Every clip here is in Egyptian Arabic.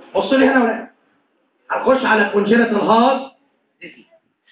بص لي هنا ولا هنخش على كونجنتال هارت ديزيز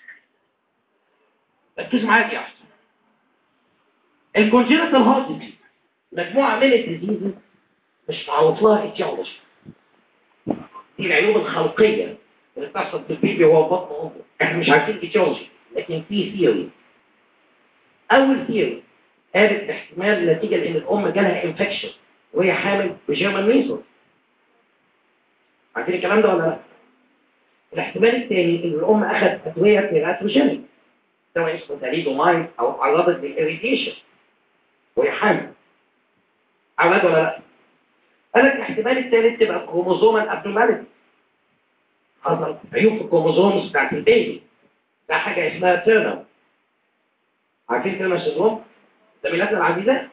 ركز معايا يا احسن الكونجنتال هارت ديزيز مجموعه من الديزيز مش معروف لها اتيولوجي دي العيوب الخلقيه اللي بتحصل في البيبي وهو بطن امه احنا مش عارفين اتيولوجي لكن في ثيوري اول ثيوري قالت احتمال نتيجه لان الام جالها انفكشن وهي حامل بجيرمان ميسون عارفين الكلام ده ولا لا؟ الاحتمال الثاني ان الام اخذت ادويه تيراتروجينيك سواء اسمه تاليدوماين او تعرضت للاريتيشن وهي حامل عملت ولا لا؟ قال لك الاحتمال الثالث تبقى كروموزوم ابنورماليتي حصل عيوب في الكروموزومز بتاعت البيبي ده حاجه اسمها تيرنر عارفين تيرنر سيندروم؟ زميلاتنا العزيزه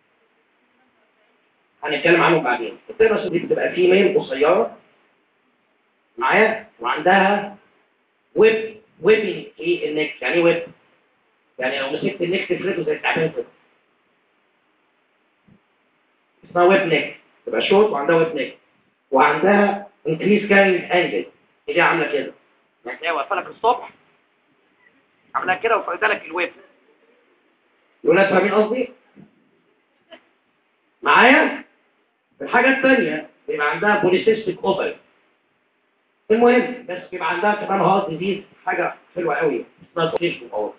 هنتكلم عنه بعدين التيرنر دي بتبقى فيميل قصيره معايا وعندها ويب ويبنج في النك يعني ايه ويب يعني لو مسكت النك تفرده زي التعبان كده اسمها ويب نك تبقى شورت وعندها ويب نك وعندها انكريز كارينج انجل اللي هي عامله كده يعني تلاقيها واقفه لك الصبح عاملاها كده وفرده لك الويب الولاد فاهمين قصدي؟ معايا؟ الحاجه الثانيه بيبقى عندها بوليسيستيك اوفري المهم بس بيبقى عندها كمان هارت ديزيز حاجه حلوه قوي اسمها توكسيك اوفر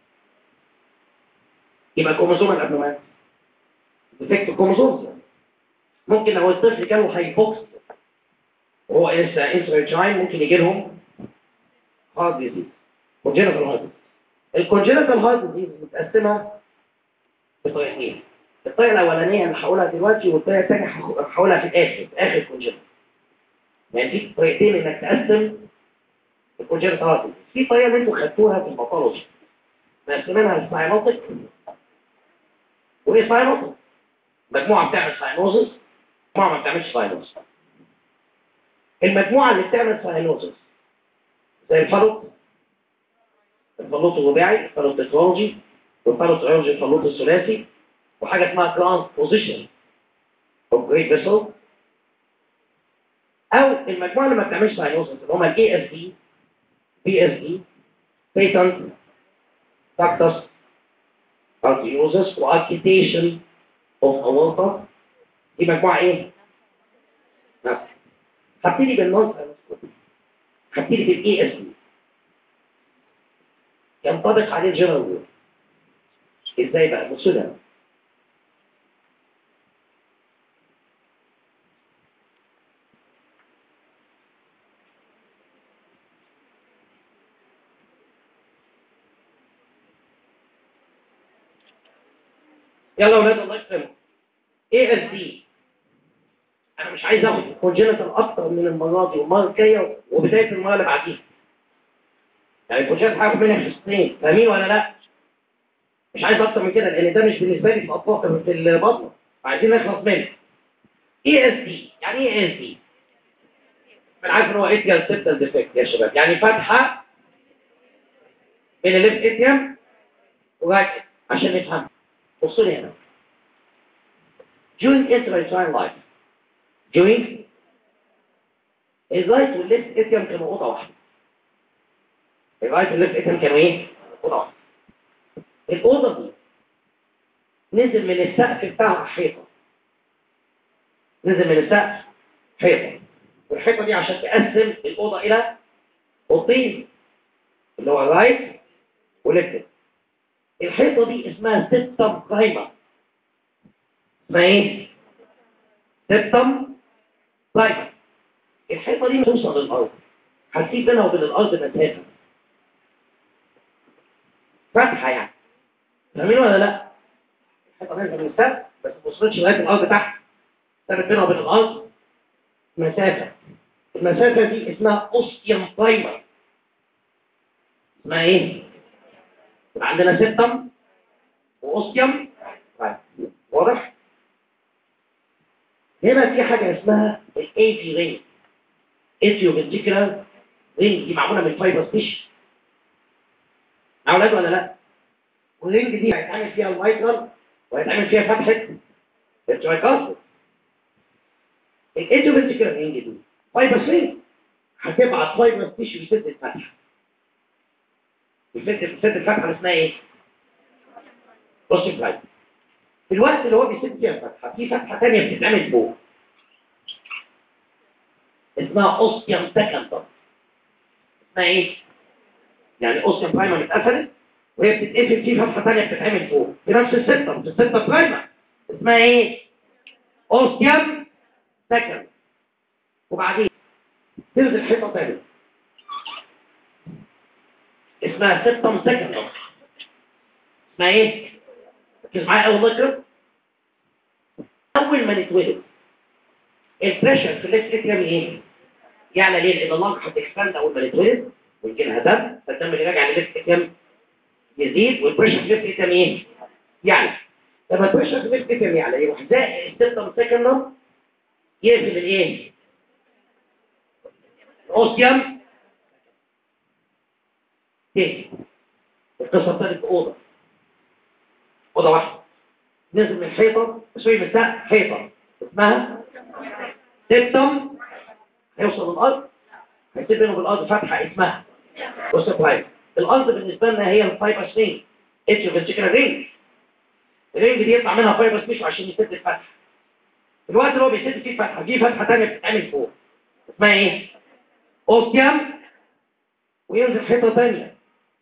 يبقى كروموسوم الابنومات ديفكت كروموسومز يعني ممكن لو الطفل كانوا هايبوكس وهو لسه انسرجاين ممكن يجي لهم هارت ديزيز كونجنتال هارت ديزيز الكونجنتال هارت ديزيز متقسمه بطريقتين الطريقه الاولانيه اللي هقولها دلوقتي والطريقه الثانيه هقولها في الاخر في اخر كونجنتال يعني في طريقتين انك تقسم الكونجنتال هارت ديزيز في طريقه اللي انتوا خدتوها في الباثولوجي مقسمينها لساينوتيك وايه ساينوتيك مجموعه بتعمل ساينوزس مجموعه ما بتعملش ساينوزس المجموعه اللي بتعمل ساينوزس زي الفالوت الفالوت الرباعي الفالوت تكنولوجي والفالوت عرج الفالوت الثلاثي وحاجه اسمها كلانس بوزيشن او جريت فيسل او المجموعه اللي ما بتعملش ساينوزس اللي هم الاي اس دي بي اس دي بيتنت تاكتس ارتيوزس واركيتيشن اوف اورتا دي مجموعه ايه؟ نفس هبتدي بالنون هبتدي بالاي اس دي ينطبق عليه الجنرال رول ازاي بقى بصوا ده يلا ولاد الله يكرمكم اي اس دي انا مش عايز اخد كونجنتال اكتر من المره دي والمره الجايه وبدايه المره اللي بعديها يعني الكونجنتال هاخد منها حصتين فاهمين ولا لا مش عايز اكتر من كده لان ده مش بالنسبه لي في الاطفال في البطن عايزين نخلص منه اي اس دي يعني ايه اي اس دي انا عارف ان هو اتيال سيبتال ديفكت يا شباب يعني فتحه بين الليفت اتيام ورايت عشان نفهم بصوا لي هنا during intrauterine life during الرايت والليفت اتيام كانوا اوضه واحده الرايت والليفت اتيام كانوا ايه؟ اوضه واحده الأوضة دي نزل من السقف بتاعها حيطة نزل من السقف حيطة والحيطة دي عشان تقسم الأوضة إلى أوضتين اللي هو الرايت وليفت الحيطة دي اسمها سيبتم برايمر اسمها ايه؟ سيبتم برايمر الحيطة دي توصل للأرض هتسيب بينها وبين الأرض مسافة فتحة يعني فاهمين ولا لا؟ الحيطه نازله من السقف بس ما وصلتش لغايه الارض تحت سابت بينها وبين الارض مسافه المسافه دي اسمها اوستيوم برايمر اسمها ايه؟ يبقى عندنا سيبتم واوستيوم برايمر واضح؟ هنا في حاجه اسمها الاي في رينج ايتيو فينتيكولار رينج دي معموله من فايبر ستيش اولاد ولا لا؟ والرينج دي هيتعمل فيها المايكرال وهيتعمل فيها فتحة الترايكاسل الايتوفنتيكال رينج دي فايبر 3 هتبعت فايبر تيشو يسد الفتحه يسد يسد الفتحه اللي اسمها ايه؟ اوستيوم برايمر في الوقت اللي هو بيسد فيها الفتحه في فتحه ثانيه بتتعمل فوق اسمها اوستيوم سكندر اسمها ايه؟ يعني اوستيوم برايمر اتقفلت وهي بتتقفل في فتحه ثانيه بتتعمل فوق في نفس السيستم في السيستم برايمر اسمها ايه؟ اوستيوم سكند وبعدين تنزل حيطه ثانيه اسمها سيستم سكند اسمها ايه؟ ركز معايا اول مره اول ما نتولد البريشر في الليفت اتريم ايه؟ يعلى ليه؟ لان اللنج هتكسباند اول ما نتولد ويجي لها دم فالدم اللي راجع للليفت اتريم يزيد والبريشر في الليفت اتريم ايه؟ يعلى لما البريشر في الليفت اتريم يعلى يروح زائد السيستم سكند يقفل الايه؟ الاوسيوم تاني القصه الثانيه في اوضه اوضه واحده نزل من الحيطه سوري من السقف حيطه اسمها سيبتم هيوصل للارض هيسيب بينه بالارض فتحه اسمها اوستوبرايم الارض بالنسبه لنا هي الفايبر سنين اتش فينتيكال رينج الرينج دي يطلع منها فايبر سميش عشان يسد الفتحه في الوقت اللي هو بيسد فيه الفتحه في فتحه ثانيه بتتعمل فوق اسمها ايه؟ اوستيوم وينزل حيطه ثانيه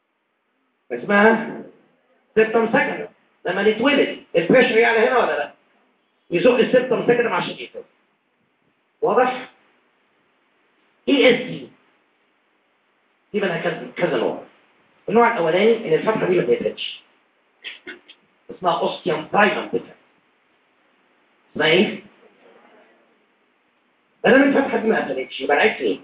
اسمها سيبتم سكند لما نتولد البريشر يعلى هنا ولا لا؟ يزق السيبتم سكند عشان يقفل واضح؟ اي اس دي دي منها كذا كذا نوع النوع الاولاني ان الفتحه دي ما تقفلش اسمها اوستيوم برايمم ديفكت اسمها ايه؟ ما دام الفتحه دي ما قفلتش يبقى العيب فين؟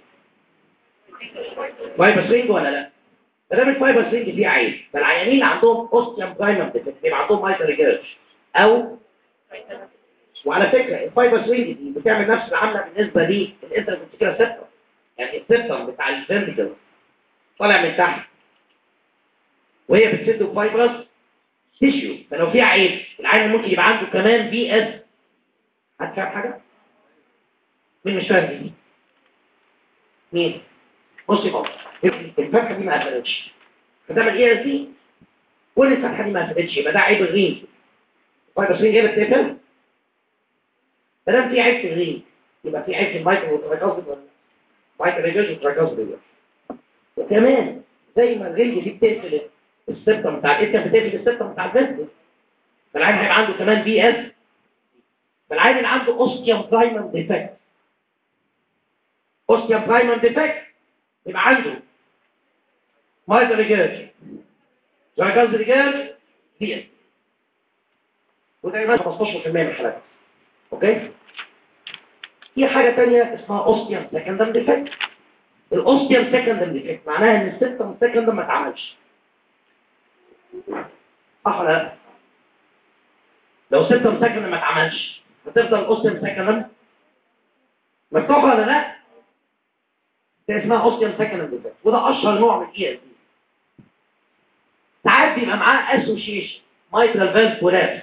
فايبر سرينج ولا لا؟ ما دام الفايبر سرينج فيه عيب فالعيانين اللي عندهم اوستيوم برايمم ديفكت يبقى عندهم مايتر ريجيرش او وعلى فكره الفايبر سرينج دي بتعمل نفس العمله بالنسبه للانترفنتيكولا سيبتم يعني السيبتم بتاع الفنتيكل طالع من تحت وهي بتسد فايبرس تيشيو فلو في عيب العين ممكن يبقى عنده كمان بي اس حد فاهم حاجه؟ مين مش فاهم دي؟ مين؟ بص يا بابا الفتحه دي ما قفلتش فده الاي اس دي كل الفتحه دي ما قفلتش يبقى ده عيب الرينج الفايبرس رينج هي بتقفل ما دام في عيب في الرينج يبقى في عيب في المايكرو والتراكوزيد ولا مايكرو ريجوز والتراكوزيد وكمان زي ما الرينج دي بتقفل السيبتم بتاع الاتم بتقفل السيبتم بتاع الفيستس فالعين هيبقى عنده كمان بي اس فالعين اللي عنده اوستيوم برايمم ديفكت اوستيوم برايمم ديفكت يبقى عنده مايكرو ريجوز تراكوزيد ريجوز بي اس وتقريبا 15% من الحالات اوكي في حاجه ثانيه اسمها اوستيوم سكندم ديفكت الاوستيوم سكندم ديفكت معناها ان السيستم سكندم ما اتعملش صح ولا لا لو سيستم سكندم ما اتعملش هتفضل الاوستيوم سكندم مفتوح ولا لا ده اسمها اوستيوم سكندم ديفكت وده اشهر نوع من الاي اس دي ساعات بيبقى معاه اسوشيشن مايترال فالف كولابس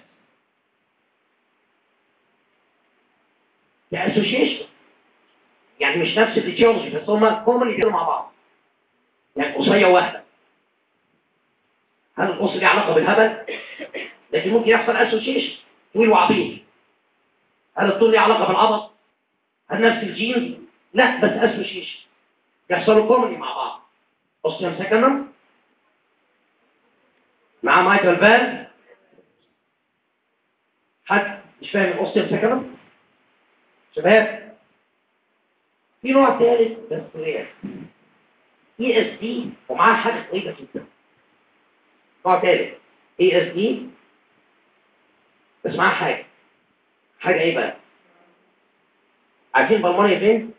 ده اسوشيشن يعني مش نفس التيولوجي بس هما كومن يديروا مع بعض يعني قصية واحدة هل القصة دي علاقة بالهبل؟ لكن ممكن يحصل اسوشيشن طويل وعبيط هل الطول ليه علاقة بالعبط؟ هل نفس الجينز؟ لا بس اسوشيشن يحصلوا كومن مع بعض اوستيوم سكنم مع مايكل فال حد مش فاهم الاوستيوم سكنم؟ شباب في نوع ثالث بس رير اي اس دي ومعاه حاجه غريبه جدا نوع ثالث اي اس دي بس معاه حاجه حاجه ايه بقى عارفين بالموني فين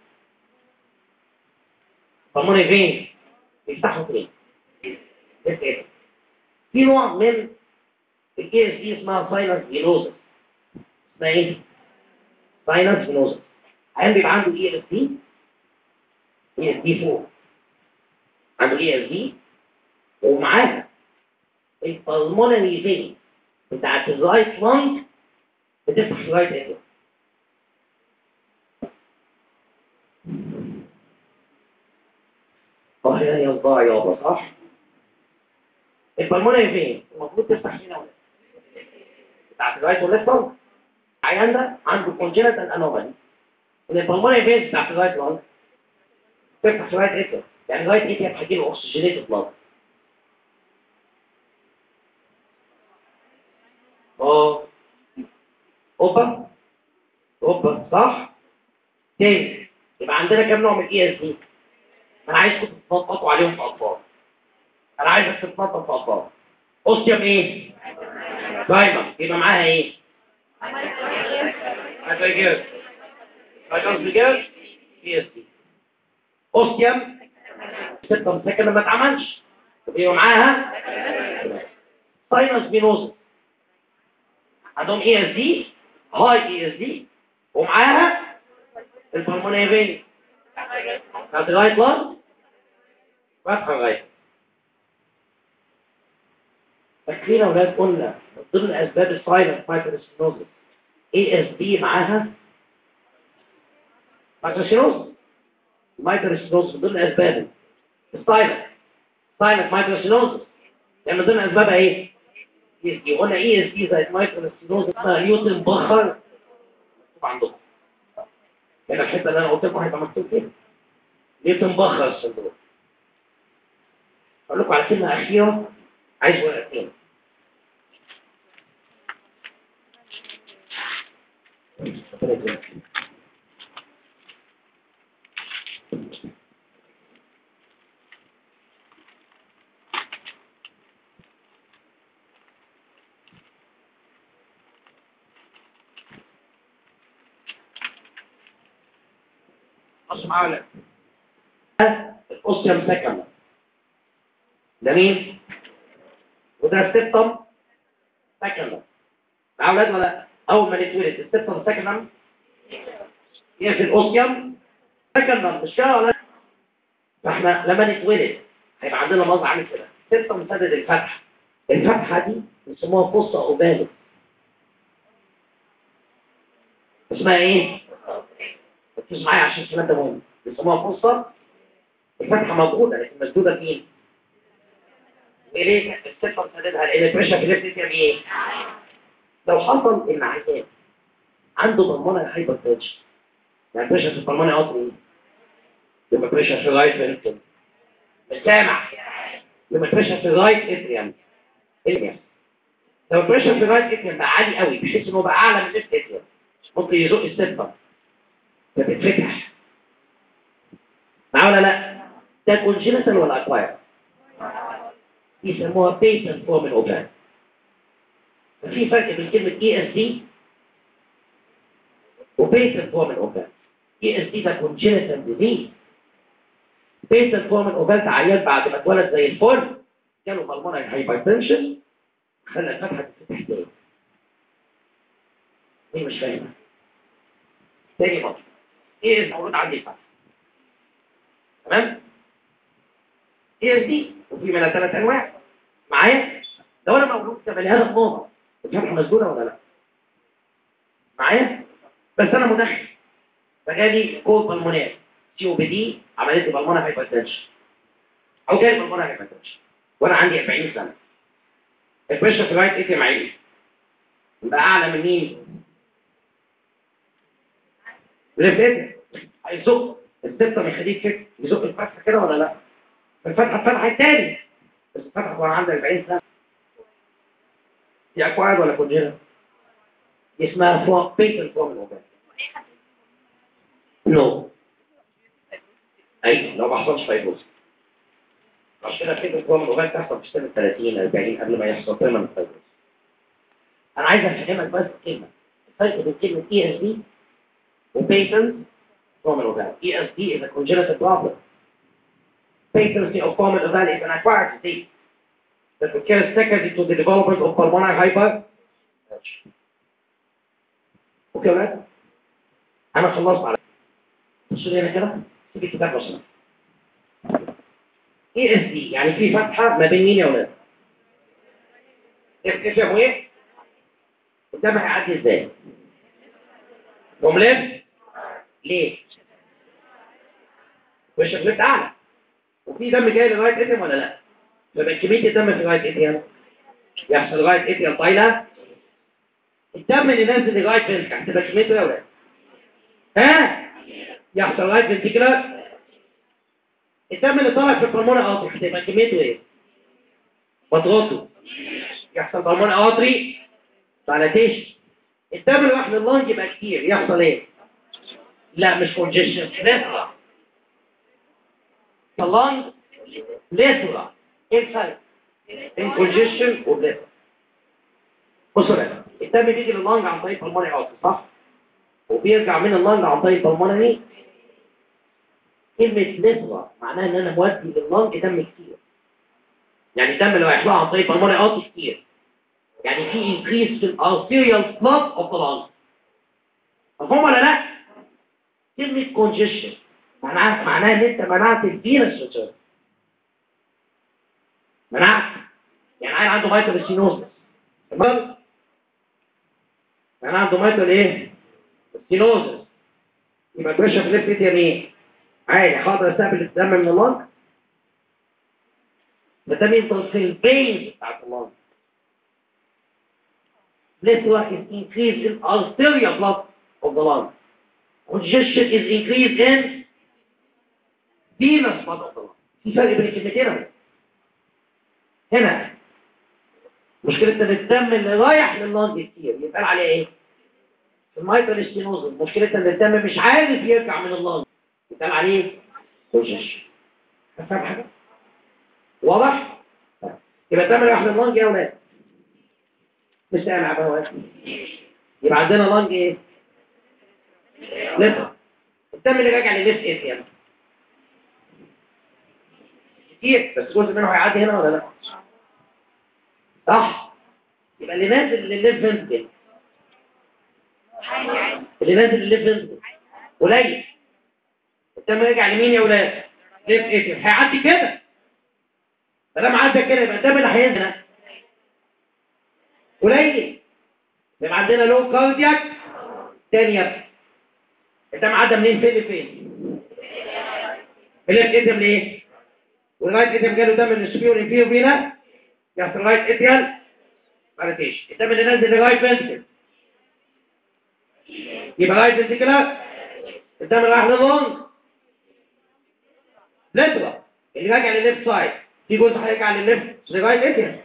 بالموني فين بيفتحوا فين في نوع من الاي اس دي اسمها ساينس فينوزا اسمها ايه ساينس فينوزا عيان بيبقى عنده اي اس دي اي اس دي فوق عنده اي اس دي ومعاها البلمونري فين بتاعت الرايت لانج بتفتح الرايت ايدو اه يا صداع يابا صح البلمونة فين المفروض تفتح هنا ولا بتاعت الرايت والليفت لانج عيان ده عنده كونجنتال انومالي البلمونة فين بتاعت الرايت لانج تفتح شويه ايه يعني رايت ايه هتجي له اكسجينيت بلاد اه اوبا اوبا صح تاني يبقى عندنا كام نوع من الاي اس دي انا عايزكم تتنططوا عليهم في اطفال انا عايزك تتنطط في اطفال اوستيوم ايه دايما يبقى معاها ايه هتجيز هتجيز اي اس دي اوستيوم ستة سكند ما اتعملش يبقى معاها ساينس فينوزس عندهم اي اس دي هاي اي اس دي ومعاها البلمونيه فين بتاعت الرايت لانج فتحه الرايت فاكرين يا اولاد قلنا من ضمن اسباب السايلنت مايكروسينوزس اي اس دي معاها مايكروسينوزس المايكروسينوزس من ضمن اسبابه السايلنت سايلنت مايكروسينوزس يعني من ضمن اسبابها ايه؟ اي اس دي قلنا اي اس دي زي المايكروسينوزس اسمها نيوتن بخر عندكم هنا الحته اللي انا قلت لكم هيبقى مكتوب فيها نيوتن بخر السندروم اقول لكم على كلمه اخيره عايز ورقتين بص معايا الاوستيوم سكند ده مين؟ وده السبتم سكند مع اولاد ولا اول ما نتولد السبتم سكند هي في الاوستيوم سكند مش كده ولا فاحنا لما نتولد هيبقى عندنا مظهر عامل كده سبتم سدد الفتحه الفتحه دي بيسموها فصة اوبالو اسمها ايه؟ ركز معايا عشان الكلام ده مهم بيسموها فصة الفتحه موجوده لكن مسدوده فين؟ وليه الثقه مسددها لان البريشر في الليفت ايه؟ لو حصل ان عيان عنده بالمونة هايبر تنشن يعني بريشر في البلمونة عضو ايه؟ يبقى بريشر في الرايت فينترم مش سامع يبقى بريشر في الرايت اتريم اتريم لو البريشر في الرايت اتريم بقى عالي قوي بحيث انه بقى اعلى من الليفت اتريم ممكن يزق السبه فتتفتح معاه ولا لا؟ ده كونجينيتال ولا اكواير؟ يسموها بيتنت فورم الاوبان في فرق بين كلمة اي اس دي وبيتنت فورم الاوبان اي اس دي ده كونجينيتال ديزيز بيتنت فورم الاوبان ده عيان بعد ما اتولد زي الفل جاله بالمونري هايبرتنشن خلى الفتحة تتفتح تاني مين مش فاهمة؟ تاني مرة ايه الموجود عندي الفتحة تمام؟ اي اس دي وفي منها ثلاث انواع معايا لو انا مولود كبني ادم نورمال الفتحه مسدوده ولا لا معايا بس انا مدخن فجالي كود بالمونات سي او بي دي عملت لي بالمونه هايبرتنشن او جالي بالمونه هايبرتنشن وانا عندي 40 سنه البريشر في الرايت اتي معايا يبقى اعلى من مين؟ ليفت هيزق السبتم يخليك كده يزق الفتحه كده ولا لا؟ الفتحة اتفتحت تاني بس اتفتحت وانا عندي 40 سنة دي اكوايد ولا كونجينال دي اسمها فوق بيتن فورم الاوبان نو ايوه لو ما حصلش فايبروز عشان كده بيتن فورم الاوبان تحصل في سنة 30 40 قبل ما يحصل بيرمنت فايبروز انا عايز افهمك بس كلمة الفرق بين كلمة اي اس دي وبيتن فورم الاوبان اي اس دي is a congenital problem patency of common event is an acquired disease that occurs secondary to the development of pulmonary hyper اوكي يا ولاد انا خلصت على بصوا لي هنا كده سيب الكتاب بصنا اي اس دي يعني في فتحه ما بين مين يا ولاد اكتشفوا ايه قدامها هيعدي ازاي وملف ليه وشك لفت اعلى وفي دم جاي لغايه اتيم ولا لا يبقى كميه الدم في لغايه اتيم يحصل لغايه اتيم طايله الدم اللي نازل لغايه فين هتبقى كميته ايه يا ولاد ها يحصل لغايه فنتيكولار الدم اللي طالع في البلمونة قاطري هتبقى كميته ايه مضغوطه يحصل بالمونة قاطري دايلاتيشن الدم اللي راح لللنج يبقى كتير يحصل ايه لا مش كونجيشن ليثرا اللنج ليثرا ايه الفرق بين كونجيشن وليثرا بصوا لك الدم بيجي لللنج عن طريق بالمونة قاطري صح وبيرجع من اللنج عن طريق بالمونة كلمة ليثرا معناها ان انا مودي لللنج دم كتير يعني الدم اللي رايح لها عن طريق بالمونة قاطري كتير يعني في increase في الارتيريال blood of the lung مفهوم ولا لا؟ كلمة congestion معناها معناها ان انت منعت الفينس ريتيرن منعت يعني عيل عنده مايتال سينوزس تمام؟ يعني عنده مايتال ايه؟ سينوزس يبقى البريشر في الليفت يمين عادي حاضر استقبل الدم من اللنج ده ده بيوصل في البين بتاعت اللنج Plethora is increased in arterial blood of the lung. Congestion is increased in venous blood of the lung. في فرق بين الكلمتين اهو. هنا مشكلة ان الدم اللي رايح لللنج كتير يتقال عليه ايه؟ في المايتال ستينوزل مشكلة ان الدم مش عارف يرجع من اللنج يتقال عليه congestion. فاهم حاجة؟ واضح؟ يبقى الدم اللي رايح لللنج يا ولاد مش سامع بقى يبقى عندنا لانج ايه لفت الدم اللي راجع للليفت ايه يعني كتير بس جزء منه هيعدي هنا ولا لا صح يبقى اللي نازل للليفت فنتكل اللي نازل للليفت فنتكل قليل الدم راجع لمين يا ولاد ليفت ايه هيعدي كده فلما عدى كده يبقى الدم اللي هينزل قليل يبقى عندنا لو كاردياك تاني يبقى الدم عدى منين فين لفين بلاك ادم ليه ولغايه ادم جاله دم من السبيور انفيو فينا يحصل لغايه اديال مالتيش الدم اللي نازل لغايه فنتل يبقى لغايه فنتيكولار الدم اللي راح لللونج لترا اللي راجع للليفت سايد في جزء هيرجع للليفت لغايه اديال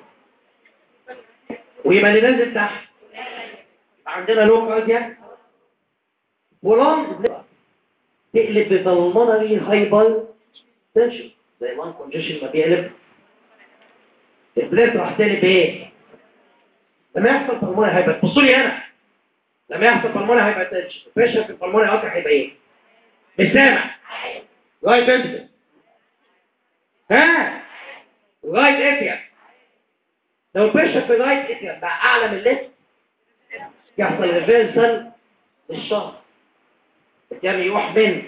ويبقى اللي نازل تحت عندنا لو كاردياك ولون تقلب ببلمونري هايبر تنشن زي ما كونجيشن ما بيقلب البلاد راح تقلب ايه لما يحصل بالمونري هايبر بصوا لي هنا لما يحصل بالمونري هايبر تنشن البريشر في البلمونري هايبر هيبقى ايه مش سامع لغايه فنتل ها لغايه اتيا لو البريشر في رايت اتيا بقى اعلى من الليفت يحصل ريفيرسال للشهر الدم يروح من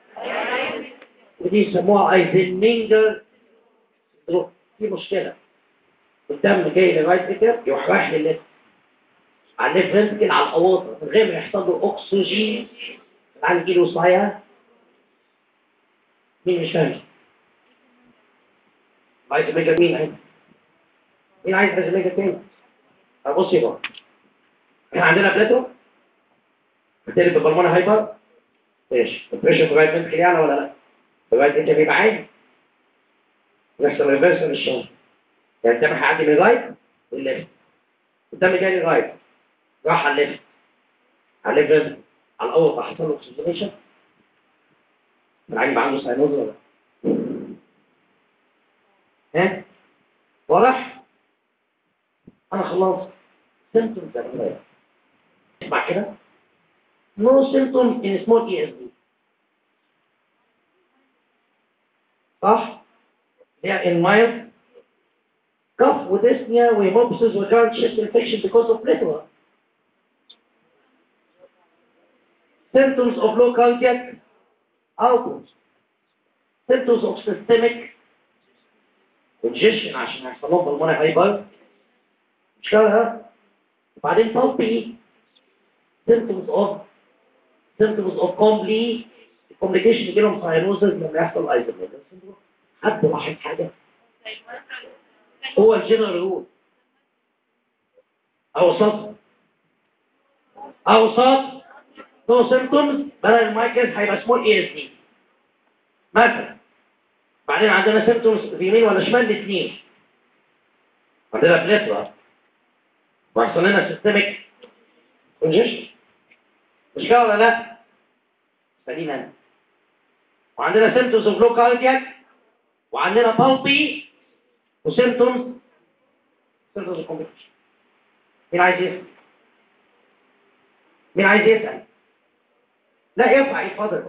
ودي يسموها ايزنمينجر في مشكله الدم جاي لغايه اتيا يروح رايح للليفت على الليفت فنتكل على الاواطه من غير ما يحصل له اكسجين تعال نجي له صحيح مين مش فاهم عايز ميجا مين عايز مين عايز ميجا تاني طب بصي بقى احنا عندنا بلاتو بالتالي بالبلمونة هايبر ماشي البريشر في لغايه منتكل يعني ولا لا لغايه انت بيبقى عادي يحصل ريفرس للشهر يعني الدم هيعدي من الرايت للليفت الدم جاي للرايت راح على الليفت على الليفت على الاول حصل له اوكسجينيشن العين يبقى عنده ساينوز ولا ها واضح انا خلاص symptoms that are اسمع كده no symptoms in small ESD صح they are in mild cough with dyspnea وهيموبسيس وجارد chest infection because of plethora symptoms of low cardiac output symptoms of systemic congestion عشان يحصل لهم بالمونة هايبر مش كده وبعدين طبي symptoms of symptoms of compli complication يجي لهم ساينوزز لما يحصل ايزوميتر حد لاحظ حاجه هو الجنرال رول اوسط اوسط نو سيمبتومز بدل المايكرز هيبقى سمول اي اس دي مثلا بعدين عندنا سيمبتومز في يمين ولا شمال الاثنين عندنا بليترا ويحصل لنا سيستميك كونجيشن مش كده ولا لا؟ سليم انا وعندنا سيمتومز اوف لو كاردياك وعندنا بالبي وسيمتومز سيمتومز اوف كومبليكيشن مين عايز يسال؟ مين عايز يسال؟ لا ينفع يتفضل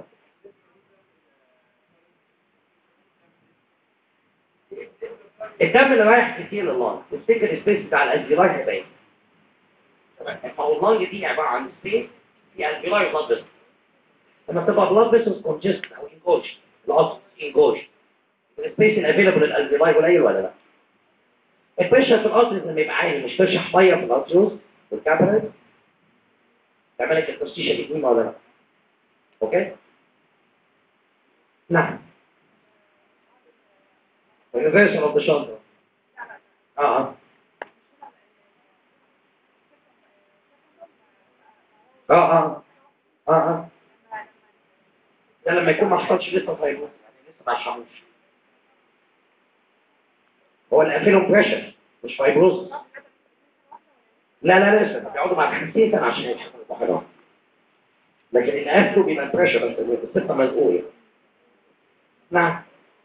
الدم اللي رايح كتير لللانج تفتكر السبيس بتاع الالفيولاي هيبقى ايه؟ فاللانج دي عباره عن سبيس في الفيولاي بلاد فيسل لما تبقى بلاد فيسلز كونجست او انجوج العصب انجوج السبيس الافيلبل للالفيولاي قليل ولا لا؟ البريشر في الارتريز لما يبقى عالي مش ترشح ميه في الارتريوز والكابيلاريز تعمل لك الكوستيشن الاثنين ولا لا؟ اوكي؟ نعم الريفرسال اوف ذا شولدر اه اه اه اه اه اه ده لما يكون ما حصلش لسه فايبروز يعني لسه ما عشموش هو اللي قافلهم بريشر مش فايبروز لا لا لسه بيقعدوا مع 50 سنه عشان يتحملوا بحرام لكن اللي قافله بيبقى بريشر بس السته مزقوقه نعم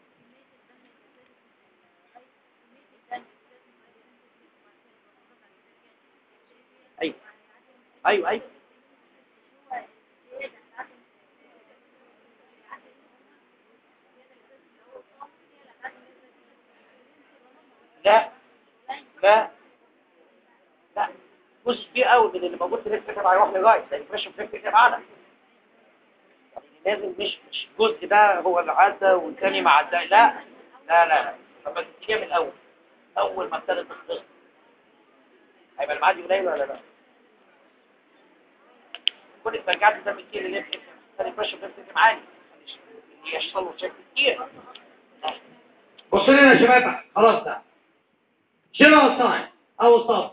ايوه ايوه ايوه لا لا لا جزء كبير قوي من اللي موجود في الاستكتاب هيروح لغايه لان البريشر في الاستكتاب اعلى يعني لازم مش مش الجزء ده هو اللي عدى والثاني ما عدى لا لا لا لا طب تبتديها من الاول اول ما ابتدت تخلص هيبقى المعادي قليل ولا لا؟ كل ما رجعت ده من كيلو اللي يمكن ثاني بريشر بس عالي يحصل له شكل كتير بصوا لنا يا شباب خلاص ده جنرال ساين اول صف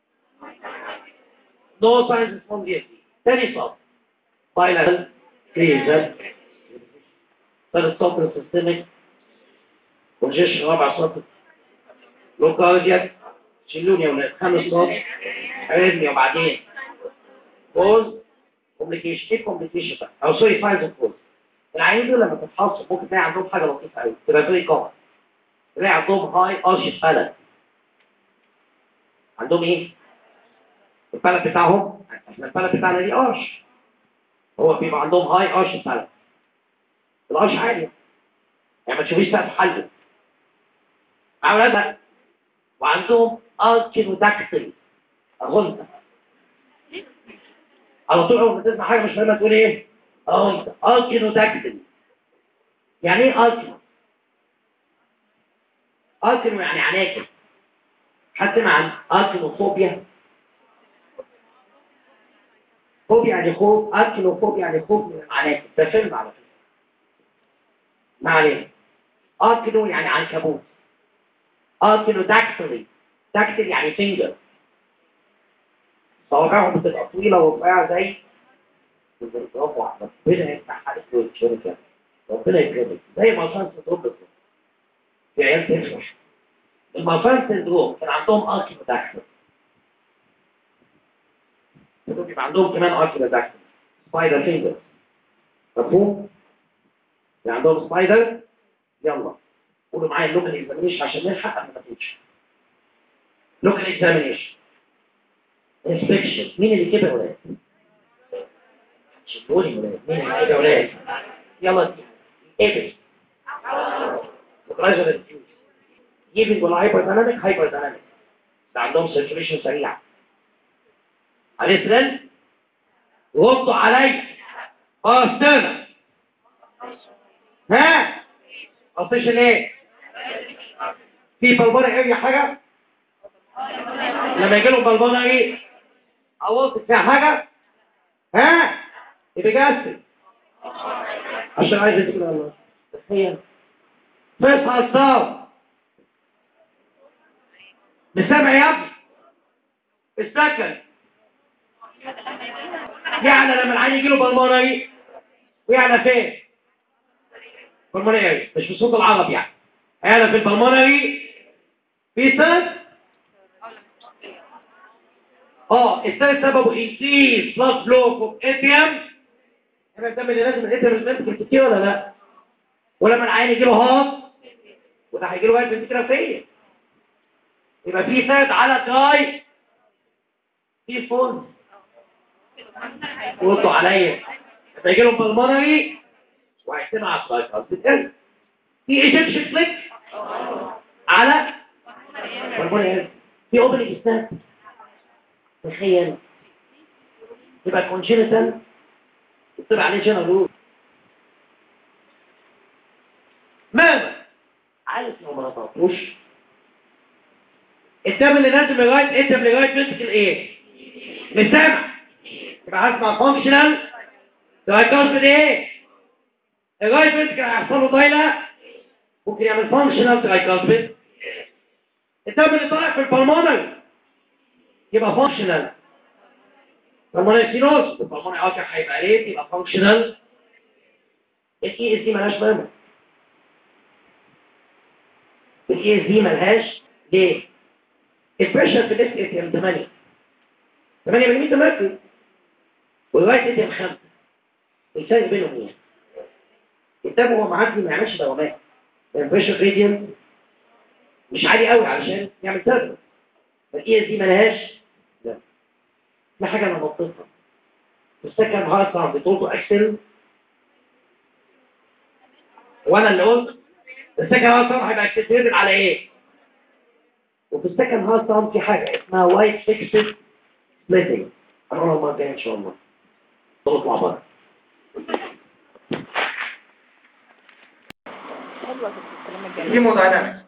نو ساينز سبونديتي ثاني صف بايلاترال كريزر ثالث سطر سيستميك والجيش رابع سطر لوكالجيات شيلوني يا ولاد خامس سطر عرفني وبعدين بوز كومبليكيشن ايه كومبليكيشن بقى او سوري ساينز اوف بوز العيانين دول لما تتحصل ممكن تلاقي عندهم حاجه لطيفه قوي تبقى فيري كومن تلاقي عندهم هاي ارش بلد عندهم ايه؟ البلد بتاعهم احنا البلد بتاعنا دي ارش هو بيبقى عندهم هاي ارش بلد الارش عاليه يعني ما تشوفيش سقف حله اولادها وعندهم اركينوداكتل غلطه على طول اول ما تسمع حاجه مش فاهمها تقول ايه؟ غلطه اركينوداكتل يعني ايه اركينو؟ اركينو يعني عناكب حد مع اركينوفوبيا فوبيا يعني خوف اركينوفوبيا يعني خوف من العناكب ده فيلم على فكره ما علينا اركينو يعني عنكبوت اركينو داكتلي داكتل يعني فينجر صوابعهم بتبقى طويله ورفيعه زي برافو على ربنا يفتح عليك ويكرمك ربنا يكرمك زي ما كان سندروم بالظبط في عيال تفرح المافان سندروم كان عندهم اركينو داكتل ممكن يبقى عندهم كمان اركينو داكتل سبايدر فينجر مفهوم؟ اللي عندهم سبايدر يلا قولوا معايا اللوكال اكزامينيشن عشان نلحق قبل ما تمشي لوكال اكزامينيشن انسبكشن مين اللي كده يا ولاد؟ شدوني يا ولاد مين اللي كده يا ولاد؟ يلا ايبس وبراجر الفيوز جيبنج ولا هايبر دايناميك هايبر دايناميك ده عندهم سيركيوليشن سريع عليه سلال ردوا علي اه استنى ها اوبشن ايه في بلبله اي حاجه لما يجي لهم بلبله ايه عوضت فيها حاجه ها يبقى جاسم عشان عايز تقول الله تخيل فيصحى الصوت مش سامع يا ابني السكن يعني لما العين يجي له بالمونري ويعلى فين بالمونري مش بصوت العرب يعني هيعلى في البلمونري في سنة اه الثالث سببه انكريز بلس فلو اوف اتيم احنا الدم اللي لازم الاتيم المنتج كتير ولا لا ولما العين يجي له هاط وده هيجي له وقت فكره فيا يبقى في سد على تراي في فول وردوا عليا لما يجي لهم بالمونري وهيجتمع على السايكل بتقل في ايجيبشن فليك على بالمونري في اوبننج ستات تخيل يبقى كونجينيتال يكتب عليه جنرال رول ماذا عارف لو ما نطقتوش الدم اللي نازل لغايه الدم لغايه مسك الايه مش سامع يبقى هسمع فانكشنال ترايكاسبيد ايه لغايه مسك هيحصل له ضايله ممكن يعمل فانكشنال ترايكاسبيد الدم اللي طالع في البلمونر يبقى فانكشنال بالمونري سينوس البلمونري ارتر هيبقى ريت يبقى فانكشنال الاي اس دي مالهاش مهم الاي اس دي مالهاش ليه؟ البريشر في الاس اتيم 8 8 ملم مركز والرايت اتيم 5 الفرق بينهم ايه؟ الدم وهو معدي ما يعملش دوامات البريشر جريدينت مش عالي قوي علشان يعمل تربو الاي اس دي مالهاش لا دي حاجه انا بطلتها السكن هارت ساوند بتقولوا اكسل وانا اللي قلت السكن هارت ساوند هيبقى اكسلريتد على ايه وفي السكن هارت ساوند في حاجه اسمها وايت فيكسد سبليتنج هنقولها المره الجايه ان شاء الله نطلع بره هيموداينامكس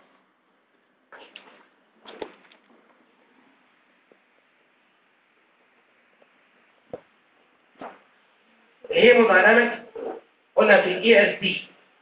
الهيموداينامكس قلنا في الاي اس دي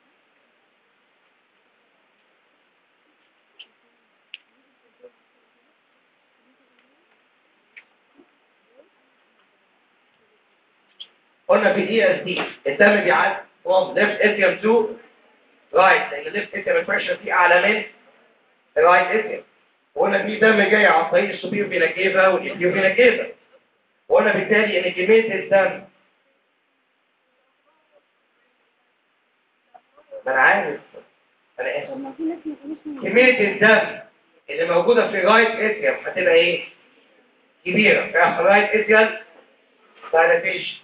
قلنا في الاي اس دي الدم بيعدي from left atrium to right لان left atrium pressure فيه اعلى من right atrium وقلنا في دم جاي عن طريق السوبير فينا كيفا والانفيو فينا كيفا وقلنا بالتالي ان كميه الدم ما انا عارف انا اسف كميه الدم اللي موجوده في رايت اتريم هتبقى ايه كبيره في رايت اتريم دايلاتيشن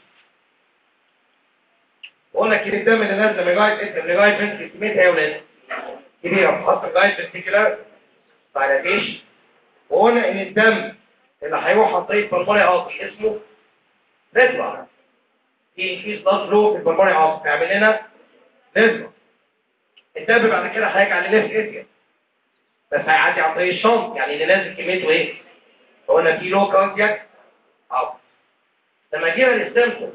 وقلنا كميه الدم اللي نازله من رايت اتريم لرايت فنتريكل كميتها يا ولاد كبيره بتحط في رايت فنتريكولار دايلاتيشن وقلنا ان الدم اللي هيروح عن طريق البلمونري ارتري اسمه ريزما في انكيس بلاد فلو في البلمونري ارتري هيعمل لنا ريزما الدم بعد كده هيرجع لليفت اتريم بس هيعدي عن طريق الشنط يعني اللي نازل كميته ايه؟ قلنا في لو كاردياك اوت لما جينا للسيمتومز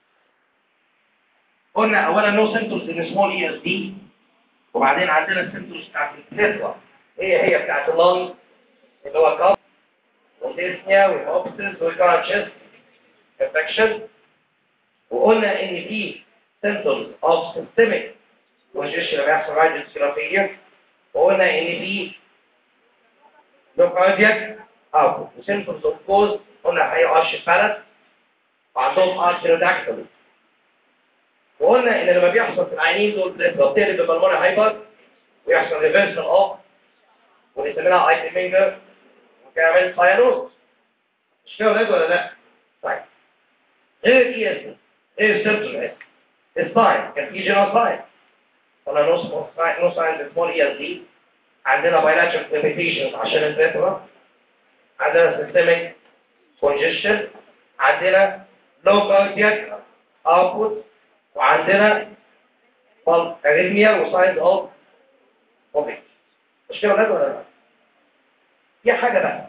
قلنا اولا نو سيمتومز ان سمول اي اس دي وبعدين عندنا السيمتومز بتاعت البليترا ايه هي بتاعت اللنج اللي هو كاب والديسنيا والهوبسز والكارتشز انفكشن وقلنا ان في symptoms of systemic congestion لما يحصل رايت سكيلوفيلير وقلنا ان في لو كاردياك او symptoms of cause قلنا هي ارش فالس وعندهم ارتيروداكتيل وقلنا ان لما بيحصل في العينين دول بتقلب بالمونري هايبر ويحصل ريفرسال اوف ونسميها ايتمينجر وكمان ساينوز مش كده ولاد ولا لا؟ طيب غير الاي اس غير السيمتوم الساين كان في جنرال ساين ولا نص نص ساين سمول اي اس دي عندنا bilateral limitations عشان الفيترا عندنا systemic congestion عندنا low cardiac output وعندنا arrhythmia وساينز اوف اوبيك مش كده ولاد ولا لا؟ في حاجه بقى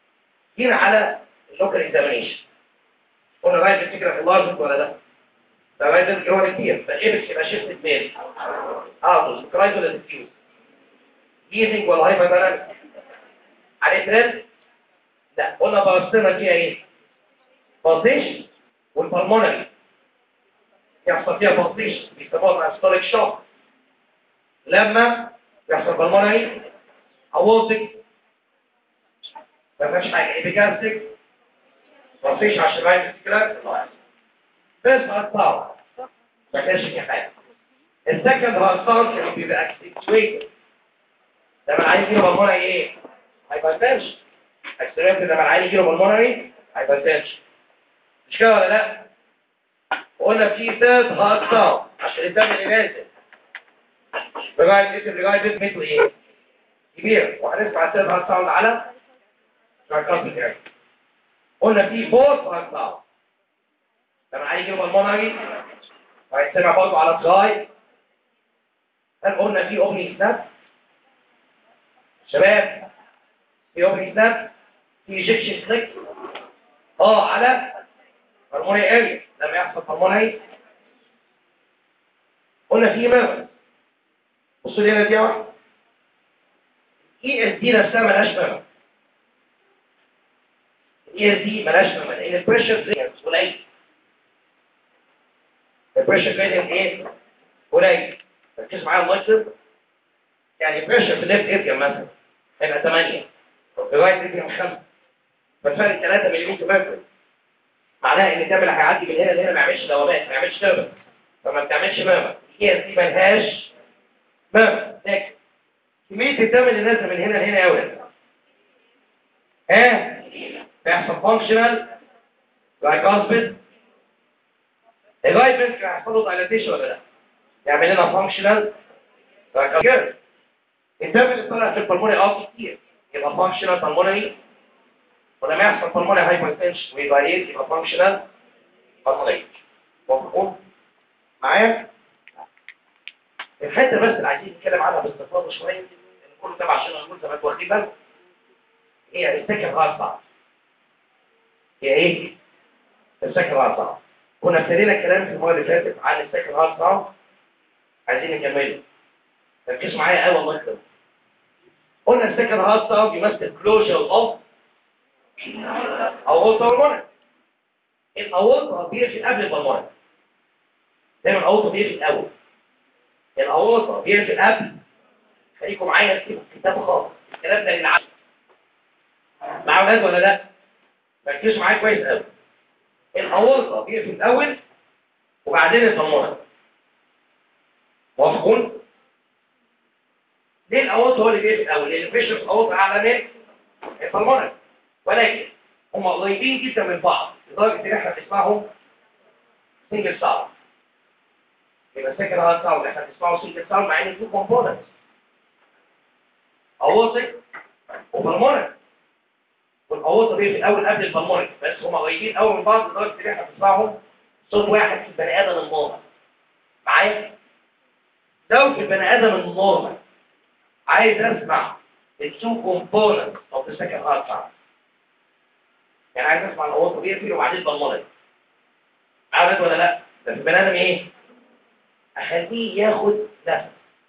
جينا على اللوكال اكزامينيشن قلنا رايت الفكره في اللارجنت ولا لا؟ ده رايت اللي هو كتير فالايبكس يبقى شيفت ميل اه سكرايز ولا ديفيوز ليزنج ولا هايبر دايناميك عليه ترند لا قلنا باستنا فيها ايه بالسيشن والبلمونري يحصل فيها بالسيشن بيسموها دايستوليك شوك لما يحصل بالمونري اورتيك ما فيهاش حاجه ايبيجاستيك بالسيشن عشان رايت كده بس هتطلع ما كانش في حاجه السكند هارت كان بيبقى اكسنتويتد لما العيل يجيله بالمونري ايه هايبرتنشن اكسنتويتد لما العيل يجيله بالمونري هايبرتنشن مش كده ولا لا قلنا في ثيرد هارت ساوند عشان الدم اللي نازل لغايه اسم لغايه اسم مثل ايه كبير وهنسمع الثيرد هارت ساوند على شركات الجاي قلنا في فورث هارت ساوند لما العيل يجيله بالمونري وهيتسمع برضه على تراي هل قلنا في اوبني سناب شباب في اوبني سناب في ايجيكشن سليك اه على هرموني اريا لما يحصل هرموني قلنا في ميرمر بصوا لي هنا دي واحده اي اس دي نفسها ملهاش ميرمر الاي اس دي ملهاش ميرمر لان البريشر جريدينت قليل البريشر جريدينت ايه قليل ركز معايا الله يكتب يعني البريشر في الليفت اريا مثلا هيبقى 8 لغايه اريا 5 فالفرق 3 ملم ميركوري معناها ان الدم اللي هيعدي من هنا لهنا ما يعملش دوامات ما يعملش تربه فما بتعملش ماما هي دي ملهاش ماما لكن كميه الدم اللي نازله من هنا لهنا قوي ها بيحصل فانكشنال لايكوسبيد اللايبنس كان هيحصل له دايلاتيشن ولا لا يعمل لنا فانكشنال لايكوسبيد الدم اللي طالع في البلموني اه كتير يبقى فانكشنال بالمونري ولما يحصل بالمونري هايبرتنشن ويفاريت يبقى فانكشنال بالمونري مفهوم معايا الحته بس اللي عايزين نتكلم عنها باستفاضه شويه لان كله تبع عشان نقول زي ما انتوا واخدين بالكم هي السكن غلط صعب هي ايه السكن غلط صعب كنا ابتدينا الكلام في المره اللي فاتت عن السكن غلط صعب عايزين نكمله ركزوا معايا قوي الله يكرمك قلنا السكن هارت ساوند يمثل كلوجر اوف اورطه هرمونال الاورطه بيقفل قبل البلمونة دايما الاورطه بيقفل الاول الاورطه بيقفل قبل خليكم معايا في الكتاب خالص الكلام ده للعقل مع اولاد ولا لا ركزوا معايا كويس قوي الاورطه بيقفل الاول وبعدين البلمونة موافقون ليه الاورطه هو اللي بيقفل الاول لان البريشر في الاورطه اعلى من البلمونة ولكن هم قريبين جدا من بعض لدرجه ان احنا بنسمعهم سنجل ساوند يبقى سكن هارت ساوند احنا بنسمعه سنجل ساوند مع ان تو كومبوننتس اورتيك وبلمونري والاورطه بيقفل الاول قبل البلمونري بس هم قريبين قوي من بعض لدرجه ان احنا بنسمعهم صوت واحد في البني ادم النورمال معايا لو في البني ادم النورمال عايز اسمع التو كومبوننت اوف ذا سكند هارت ساوند يعني عايز اسمع الاورطه بيقفل وبعدين البلمونري عارف ولا لا ده في البني ادم ايه اخليه ياخد نفس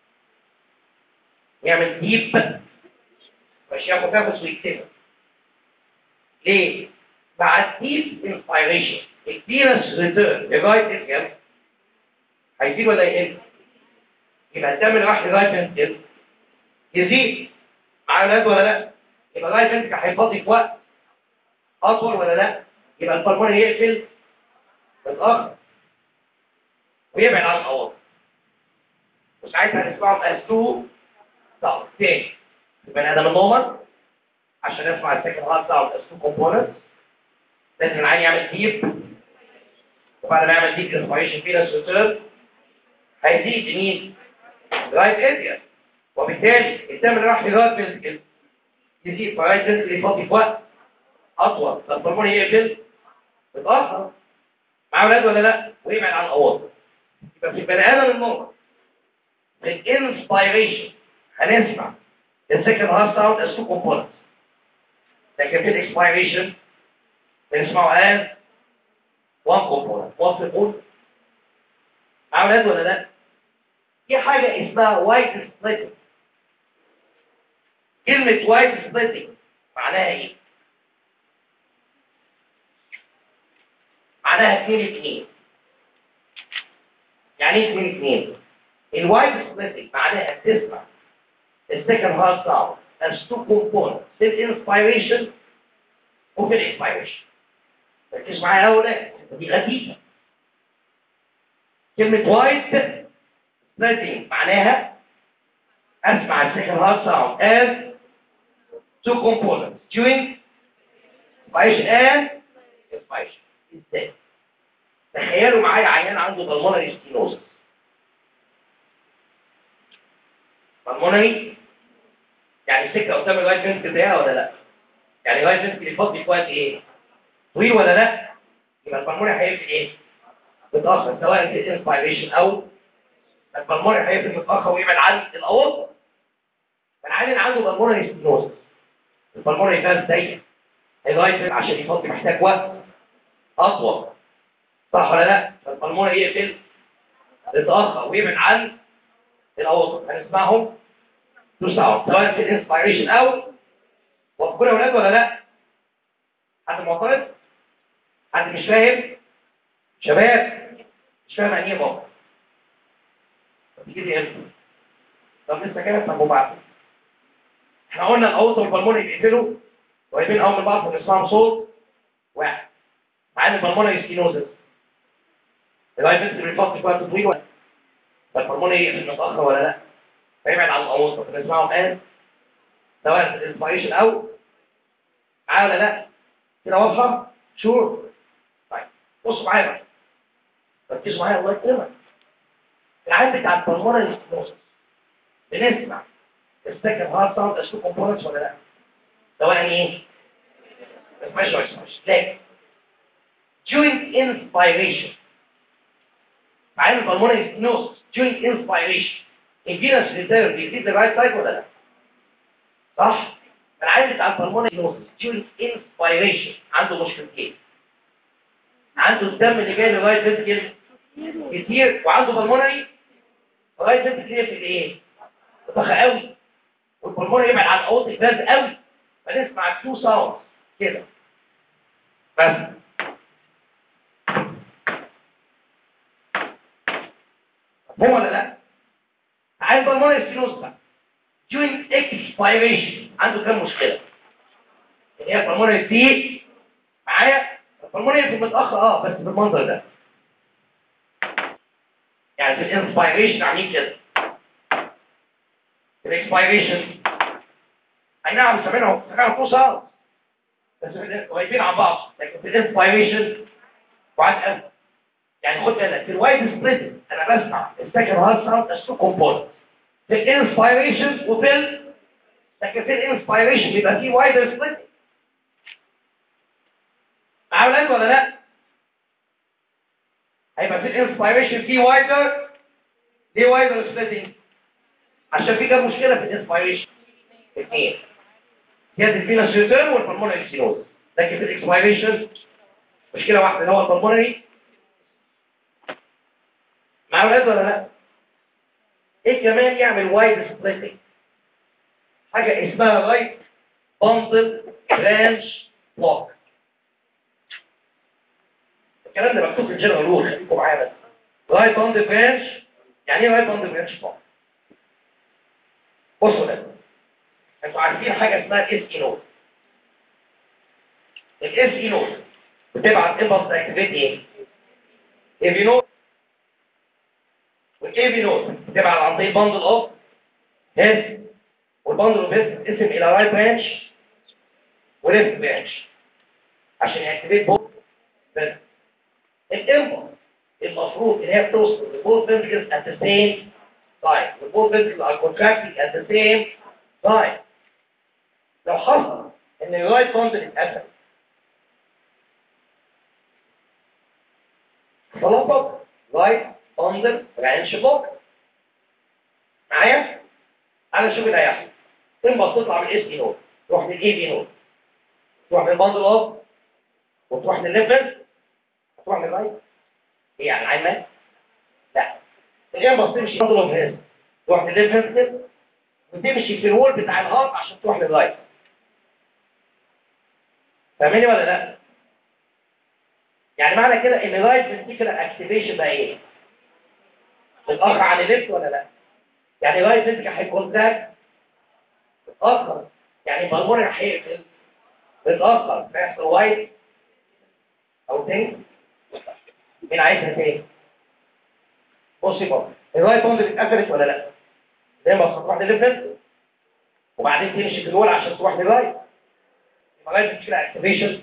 يعمل ديب مش ياخد نفس ويكتبه ليه مع الديب انسبيريشن الفيروس ريتيرن لغايه الجنب هيزيد ولا يقل يبقى الدم اللي راح لغايه الجنب يزيد مع اولاد ولا لا يبقى لغايه الجنب هيفضي في وقت اطول ولا لا يبقى البلمون يقفل بالاخر ويبعد عن الأوض وساعتها هنسمعهم أسلوب صعب تاني البني آدم النورمال عشان نسمع السكن هارت ساوند أسلوب كومبوننت لازم العين يعمل ديب وبعد ما يعمل ديب انسبيريشن فينس ريتيرن هيزيد مين؟ رايت اريا وبالتالي الدم اللي راح لغايه فيزيكال يزيد فرايت اريا يفضي في وقت اطول فالهرمون يقفل متاخر مع اولاد ولا لا؟ ويبعد عن الاوض يبقى في البني ادم النورمال في الانسبيريشن هنسمع السكند هارت ساوند از تو كومبوننتس لكن في الاكسبيريشن بنسمعه از وان كومبوننت موافقون مع اولاد ولا لا في حاجه اسمها وايت سبليتنج كلمه وايت سبليتنج معناها ايه معناها اتنين اتنين يعني ايه اتنين اتنين الوايت سبليتنج معناها تسمع السكند هارت ساوند as two components في الانسبيريشن وفي الاكسبيريشن ركز معايا يا اولاد دي غريبه كلمه وايت سبليتنج معناها اسمع السكند هارت ساوند as two components during inspiration and expiration ازاي تخيلوا معايا عيان عنده بالمونري ستينوزس بالمونري يعني السكه قدام الوايت فينتكل بتاعها ولا لا يعني الوايت فينتكل يفضي في وقت ايه طويل ولا لا يبقى البلمونري هيقفل ايه متاخر سواء في الانسبيريشن او البلمونري هيقفل متاخر ويبعد عن الاورطه فالعيان عنده بالمونري ستينوزس البلمونري فاز ضيق الوايت عشان يفضي محتاج وقت اطول صح ولا لا فالبلمونري يقفل يتاخر ويبعد عن الاورطه هنسمعهم تسعة سواء في الانسبيريشن او وفقوا يا ولاد ولا لا حد معترض حد مش فاهم شباب مش فاهم يعني ايه بابا طب تيجي دي امتى طب لسه كده طب وبعدين احنا قلنا الاوتو والبلمونري بيقفلوا قريبين قوي من بعض ونسمعهم صوت واحد مع ان البلمونري ستينوزس اللايف انت بيفضي في وقت طويل ولا فالبلمونري يقفل متاخر ولا لا فيبعد عن الأوسط بنسمعه الآن سواء في الانسبيريشن أو معايا ولا لا كده واضحة شور طيب بصوا معايا بقى ركزوا معايا الله يكرمك العين بتاع البلمونري ستينوسس بنسمع السكند هارت ساوند اشوف كومبوننتس ولا لا سواء ايه اسمعش ولا اسمعش لكن during inspiration عين البلمونري ستينوسس during inspiration الفينس ريتيرن بيزيد الرايت سايد ولا لا صح العيل بتاع البلمونري نوز during inspiration عنده مشكلتين عنده الدم اللي جاي لغايه فيزيكال كتير وعنده بلمونري لغايه فيزيكال في الايه ضخ قوي والبلمونري يبعد عن الاوض الجاز قوي فنسمع تو ساوند كده بس هو ولا لا عايز بالمونري ستينوز بقى during expiration عنده كام مشكلة اللي هي البلمونري دي معايا البلمونري في متأخر اه بس بالمنظر ده يعني في الانسبيريشن عاملين كده في الاكسبيريشن اي نعم سامعينهم سامعينهم تو ساوند بس قريبين عن بعض لكن في الانسبيريشن بعاد قوي يعني خد بالك في الوايد سبليت انا بسمع السكند هارت ساوند از تو كومبوننت في الانسبيريشن وفي ال... لكن في الانسبيريشن بيبقى في وايد سبليت معايا ولاد ولا لا؟ هيبقى في الانسبيريشن في وايدر ليه وايدر سبليتنج؟ عشان في كام مشكله في الانسبيريشن اثنين هي الفينس ريتيرن والبلمونري ستينوز لكن في الاكسبيريشن مشكله واحده اللي هو البلمونري مع اولاد ولا لا ايه كمان يعمل وايد سبليتنج حاجه اسمها رايت باندل برانش بلوك الكلام ده مكتوب في الجنرال رول خليكم معايا بس رايت باندل برانش يعني ايه رايت باندل برانش بلوك بصوا ده انتوا عارفين حاجه اسمها اس اي نود الاس اي نود بتبعت امبلس اكتيفيت ايه؟ اي في نود والاي في نود بتبعت عن طريق باندل اوف هيد والباندل اوف هيد اسم الى رايت برانش وليفت برانش عشان ياكتيفيت بوث بس الامبلس المفروض ان هي بتوصل لبوث فينتكلز at the same time the both ventricles are contracting at the same time لو حصل ان الرايت باندل اتقفل فلطت رايت باندل برانش بلوك معايا انا شوف اللي هيحصل تنبض تطلع من الاس دي نود تروح من الاي دي نود تروح من الباندل اوف وتروح من الليفل تروح من الرايت ايه يعني العين مات؟ لا الامبلس تمشي بندل اوف هيد تروح للليفت وتمشي في الوول بتاع الهارت عشان تروح للرايت فاهميني ولا لا؟ يعني معنى كده ان الرايت فنتيكولار اكتيفيشن بقى ايه؟ متاخر عن الليفت ولا لا؟ يعني الرايت فنتيكولار هيكونتاكت متاخر يعني البلمونري هيقفل متاخر فيحصل وايت او تاني مين عايزها تاني؟ بصي بقى الرايت بوند اتقفلت ولا لا؟ زي ما تروح للليفت وبعدين تمشي في الوول عشان تروح للرايت يبقى رايت فنتيكولار اكتيفيشن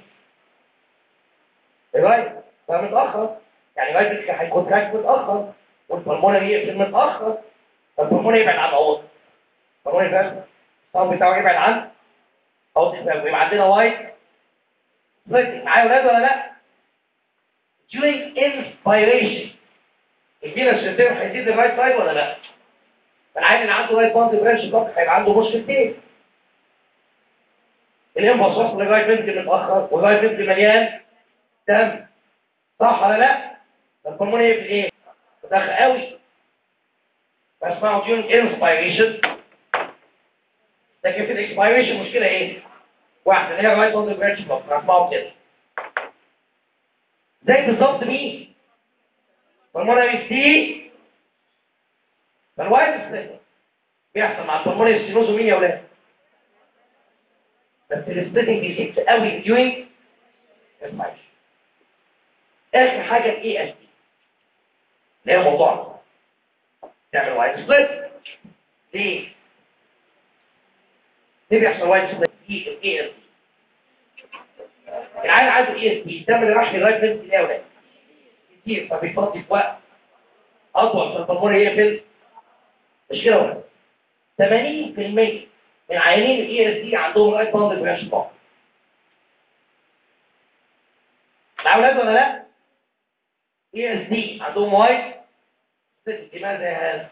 الرايت فمتأخر يعني رايت هيكونتراكت متأخر والبلمونري يقفل متأخر فالبلمونري يبعد عن العوض البلمونري فاهم الصوت بتاعه يبعد عن عوض يبقى عندنا وايت سبليتنج معايا ولاد ولا لا؟ during inspiration الفينس سيستم هيزيد الرايت سايد ولا لا؟ فالعيل اللي عنده رايت باند برانش بلوك هيبقى عنده مشكلتين الانفاس وصل لغايه بنت متاخر ولغايه بنت مليان دم صح ولا لا؟ الهرمون يقفل ايه؟ متاخر قوي فاسمعوا during انسبيريشن لكن في الاكسبيريشن مشكله ايه؟ واحده اللي هي رايت باند برانش بلوك هسمعوا كده زي بالظبط مين؟ هرمون سي فالوايت ستيك بيحصل مع الهرمون ستينوز مين يا ولاد؟ بس السبليتنج بيزيد قوي during انسبيريشن اخر حاجه الاي اس دي اللي هي موضوعنا تعمل وايت سبليت ليه؟ ليه بيحصل وايت سبليت دي الاي اس دي العيال عنده اي اس دي الدم اللي راح لغايه بنت الايه ولا كتير فبيفضي في وقت اطول فالبلمونري يقفل مش كده ولا 80% من عيانين الاي اس دي عندهم رايت باند برانش بلوك مع اولاد ولا لا؟ اي اس دي عندهم وايت لماذا هذا؟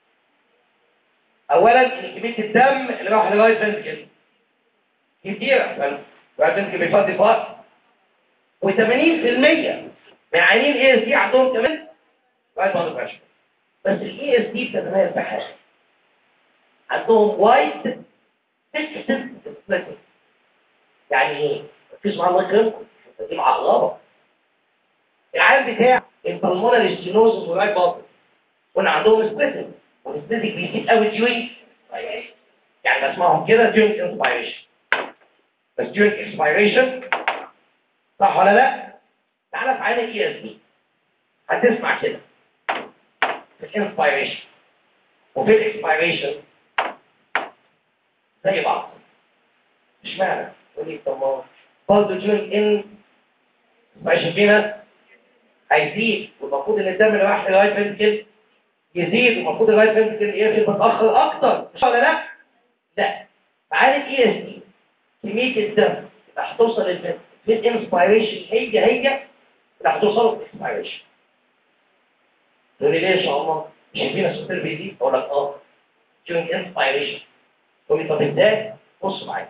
اولا ان كميه الدم اللي راح لغايه فنتكل كتيره فالفنتكل بيفضي فقط و80% من عيانين اي اس دي عندهم كمان رايت باند برانش بس الاي اس دي بتتميز بحاجه عندهم وايت فيكسد سبليتنج يعني ايه؟ ركزوا معايا الله يكرمكم دي معقلبه العيان بتاع البلمونري ستينوز ورايت باطن قلنا عندهم سبليتنج والسبليتنج بيزيد قوي ديورنج يعني بسمعهم كده ديورنج انسبيريشن بس ديورنج اكسبيريشن صح ولا لا؟ تعالى في عين الاي اس دي هتسمع كده في الانسبيريشن وفي الاكسبيريشن زي بعض مش معنى تقول لي طب ما برضه ديورنج ان ماشي فينا هيزيد والمفروض ان الدم اللي رايح لغايه فنتكل يزيد والمفروض لغايه فنتكل يقفل متاخر اكتر مش ولا لا؟ لا تعالى الاي اس دي كميه الدم اللي هتوصل للفنتكل في الانسبيريشن هي هي اللي هتوصل للاكسبيريشن تقول لي ليه ان شاء الله؟ مش فينا السوبر بيزيد؟ اقول لك اه during inspiration تقول لي طب ازاي؟ بص معايا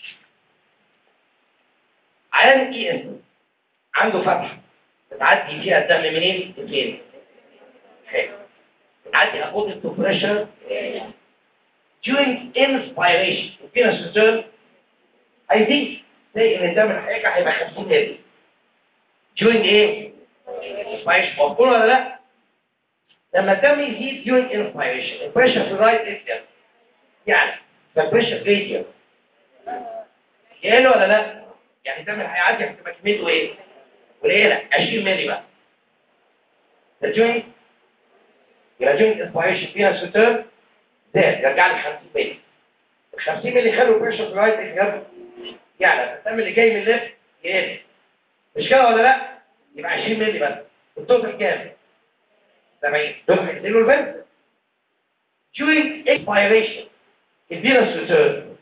عيان الاي اس عنده فتحه بتعدي فيها الدم منين لفين حلو بتعدي according to pressure during inspiration فينا السيستم هيزيد زي ان الدم الحقيقي هيبقى 50 مللي during ايه inspiration مفهوم ولا لا لما الدم يزيد during inspiration البريشر في الرايت اتريم يعني فالبريشر راديال يقل ولا لا يعني الدم اللي هيعدي هتبقى كميته ايه قليله 20 مللي بقى الجوينت يبقى جوينت انسبيريشن فيها سوتير زاد يرجع لي 50 مللي ال 50 مللي خلوا البريشر في الرايت اتريم يعني الدم اللي جاي من الليفت يقل مش كده ولا لا يبقى 20 مللي بس التوتال كام 70 دول هينزلوا البنت during expiration الفيروس ريتيرن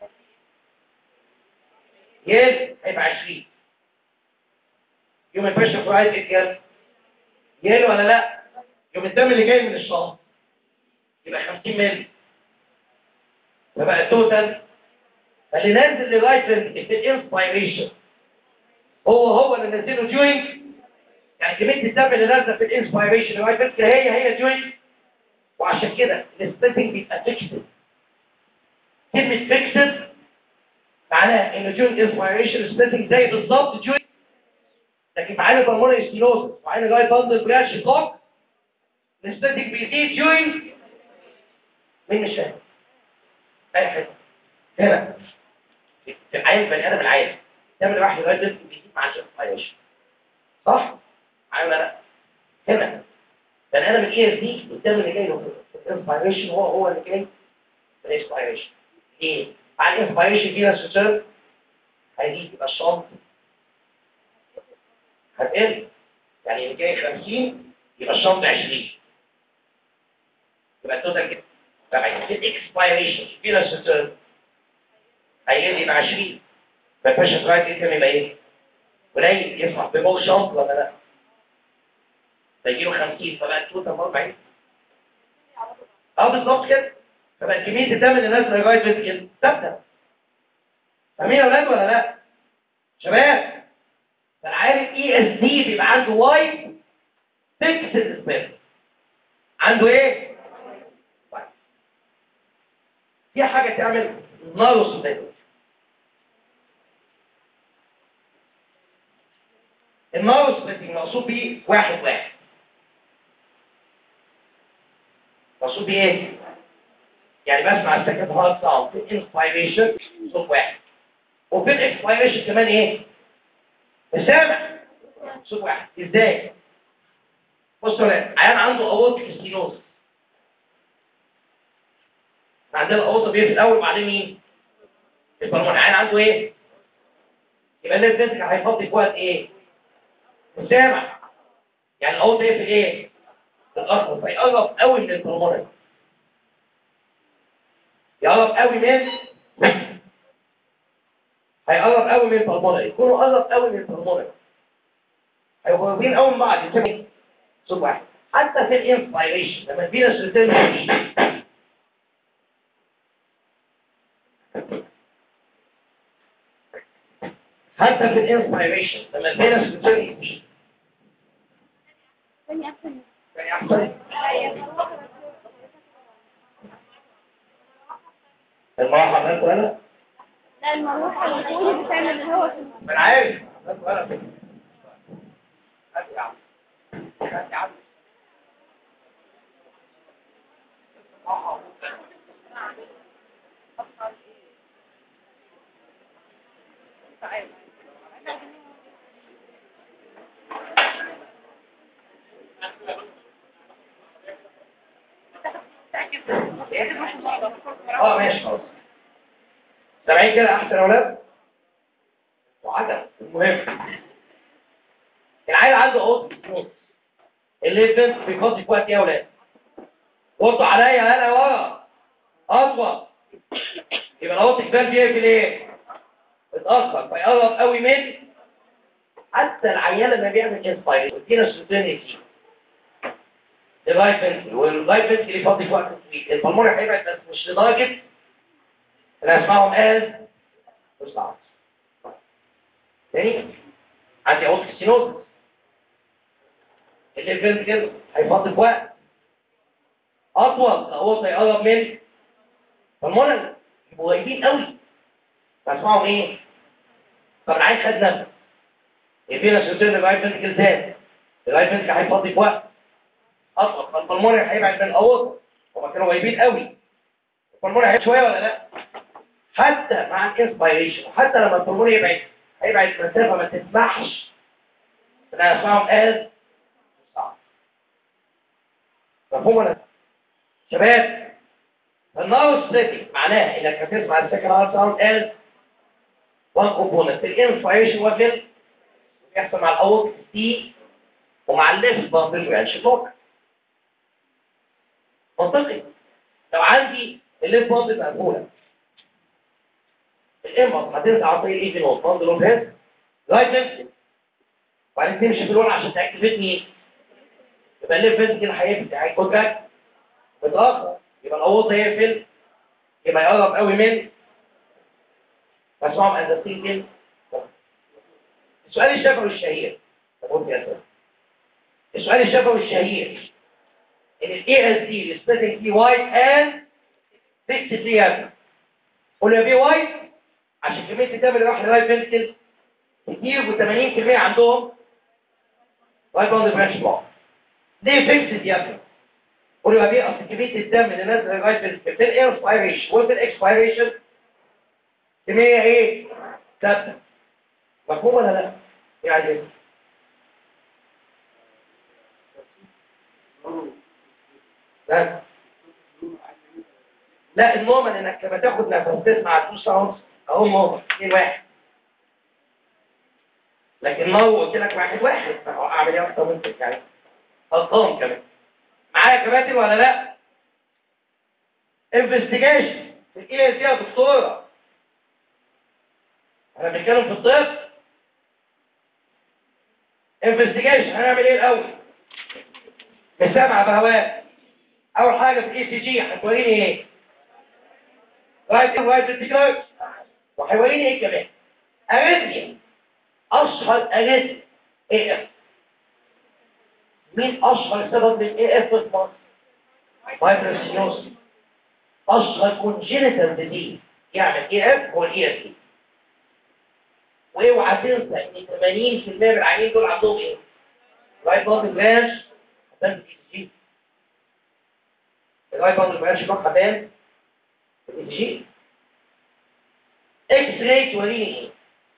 يس هيبقى 20 يوم البريشر في رايت اتجاه يل ولا لا يوم الدم اللي جاي من الشنط يبقى 50 مللي فبقى التوتال فاللي نازل لغايه في الانسبيريشن هو هو اللي نزله جوينج يعني كميه الدم اللي نازله في الانسبيريشن لغايه هي هي جوينج وعشان كده السبيسنج بيبقى فيكسد كلمة فيكسد معناها ان جون انسبيريشن سبيسنج زي بالظبط جون لكن في عين البلمونري ستينوزس وعين الرايت باندل بريال شقاق السبيسنج بيزيد جوين مين مش فاهم؟ اي حته هنا في عين البني ادم العادي تعمل واحد لغايه دلوقتي بيزيد مع الانسبيريشن صح؟ معايا ولا لا؟ هنا بني ادم الاي اس دي قدام اللي جاي له في الانسبيريشن هو هو اللي جاي في الانسبيريشن ليه؟ مع الانسبيريشن دي نفس السبب هيجي يبقى الشنط هتقل يعني اللي جاي 50 يبقى الشنط 20 يبقى التوتال كده طبعا في الاكسبيريشن في نفس السبب هيقل يبقى 20 فالباشا رايت يمكن يبقى ايه؟ قليل يسمح ببول شنط ولا لا؟ فيجيله 50 فبقى التوتال 40 اه بالظبط كده فبقى كميه الدم اللي نازله لغايه بنت كده ثابته فاهمين يا اولاد ولا لا؟ شباب فالعيال الاي اس دي بيبقى عنده واي فيكسد سبير عنده ايه؟ طيب. في حاجه تعمل نارو سبير النارو سبيتنج مقصود بيه واحد واحد مقصود بيه ايه؟ يعني بسمع السكند هارت ساوند في الانسبيريشن صوت واحد وفي الاكسبيريشن كمان ايه؟ سامع صوت واحد ازاي؟ بصوا يا عيان عنده اورتيك ستينوز عندنا الاورطه بيه في الاول وبعدين مين؟ البلمون عيان عنده ايه؟ يبقى الليف فينتريكل هيفضي في وقت ايه؟ سامع يعني الاورطه ايه في ايه؟ في الاخر فيقرب قوي من البلمون يقرب قوي من هيقرب قوي من البلمونة يكونوا قرب قوي من البلمونة هيبقوا قريبين قوي من بعض يسمي صوت واحد حتى في الانسبيريشن لما الفينس ريتيرن حتى في الانسبيريشن لما الفينس ريتيرن ثاني أحسن يعني احسن المراحة ده ولا لا المروحة اللي فوق بتعمل الهواء في ما انا عارف ده ولا هات يا عم هات يا عم اه ماشي خلاص سامعين كده احسن يا اولاد وعجب المهم العيل عنده اوضه نص اللي البنت بيفضي في وقت ايه يا اولاد وطوا عليا هلا ورا اطول يبقى الاوضه كفايه بيقفل ايه اتاخر فيقرب قوي من حتى العيال لما بيعمل انسباير ودينا السوداني فيه الرايت فنتل والرايت فنتل يفضي في وقت طويل البلمونري هيبعد بس مش لدرجه انا اسمعهم قال اسمعوا تاني عندي عود ستينوز اللي الفنتل هيفضي في وقت اطول اهو هيقرب من فالمونري يبقوا قريبين قوي فاسمعهم ايه طب العين خد نفس الفينس يصير الرايت فنتل زاد الرايت فنتل هيفضي في وقت اطول فالبلمونري هيبعد من الاوضه هما كانوا قريبين قوي البلمونري هيبعد شويه ولا لا حتى مع الانسبيريشن وحتى لما البلمونري يبعد هيبعد مسافه ما تسمحش ان انا اسمعهم قال صعب مفهوم ولا لا؟ شباب الناو سيتي معناه انك هتسمع السكن هارت ساوند قال وان كومبوننت الانسبيريشن وفي بيحصل مع الاوت تي ومع الليفت باندل يعني شطوك منطقي لو عندي الليفت باندل مقفوله الامر هتنزل عن طريق الايفي نوت باندل اوف هيد رايت ليفت وبعدين تمشي في الورق عشان تاكتيفيت مين يبقى الليفت فينت كده هيفتح هيكون باك متاخر يبقى الاوضه هيقفل يبقى يقرب قوي من بسمعهم اندستين كده السؤال الشفوي الشهير طب قلت يا سلام السؤال الشفوي الشهير ان الاي اس دي السبيتنج فيه وايت اند فيكس فيه هذا قول يا بي وايت عشان كميه الدم اللي راح للرايت فنتكل كتير و80% عندهم وايت باوند برانش بلوك ليه فيكس يا ابني قول يا بي اصل كميه الدم اللي نازله للرايت فنتكل في الانسبيريشن وفي الاكسبيريشن كميه ايه؟ ثابته مفهوم ولا لا؟ يعني ايه؟ لا لا النورمال انك لما تاخد نفس تسمع 2 ساوندز اهو النورمال 2 واحد لكن لو قلت لك واحد واحد فهو اعمل ايه اكتر من كده يعني غلطان كمان معايا كباتن ولا لا؟ انفستيجيشن ايه دي يا دكتوره؟ احنا بنتكلم في الطب انفستيجيشن هنعمل ايه الاول؟ بسبع بهوات اول حاجه في الاي سي جي هتوريني ايه رايت رايت انتجرال وهيوريني ايه كمان اريثميا اشهر اريثميا اي اف مين اشهر سبب للاي اف في مصر فايبروسينوس اشهر كونجينيتال ديزيز يعمل اي اف هو الاي اف دي واوعى تنسى ان 80% من العيانين دول عندهم ايه رايت بلاد برانش حساسيه جي الرايت باوند برانش بلوك حبان جي اكس راي توريني ايه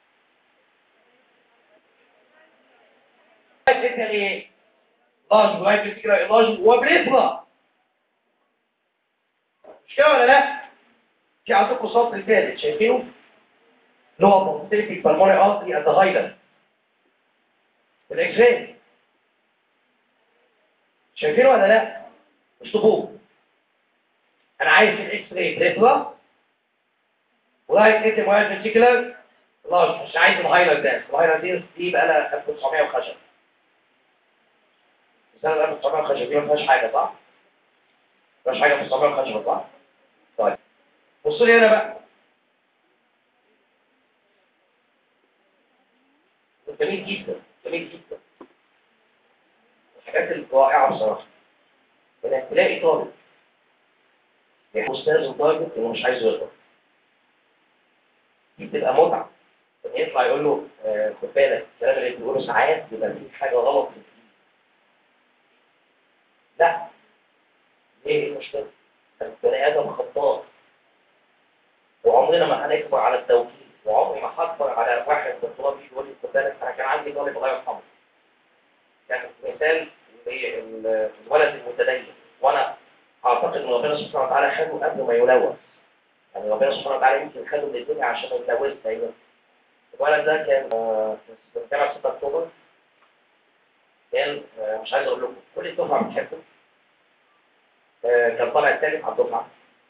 رايت فكره ايه لارج رايت فكره لارج وبريفرا مش كده ولا لا في عندكم سطر الثالث شايفينه اللي هو بوستيتيك بالمونري ارتري ات ذا هايلاند الاكس راي شايفينه ولا لا اشطبوه انا عايز الاكس راي بريفرا ورايت اتم وايد فينتيكولار لارج مش عايز الهايلايت ده الهايلايت دي دي بقى لها 1900 وخشب سنة 1900 وخشب دي ما فيهاش حاجة صح؟ ما فيهاش حاجة في 1900 وخشب صح؟ طيب بصوا لي هنا بقى جميل جدا جميل جدا الحاجات الرائعة بصراحة انك تلاقي طالب أستاذ وطالب إنه مش عايز يغلط دي بتبقى متعة إن يطلع يقول له آه، خد بالك الكلام اللي بتقوله ساعات بيبقى فيه حاجة غلط في الدين لا ليه المشكلة؟ البني آدم خطاء وعمرنا ما هنكبر على التوكيل وعمري ما هكبر على واحد من الطلاب يجي يقول لي خد بالك أنا كان عندي طالب الله يرحمه كان مثال ال- الولد المتدين وأنا اعتقد ان ربنا سبحانه وتعالى خده قبل ما يلوث يعني ربنا سبحانه وتعالى يمكن خده من الدنيا عشان يلوث دايما الولد ده كان آه، في الجامعه 6 اكتوبر كان آه، مش عايز اقول لكم كل الدفعه بتحبه آه، كان طالع الثالث على الدفعه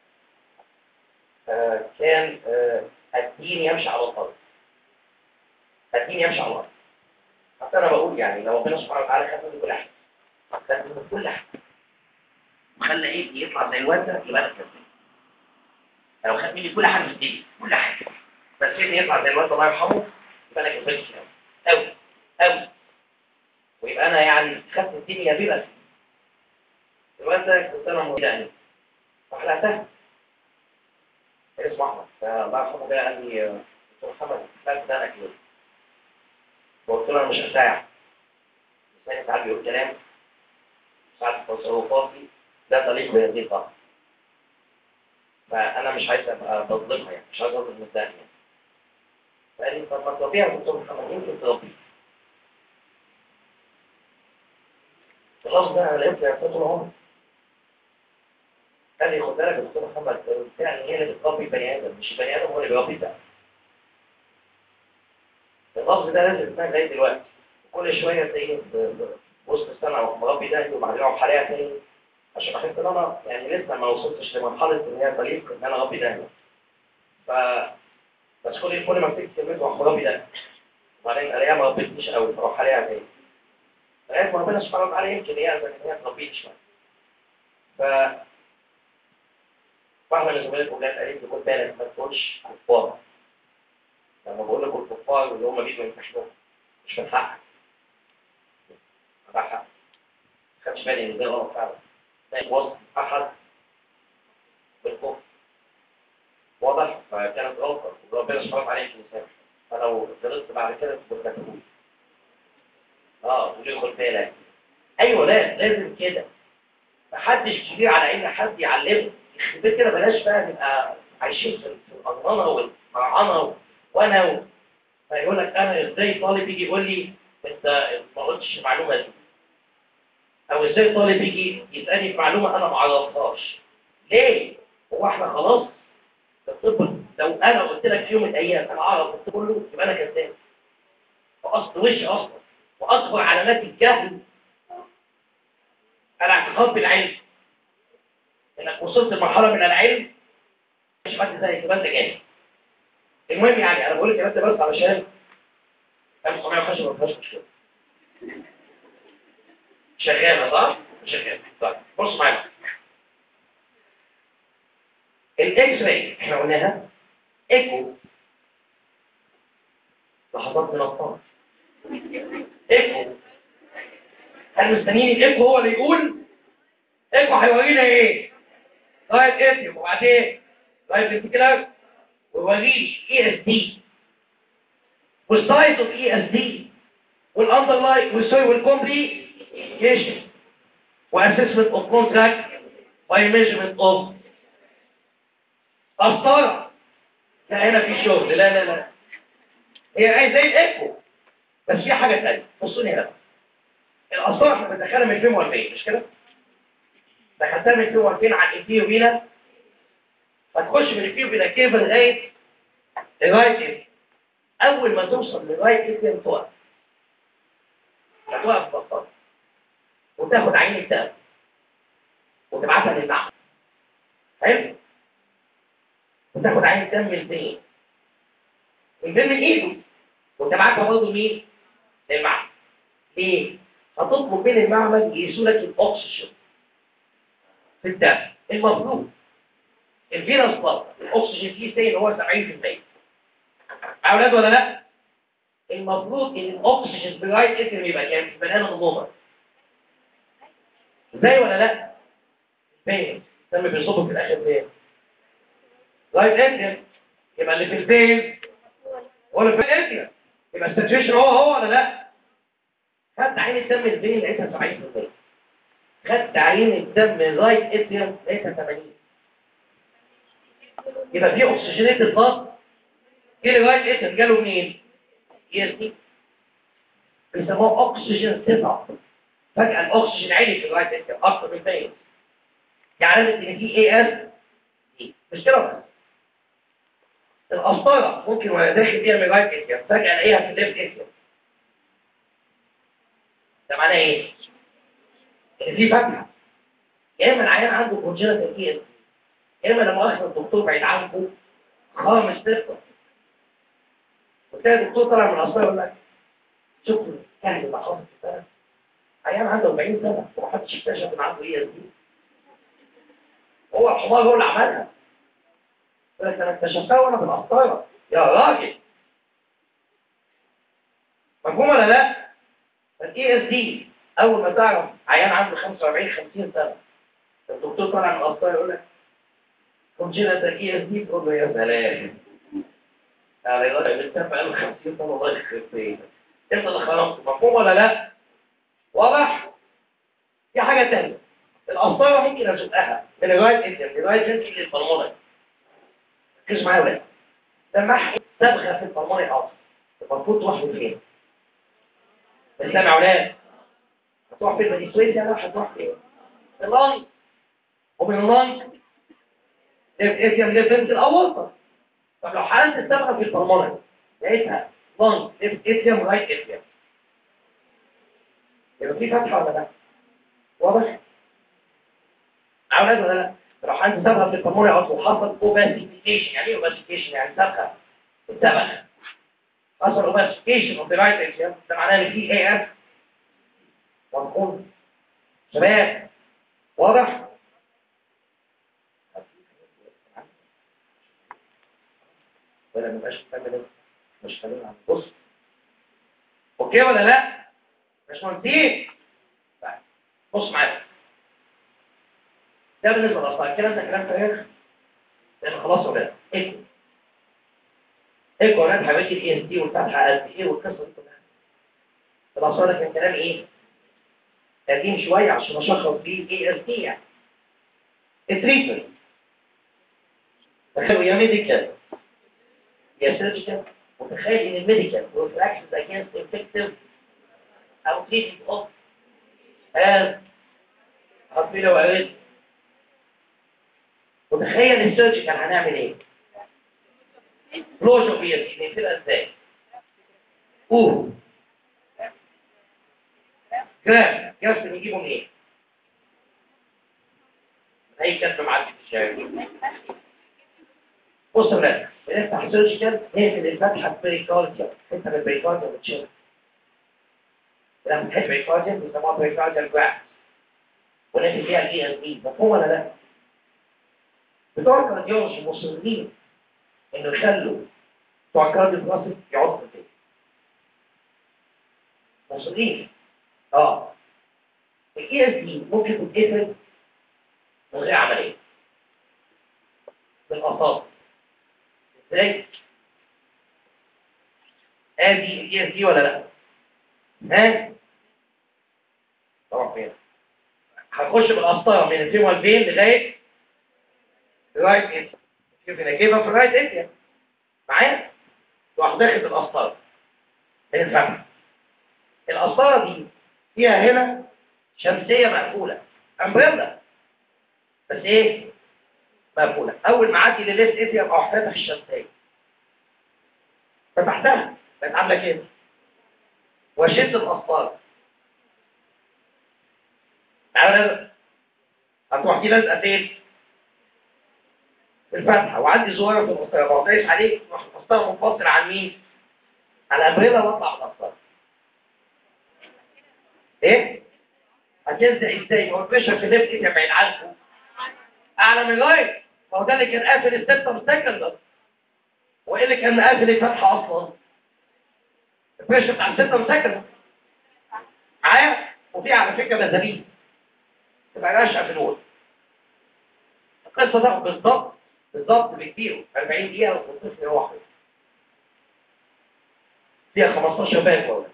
آه، كان آه، الدين يمشي على الارض الدين يمشي على الارض حتى انا بقول يعني لو ربنا سبحانه وتعالى خده من كل حاجه خده من كل حاجه وخلى ايه يطلع زي الواد ده يبقى انا كذاب لو خد مني كل حاجه في الدنيا كل حاجه بس ابني يطلع زي الواد ده الله يرحمه يبقى انا كذاب قوي قوي ويبقى انا يعني خدت الدنيا بلا الواد ده كنت انا مريض يعني فحلقتها كان اسمه احمد فالله يرحمه جه قال لي آه، دكتور محمد فات ده انا كده فقلت له انا مش هساعد لساني ساعات بيقول كلام ساعات تصرفاتي لا تليق بهذه الطاقة فأنا مش عايز أبقى بظلمها يعني مش عايز أظلم الثاني يعني فقال لي طب ما تربيها يا دكتور محمد يمكن تربي خلاص ده أنا لقيت يا طول عمري قال لي خد بالك يا دكتور محمد فعلا هي اللي بتربي البني آدم مش البني آدم هو اللي بيربي ده اللفظ ده لازم يتفهم لغاية دلوقتي كل شوية تلاقيه ب- ب- وسط السنة مربي ده وبعدين أروح عليها تاني عشان بحس ان انا يعني لسه ما وصلتش لمرحله ان هي طريق ان انا اربي دهن ف بس كل كل ما افتكر كلمته اروح مربي دهن وبعدين الاقيها ما ربتنيش قوي فاروح عليها تاني لغايه ما ربنا سبحانه وتعالى يمكن يأذن ان هي تربيني شويه ف واحده من زميلاتكم جت قالت لي خد بالك ما تقولش كفار لما بقول لكم الكفار اللي هم بيجوا ينتحروهم مش من حقك ده حق خدش بالي ان ده غلط فعلا زي وصف احد بالكفر واضح فكانت غلطه وربنا سبحانه وتعالى يسامح فلو غلطت بعد كده كنت هتقول اه وليه خد بالك ايوه لا لازم كده محدش كبير على ان حد يعلمه يخرب بيت كده بلاش بقى نبقى عايشين في في الأنظمة والمرعنة و- وانا و... فيقول لك انا ازاي طالب يجي يقول لي انت ما قلتش المعلومه دي او ازاي طالب يجي يسالني في معلومه انا ما اعرفهاش ليه هو احنا خلاص الطب لو انا قلت لك في يوم من الايام انا اعرف الطب كله يبقى انا كذاب واصل وش اصلا واكبر علامات الجهل الاعتقاد بالعلم انك وصلت لمرحله من العلم مش حد زيك يبقى انت جاهل المهم يعني انا بقول الكلام ده بس علشان 1905 ما فيهاش مشكله شغاله صح؟ شغاله طيب بص معايا الاكس راي احنا قلناها ايكو لحظات من الطاقه ايكو هل مستنيين الايكو هو اللي يقول ايكو هيورينا ايه رايت اتيوم وبعدين رايت فينتيكولار ويوريش اي اس دي والسايز اوف اي اس دي والاندرلاين والسوري والكومبليكيشن واسسمنت اوف كونتراكت باي ميجرمنت اوف قسطره لا هنا في شغل لا لا لا هي زي الايكو بس في حاجه ثانيه بصوا لي هنا القسطره احنا بندخلها من 2040 مش كده؟ دخلتها من 2040 على الانتيو بينا فتخش من الانتيو بينا كيف لغايه لغايه اول ما توصل لغايه اتنين توقف هتوقف بطل وتاخد عين الدم وتبعتها للمعمل حلو وتاخد عين الدم من البين من بين من ايده وتبعتها برضه مين؟ للمعمل ليه؟ هتطلب من المعمل يقيسوا لك الاكسجين في الدم المفروض الفيروس بلد الاكسجين فيه سي هو 70% اولاد ولا لا المفروض ان الاكسجين برايت اسم يبقى كام في بني ادم النمر ازاي ولا لا فين الدم بيصب في الاخر فين رايت اسم يبقى اللي في الفين هو اللي في الاسم يبقى الساتوريشن هو هو ولا لا خدت عين الدم الفين لقيتها 70% خدت عين الدم رايت اسم لقيتها 80 يبقى في اكسجينات الضغط جه لغايه اسم جاله منين يزني بيسموه اكسجين ثقه فجاه الاكسجين عالي في لغايه اسم اكتر من 100 يعني ان في اي اس مش كده بس القسطره ممكن وانا داخل بيها من لغايه اسم فجاه الاقيها في الليفت اسم ده معناه ايه؟ ان في فتحه يا اما العيان عنده كونجنتال اي اس يا اما لما اخذ الدكتور بعيد عنكم خامس ثقه وتلاقي الدكتور طلع من القسطره يقول لك شوف الكهل اللي حاصل في السنه عيان عنده 40 سنه ومحدش اكتشف ان عنده اي اس دي هو الحمار هو اللي عملها يقول لك انا اكتشفتها وانا في القسطره يا راجل مفهوم ولا لا؟ الاي اس دي اول ما تعرف عيان عنده 45 50 سنه الدكتور طالع من القسطره يقول لك كونجنتال اي اس دي تقول له يا سلام يعني الراجل بيتفق له 50 سنه الله يخرب بيتك انت اللي خرجت مفهوم ولا لا؟ واضح؟ في حاجه ثانيه القسطره ممكن ازقها من لغايه انت لغايه انت للبلمونري ركز معايا يا ولاد ده محي صبغه في البلمونري اصلا المفروض تروح من فين؟ بس سامع يا ولاد هتروح فين؟ ما دي يعني هتروح فين؟ اللنج ومن اللنج اتيم ليفنت الاورطه طب لو حالت الصبغه في البلمونري لقيتها لانج اتيم رايت اتيم يبقى في فتحه ولا لا؟ واضح؟ اولاد ولا لا؟ لو حالت الصبغه في البلمونري اصلا حصل اوباسيفيكيشن يعني ايه اوباسيفيكيشن؟ يعني صبغه الصبغه حصل اوباسيفيكيشن اوف ذا رايت اتيم ده معناه ان في اي اف مفهوم شباب واضح؟ ولا مبقاش مكمل مش فاهمين عن بص اوكي ولا لا مش مهندسين طيب بص معايا ده بالنسبه للاطفال الكلام ده كلام فارغ لان خلاص يا ولاد ايكو ايكو يا ولاد حبايبي الاي اس دي والفتحه قد ايه والقصه دي كلها الاطفال ده كان كلام ايه؟ قديم شويه عشان اشخص بيه الاي اس دي يعني التريتمنت تخيلوا يا ميديكال يا سيرجيكال وتخيل ان الميديكال والفراكشنز اجينست انفكتيف او تريتمنت اوف از هطفيله وقريت وتخيل السيرجيكال هنعمل ايه؟ كلوجر بيرتي نقفلها ازاي؟ اوه جراف جراف بنجيبه منين؟ اي كلب معدي في الشارع بص يا ولاد بنفتح سيرجيكال نقفل الفتحه بريكارديا حته من البريكارديا بتشيلها لما تحب بريكارديا بيسموها بريكارديال جراف ونقفل فيها الاي اس بي مفهوم ولا لا؟ بتوع الكارديولوجي مصرين انه يخلوا بتوع الكارديو بلاسيك يقعدوا في البيت مصرين اه الاي اس بي ممكن تتقفل من غير عمليه بالاصابع ازاي؟ ادي الاي اس دي ولا لا؟ ها؟ طبعا فين؟ هنخش بالقسطره من الفيموال فين لغايه الرايت انت شوف انا جايبها في الرايت انت معايا؟ تروح داخل بالقسطره من الفتحه القسطره دي فيها هنا شمسيه مقفوله امبريلا بس ايه؟ مقفوله اول ما اعدي لليست ايه ابقى فاتح الشمسيه فتحتها بقت عامله كده واشد القسطره تعالى هتروح دي لازقه فين؟ في الفتحه وعندي زرار في القسطره لو دايس عليه تروح القسطره منفصل عن مين؟ على الامبريلا واطلع بالقسطره ايه؟ هتلزق ازاي؟ هو البشر في الليفت ايه بعيد عنكم اعلى من الرايت ما هو ده اللي كان قافل السبتم سكند وايه اللي كان قافل الفتحه اصلا؟ البريشر بتاع السبتم سكند معايا وفي على فكره مزابيب تبقى راشقه في الوقت القصه تاخد بالظبط بالظبط بكتير 40 دقيقه والطفل يروح فيها 15 باك ولا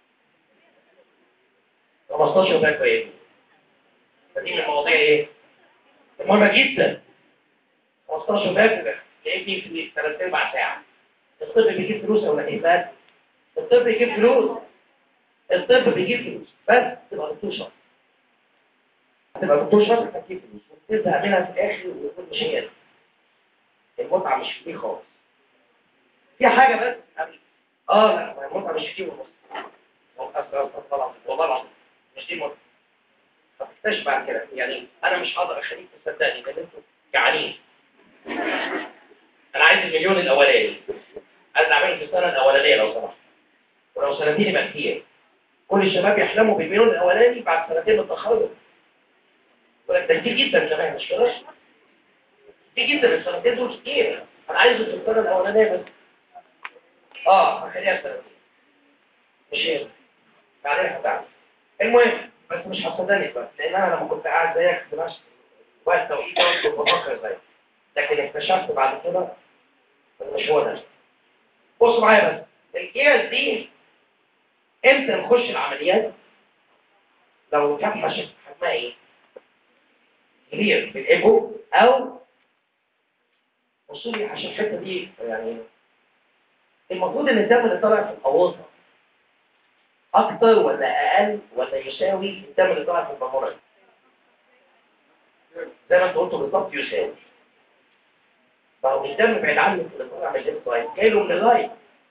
15 باك ايه؟ فدي من المواضيع ايه؟ مهمه جدا 15 باك تلاقيني في ثلاث ارباع ساعه الطب بيجيب فلوس ولا ايه بس الطب بيجيب فلوس الطب بيجيب فلوس بس تبقى دكتور شاطر هتبقى دكتور شاطر هتجيب فلوس وتزهق منها في الاخر ويكون مش هي دي. المتعه مش في دي خالص في حاجه بس قبل اه لا المتعه مش في دي ونص والله العظيم مش دي المتعه هتكتشف بعد كده يعني انا مش هقدر اخليك تصدقني لان انتوا جعانين انا عايز المليون الاولاني عايز اعمله في السنه الاولانيه لو سمحت ولو سنتين يبقى كتير كل الشباب يحلموا بالمليون الاولاني بعد سنتين من التخرج ولكن ده كتير جدا كمان مش كده كتير جدا السنتين دول كتير انا عايزه في السنه الاولانيه بس اه هخليها سنتين مش هي بعدين هتعمل المهم بس مش هصدقني بس لان انا لما كنت قاعد زيك في نفس وقت توقيت ده كنت بفكر زيك لكن اكتشفت بعد كده إن مش هو ده بصوا معايا بس الجهاز دي امتى نخش العمليات لو فتحه شكل حجمها ايه كبير في الايجو او بصوا لي عشان الحته دي يعني المفروض ان الدم اللي طالع في الاوسط اكتر ولا اقل ولا يساوي الدم اللي طالع في البمرة زي ما انت قلت بالظبط يساوي فهو مش دم بعيد عنك اللي طالع من الليفت رايت جاي له من الرايت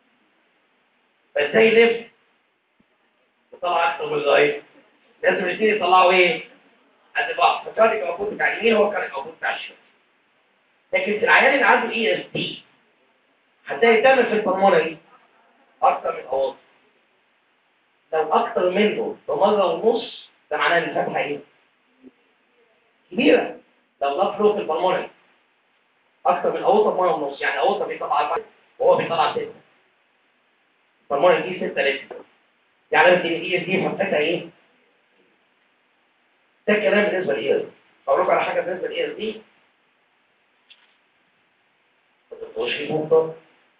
فازاي ليفت وطلع اكتر من الرايت لازم الاثنين يطلعوا ايه؟ قد بعض فكان موجود بتاع اليمين هو كان موجود بتاع الشمال لكن في العيان اللي عنده اي اس دي هتلاقي الدم في البلمونري اكتر من الاوسط لو اكتر منه بمره ونص ده معناه ان الفتحه ايه؟ كبيره لو لا فلو في البلمونري اكتر من اوسط مره ونص يعني اوسط بيطلع اربعه وهو بيطلع سته البلمونري دي 6 لتر يعني انت الاي اس دي فتحتها ايه؟ ده الكلام بالنسبه لايه؟ اقول لكم على حاجه بالنسبه للاي اس دي ما تبقوش في نقطه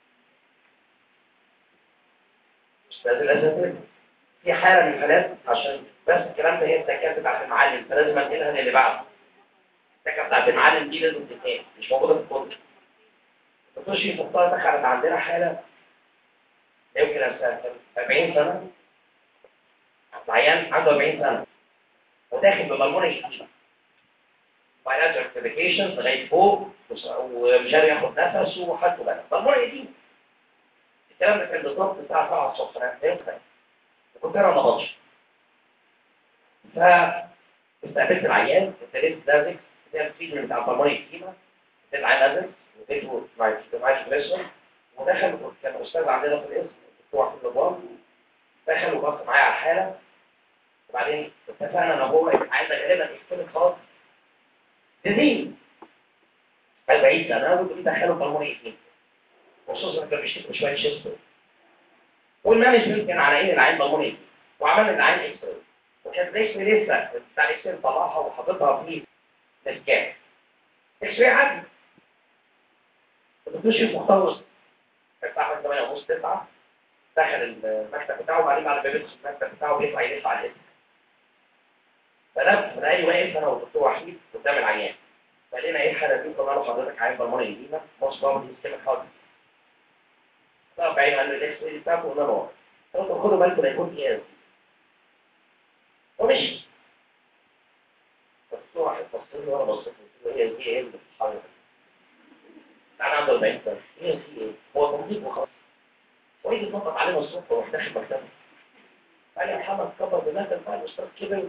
استاذ الاساتذه في حاله من الحالات عشان بس الكلام ده هي التكات بتاعت المعلم فلازم انقلها للي بعده التكات بتاعت المعلم دي لازم تتنقل مش موجوده في الكتب الدكتور شريف مختار دخلت عندنا حاله يمكن 40 سنه العيان عنده 40 سنه وداخل بمرمونه جديده بايلاترال كوميونيكيشن لغايه فوق وص- ومش قادر ياخد نفسه وحالته بقى مرمونه جديده الكلام ده كان بالظبط الساعه 7 الصبح انا فهمت وكنت انا ما بطش فاستقبلت العيان ابتديت دازك ابتديت التريتمنت بتاع البلموني كيما ابتديت العيان نازل واديته معايا بريشن ودخل كان استاذ عندنا في الاسم الدكتور حسين نظام دخل وبص معايا على الحاله وبعدين اتفقنا ان هو عايز غالبا يختلف خالص جديد 40 سنه وتقول لي دخله بالموني كيما خصوصا كان بيشتكي شويه شيست والمانجمنت كان على ايه العين بالموني وعملنا العين اكس راي وكانت الاكس راي لسه بتاع الاكس راي طلعها وحاططها في السكان اكس راي عادي الدكتور شريف مخلص الساعه 8 ونص 9 دخل المكتب بتاعه وبعدين بعد ما بيلبس المكتب بتاعه بيطلع يلف على الاسم فده فلاقي واقف انا والدكتور وحيد قدام العيان فلقينا ايه الحاله دي قلنا له حضرتك عين بالموني جديده مصر باور دي سكيمك هارد طب بعدين قال له الاكس راي بتاعته قلنا له قلت له خدوا بالكم لا يكون ايه ومشي الدكتور واحد بص لي وانا بصيت له هي دي ايه اللي بتتحرك انا عنده 40 سنه ايه في ايه هو تنظيف وخلاص ويجي يتنطط علينا الصبح وراح داخل مكتبه قال لي يا محمد كبر دماغك بقى الاستاذ كبر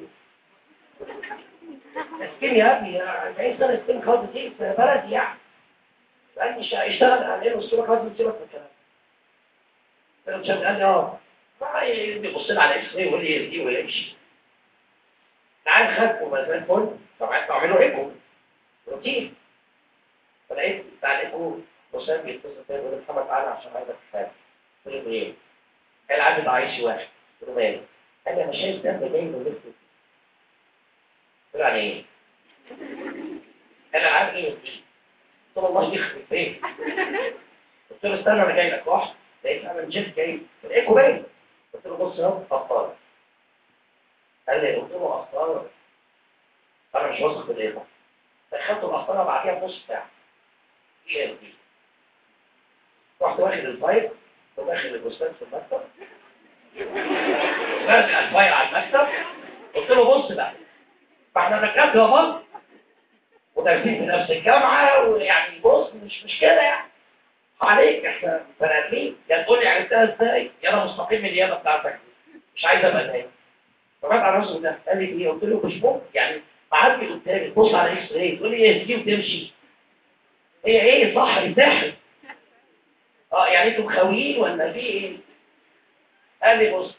مسكين يا ابني 40 سنه سكين خالص دي في بلدي يعني قال لي شا- اشتغل عليه والصوره خالص سيبك من الكلام قال له شغال قال لي اه بيبص لي على اكس راي ويقول لي دي ويمشي تعال خدته ما زي الفل طبعا تعملوا ايكو روتين فلقيت بتاع الايكو حسام بيتصل بيا يقول لي محمد تعالى عشان عايزك في حاجه قلت له ايه؟ قال لي عايز عايش واحد قلت له مالك؟ قال لي انا شايف دم جاي من لفت قلت له يعني ايه؟ قال لي عارف ايه دي؟ قلت له الله يخرب بيت قلت له استنى انا جاي لك واحد لقيت انا جيت جاي الايكو باين قلت له بص اهو ابطال قال لي قلت له اسرار انا مش واثق في الايه دخلت الاسرار بعديها بنص ساعه ايه دي رحت واخد الفايل وداخل الاستاذ في المكتب برجع الفايل على المكتب قلت له بص بقى فاحنا ركبت يا بابا ودارسين في نفس الجامعه ويعني بص مش مش كده يعني عليك احنا بني ادمين يا تقول لي عرفتها ازاي يا انا مستقيم من النيابه بتاعتك مش عايز ابقى نايم فبعد على نفسه ده قال لي ايه قلت له مش ممكن يعني معدي قدامي تبص على اكس راي تقول لي ايه دي وتمشي هي ايه صح بتضحك اه يعني انتوا مخاويين ولا في ايه قال لي بص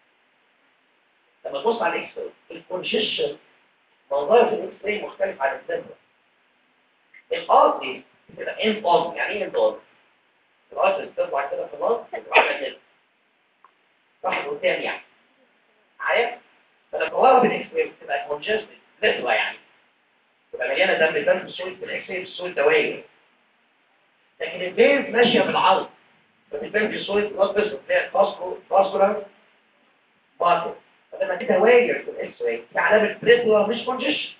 لما تبص على الاكس راي الكونجيشن موضوع في الاكس راي مختلف عن الزبده القاضي كده انقاض يعني ايه انقاض القاضي بتطلع كده في النص بتبقى عامله كده راح قدام يعني معايا فلما ورا بالاكس راي بتبقى كونجستد لترة يعني تبقى مليانه دم دم في الصوره بالاكس راي في الصوره دواير لكن الفيز ماشيه بالعرض فبتبان في صوره بلاد بس بتلاقي فاسكولار باطل فلما دي دواير في الاكس راي دي علامه بريتولا مش كونجيشن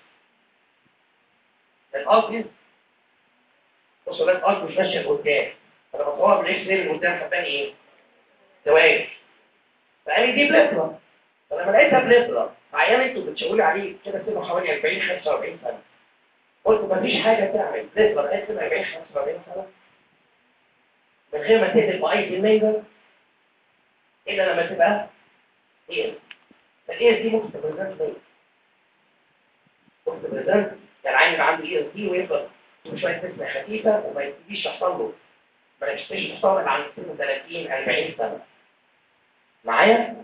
القصد بص ده القصد مش ماشيه لقدام فلما تصور بالاكس راي من قدام هتبان ايه؟ دواير فقال لي دي بليترا فلما لقيتها بليترا عيان انتوا بتشاوروا عليه كده سنه حوالي 40 45 سنه قلت مفيش حاجه تعمل بليترا لغايه سنه 40 45 سنه من غير ما تقلب باي الميزه الا لما تبقى ايه فالايه دي ممكن تبريزنت ليه ممكن تبريزنت يعني عين اللي عنده ايه دي ويفضل شويه نسمه خفيفه وما يبتديش يحصل له ما يبتديش يحصل له عند سن 30 40 سنه معايا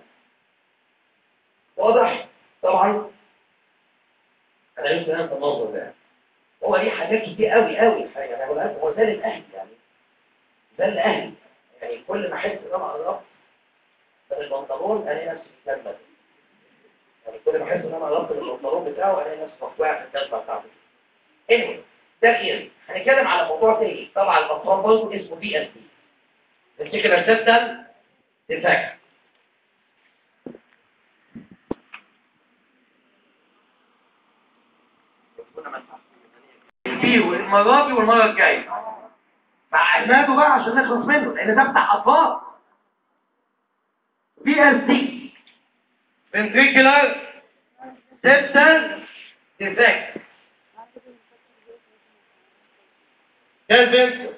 واضح طبعا انا يمكن انت المنظر ده هو ليه حاجات كتير قوي قوي الحقيقه انا بقول لك هو زال الاهل يعني زال الاهل يعني كل ما احس ان انا قربت من البنطلون الاقي نفسي بتلمس يعني كل ما احس ان انا قربت من البنطلون بتاعه الاقي نفسي مقطوع في الجزمه بتاعته anyway ده الاير هنتكلم على موضوع تاني طبعا الاطفال برضه اسمه بي اس دي ventricular septal defect في المرة دي والمرة الجاية مع اسناده بقى عشان نخلص منه لان ده بتاع اطفال بي اس دي ventricular septal defect ده الفنتر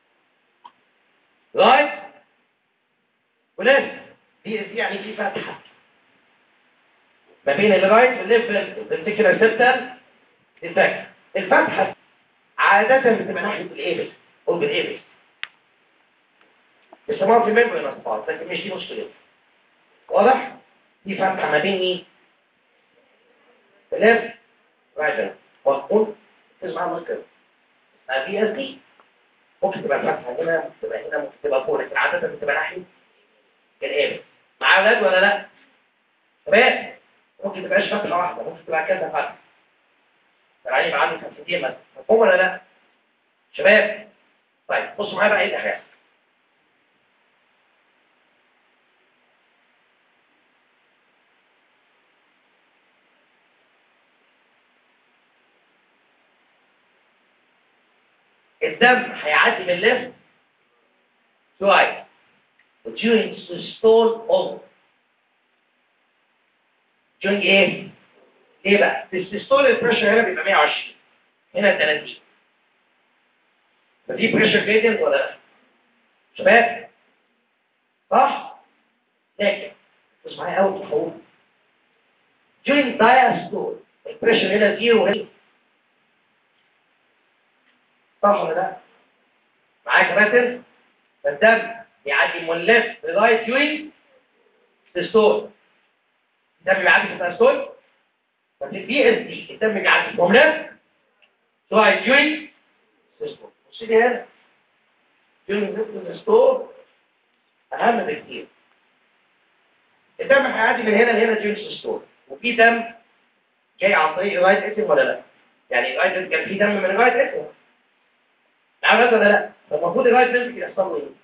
رايت وليفت دي اس دي يعني في فتحه ما بين الرايت والليفت ventricular septal defect الفتحه عاده بتبقى ناحيه الايبس او بالايبس بيسموها في ميمبرين اسباس لكن مش دي مشكلتها واضح دي فتحه ما بين ايه الليفت رايت مظبوط تسمع الله كده في اس دي ممكن تبقى الفتحه هنا ممكن تبقى هنا ممكن تبقى فوق لكن عاده بتبقى ناحيه الايبس معايا اولاد ولا لا شباب ممكن تبقاش فتحه واحده ممكن تبقى كذا فتحه يعني يبقى عندي فتحتين مثلا مفهوم ولا لا شباب طيب بصوا معايا بقى ايه اللي هيحصل الدم هيعدي من الليفت شوية وduring systole over during ايه؟ ليه بقى؟ في السيستول البريشر هنا بيبقى 120 هنا 30 فدي بريشر جريدينت ولا لا؟ شباب صح؟ لكن بص معايا قوي تحول during diastole البريشر هنا زيرو هنا صح ولا لا؟ معايا كباتن فالدم بيعدي من الليفت لغايه يوين سيستول الدم بيعدي في السيستول ففي البي اس دي الدم بيعدي من ليفت لغايه يوين سيستول بص لي هنا يوين سيستول اهم بكتير الدم هيعدي من هنا لهنا يوين سيستول وفي دم جاي عن طريق رايت اسم ولا لا؟ يعني رايت كان في دم من رايت اسم عملت ولا لا فالمفروض الرايت فينتركل يحصل له ايه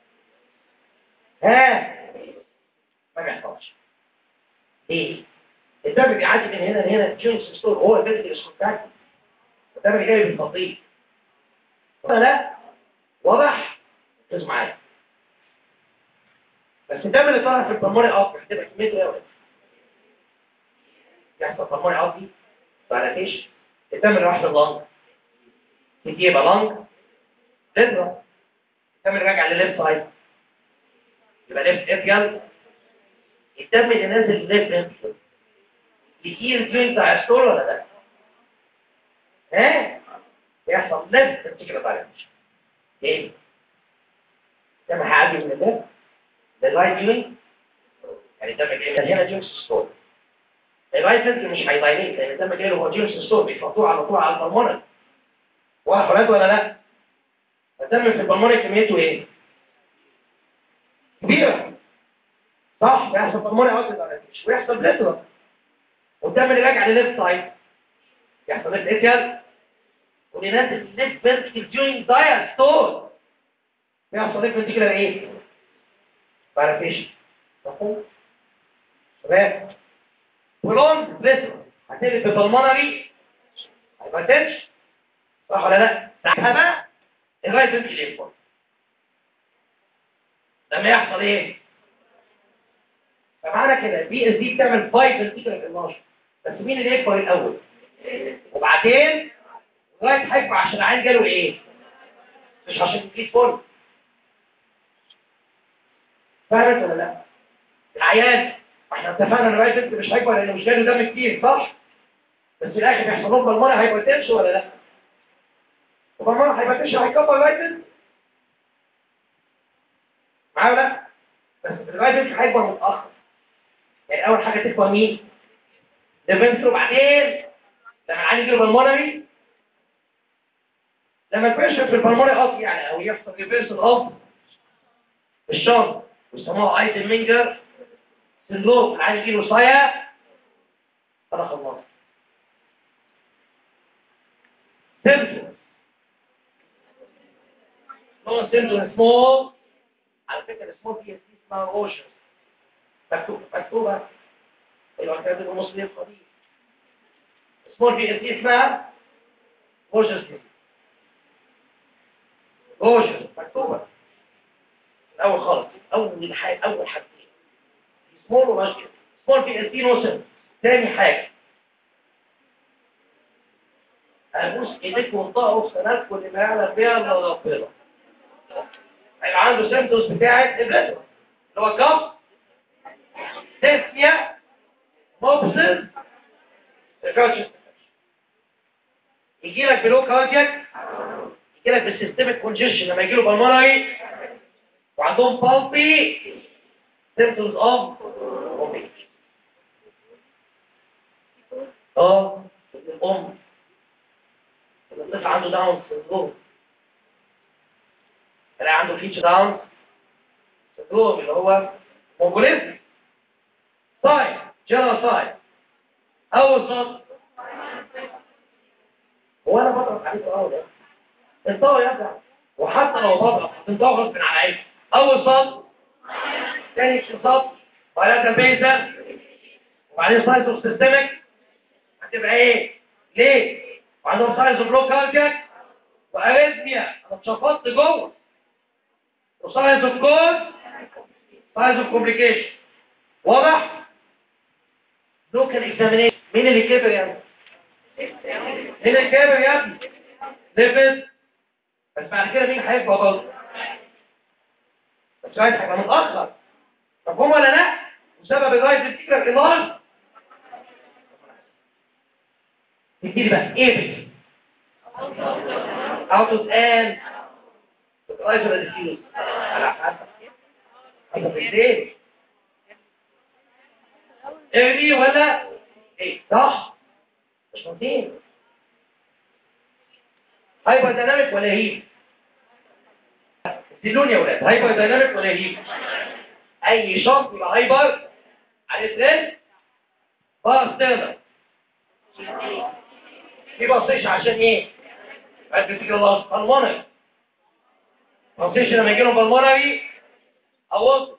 ها ما بيحصلش ليه الدم بيعدي من هنا لهنا جونس ستور هو الفينتركل سكونتاكت الدم اللي جاي بالتطبيق ولا لا واضح ركز معايا بس الدم اللي طالع في البلموني اب هتبقى كميته ايه يا ولد يحصل بلموني اب دي فعلاتيش الدم اللي راح لللنج تيجي يبقى لنج لترا الدم اللي راجع لليفت سايد يبقى ليفت اتريال الدم اللي نازل ليفت فنتركل يجي الجوينت على الستور ولا لا؟ ها؟ يحصل ليفت فنتركل دايركشن ايه؟ الدم هيعدي من الليفت للرايت جوينت يعني الدم جاي من هنا جوينت ستور الرايت فنتركل مش هيدايليت لان الدم جاي له هو جوينت ستور بيحطوه على طول على البلمونر واضح ولا ولا لا؟ الدم في البلمونري كميته ايه؟ كبيرة صح بيحصل بالمونري اوت ويحصل بليترا والدم اللي راجع لليفت سايد يحصل ليفت اتيال واللي نازل ليفت فيرتيكال جوين داير ستور بيحصل ليفت فيرتيكال ايه؟ بارافيشن مفهوم؟ شباب ولونج بليترا هتقلب بالبلمونري هايبرتنشن صح ولا لا؟ ساعتها بقى الرايت فينتركل يكبر لما يحصل ايه؟ فمعنى كده البي اس دي بتعمل 5 فينتركل 12 بس مين اللي يكبر الاول؟ وبعدين الرايت هيكبر عشان العين جاله ايه؟ مش عشان تجيب فل فهمت ولا لا؟ العيان احنا اتفقنا ان الرايت فينتركل مش هيكبر لانه مش جاله دم كتير صح؟ بس في الاخر بيحصل لهم بالمره هايبرتنشن ولا لا؟ وبالمره هايبرتنشن هيكبر الرايت فينتركل معايا ولا لا؟ بس في الرايت فينتركل هيكبر متاخر يعني اول حاجه تكبر مين؟ الفنتركل وبعدين لما العين يجي بالمونري لما البريشر في البلمونري اوف يعني او يحصل ريفيرسال اوف الشنط بيسموها ايتن مينجر سندروم العين يجي له صايع انا خلصت سيمبتوم نوع سيمبتوم سمول على فكره السمول دي اسمها اوشن مكتوب مكتوبه العكاز المصري القديم سمول في اس اسمها اوشن اوشن مكتوبه الاول خالص اول حاجه اول حاجتين سمول وماشي سمول في اس نوصل تاني حاجه ابوس ايديك وانطقوا في سنتكم اللي ما يعلم بيها الا ربنا هيبقى عنده سيمتومز بتاعت الريتم اللي هو كف تسمية مبسل كارتش يجي لك بلو كاردياك يجي لك بالسيستمك كونجيشن لما يجي له بالمونري وعندهم بالبي سيمتومز اوف اوبيك اه الام الطفل عنده داون سندروم تلاقي عنده فيتش داون سندروم اللي هو مونجوليزم طيب جنرال سايد اول صوت هو انا بضغط عليك اول ده انطقوا يا ابني وحتى لو بضغط انطقوا غصب عن عينك اول صوت ثاني صوت وبعدين بيزا وبعدين سايز اوف سيستمك هتبقى ايه ليه وعندهم سايز اوف لو كاردياك واريزميا انا اتشفطت جوه وسايز اوف كوز سايز اوف كومبليكيشن واضح لوكال اكزامينيشن مين اللي كبر يا ابني مين اللي كبر يا ابني ليفت بس بعد كده مين هيكبر برضه بس رايح هيبقى متاخر طب هم ولا لا وسبب الرايز الفكره الانهار تديني بس ايه بس اوتوس ان رايز ولا ديفيوز على حسب حسب الايه ايه دي ولا ايه صح مش ممكن هايبر دايناميك ولا هيب دلوني يا ولاد هايبر دايناميك ولا هيب اي شخص يبقى هايبر على ترند باص تقدر في بصيش عشان ايه قد تيجي الله بالمونري بصيش لما يجي لهم بالمونري اوصل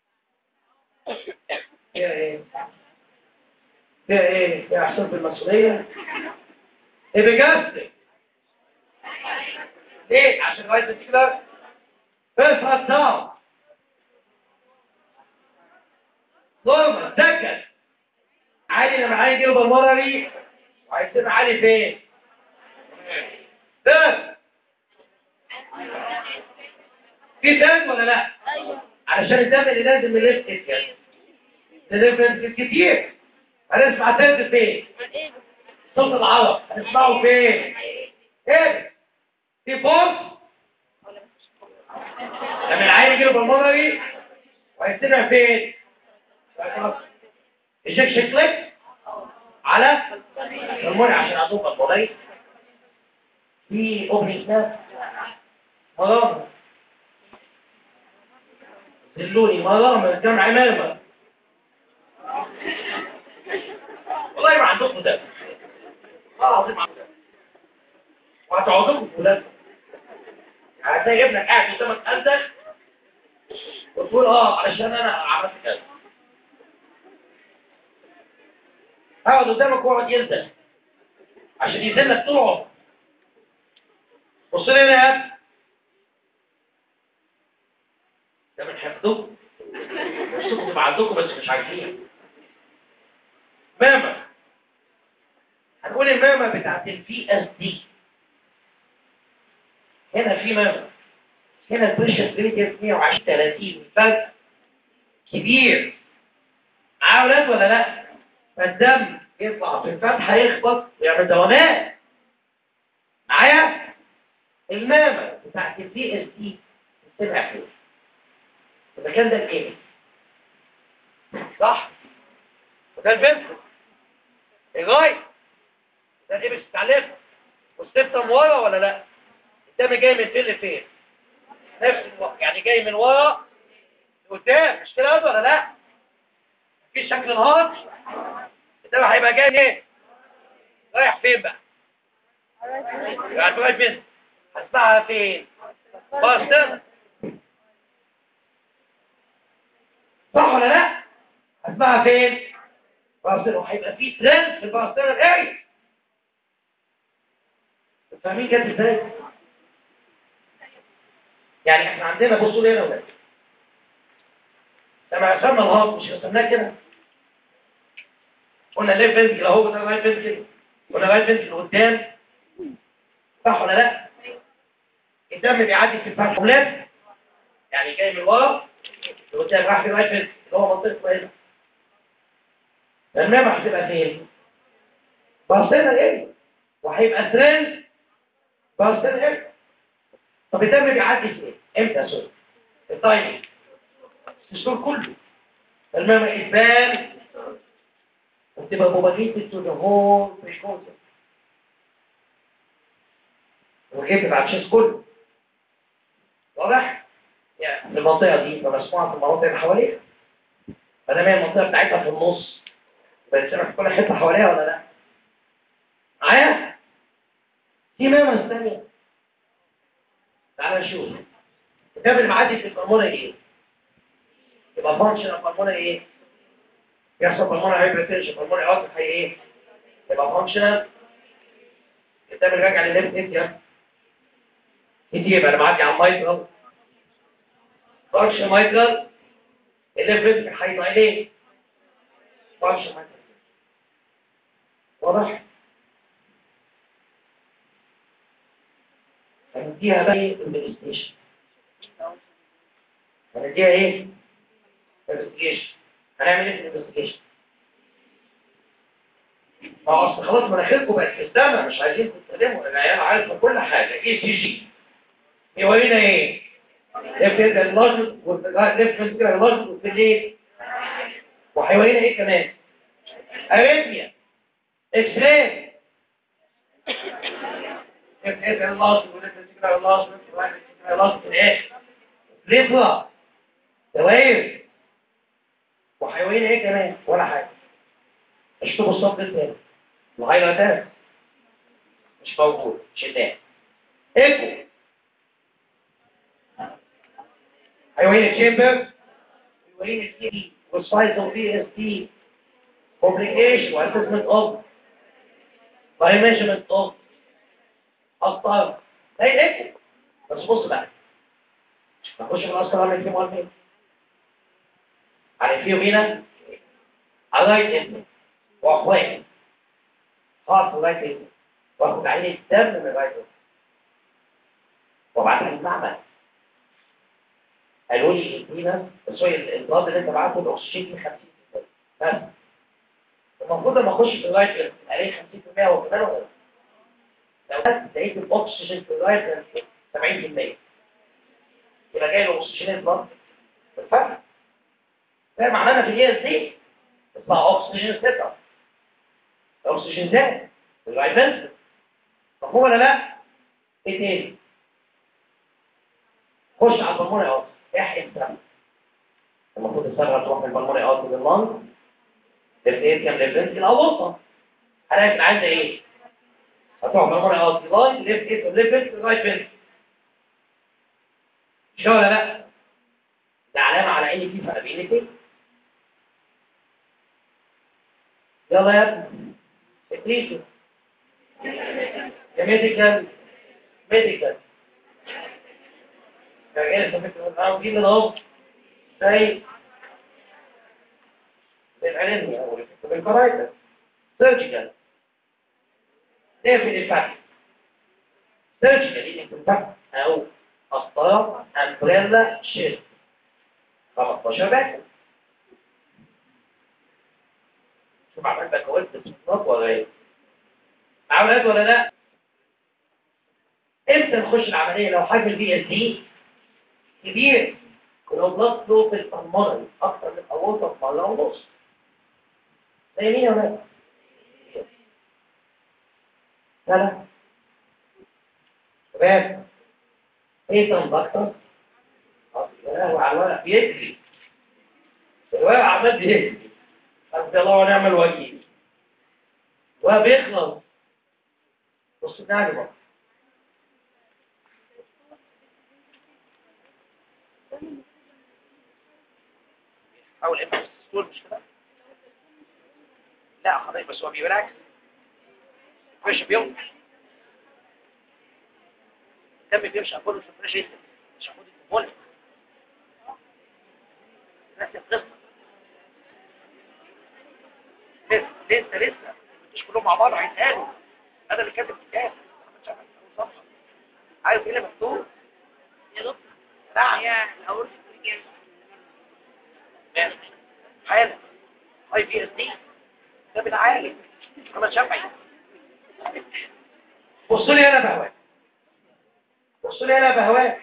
فيها ايه فيها ايه فيها احسن في المسؤوليه ايه بجد ليه عشان رايت كده ارفع الداون ضربة سكت عادي لما عادي يجيله بالمرة وهيسيب عالي فين ده في دم ولا لا ايوه علشان الدم اللي لازم يلف كده ديفرنس كتير هنسمع تاني فين ايه صوت العرب هنسمعه فين ايه في فورس لما العين يجيله بالمرة وهيسيبها فين ايجكشن كليك على الموني عشان عندهم البضايق في اوبني سناب مرام دلوني مرام الجامعة امامة والله ما عندكم ده والله العظيم عندكم وهتقعدوا في ولاد هتلاقي ابنك قاعد قدامك انت وتقول اه علشان انا عملت كذا اقعد قدامك واقعد ينزل عشان ينزلك طول عمرك بص لي هنا يا ابني ده من حفظكم نفسكم تبقى عندكم بس مش عارفين ماما هنقول الماما بتاعت البي اس دي هنا في ماما هنا البريشر ريت 120 30 الفرق كبير معاه اولاد ولا لا فالدم يطلع في الفتحه يخبط ويعمل دوامات معايا الماما بتاعت البي اس دي بتبقى فين المكان ده الايه صح وده البنت الرايت ده الابس التعليق والسبتم ورا ولا لا الدم جاي من فين لفين نفس الوقت يعني جاي من ورا لقدام مش كده ولا لا في شكل الهارت الدم هيبقى جاي منين رايح فين بقى رايح رايح فين هتسمعها فين باستر صح ولا لا هتسمعها فين باستر وهيبقى في ترند في الباستر اريا فاهمين جت ازاي يعني احنا عندنا بصوا لي هنا ولا لما رسمنا الهارت مش رسمناه كده قلنا ليه فنتكل اهو ده رايت فنتكل قلنا رايت فنتكل قدام صح ولا لا الدم بيعدي في الفتح ولاد يعني جاي من ورا لقدام راح في رايت فنتكل اللي هو منطقه هنا المامة هتبقى فين؟ بارسينا ايه؟ وهيبقى ترند بارسينا ايه؟ طب الدم بيعدي فين؟ امتى يا سوري؟ التايمينج الدستور كله المامة إثبان وتبقى بوباجيتد تو ذا هول بريكونسل وجبت مع الشيس كله واضح؟ يعني المنطقة دي مسموعة في المناطق اللي حواليها فده هي المنطقة بتاعتها في النص بتسمع في كل حتة حواليها ولا لا؟ معايا؟ في ماما ثانية تعالى نشوف الكتاب المعدي في الهرمون ايه؟ يبقى فانكشن الهرمون ايه؟ يحصل هرمون هايبرتنشن هرمون عاطف هي ايه؟ يبقى فانكشنال الكتاب اللي راجع للليفت انتيا انتي يبقى انا معدي على المايكرال فانكشن مايكرال الليفت هيبقى ليه؟ فانكشن مايكرال واضح؟ هنديها بقى ايه انفستيشن هنديها ايه انفستيشن هنعمل ايه في الانفستيشن ما هو اصل خلاص مناخيركم بقت في السما مش عايزين تتكلموا العيال عارفه كل حاجه اي سي جي يورينا ايه ليفت اللوجيك ليفت اللوجيك في الليل وهيورينا ايه كمان اريثميا اكس راي ليفت اللوجيك وليفت اللوجيك وليفت اللوجيك في الاخر ليفرا دوائر وحيوانين ايه كمان ولا حاجه اشطب الصف الثاني الهايلايتات مش موجود شتان ايكو حيوانين الشامبر حيوانين السي دي والسايز اوف بي اس دي complication واسسمنت اوف باي ميجرمنت اوف اخطار زي الايكو بس بص بقى نخش في الأسرة عامل فيه مؤمن على فيه مينا على انت واخوان خاص لغاية انت واخد عين الدم من لغاية انت وبعدها المعمل قالوا لي ادينا سوري البلاد اللي انت بعته الاكسجين فيه 50% بس المفروض لما اخش في لغايه عليه 50% هو كمان ولا لو خدت لقيت الاكسجين في لغايه 70% يبقى جاي له اكسجين بلاد بالفعل ده معناه في الاي اس دي اسمها اكسجين سيت اب الاكسجين زاد الرايفنس مفهوم ولا لا؟ ايه تاني؟ خش على البلموني اوت احيي السم المفروض الصبغه تروح من البلموني اوت لللنج لفت كام لفت الاوسط هلاقي العين ده ايه؟ هتروح البلموني اوت لاين لفت لفت رايت فنس مش كده ولا لا؟ ده علامة على ان في فابيليتي يلا يا ابني ادريسه يا ميديكال ميديكال كان سميت عاوزين اهو زي بالعلمي او بالفرايتس سيرجيكال ده في الفتح سيرجيكال دي في الفتح او أسطار أمبريلا شيل 15 باكو شوف عملت بكوات الصفات ولا ايه؟ عملت ولا لا؟ امتى نخش العملية لو حجم البي اس دي كبير ولو بلاد فلو في الفرماني أكتر من أولها في مرة ونص زي مين يا ولاد؟ لا لا شباب ايه تنبكتر هو على الورق بيجري الورق عمال بيجري حسبي الله ونعم الوكيل وبيخلص بص نعمل بقى او الام ستول مش كده لا حضرتك بس هو بيبقى العكس مش بينقص الدم بيمشي اقول في الفريش انت مش هاخد الفولت نفس القصه لسه لسه لسه مش كلهم مع بعض هيتقالوا انا اللي كاتب الكتاب محمد شافعي أول صفحه عارف ايه اللي مكتوب يا دكتور نعم هي الاورث رجال ماشي حالا اي بي اس دي ده بتعالج محمد شافعي بص لي انا بهواك بص لي انا بهواك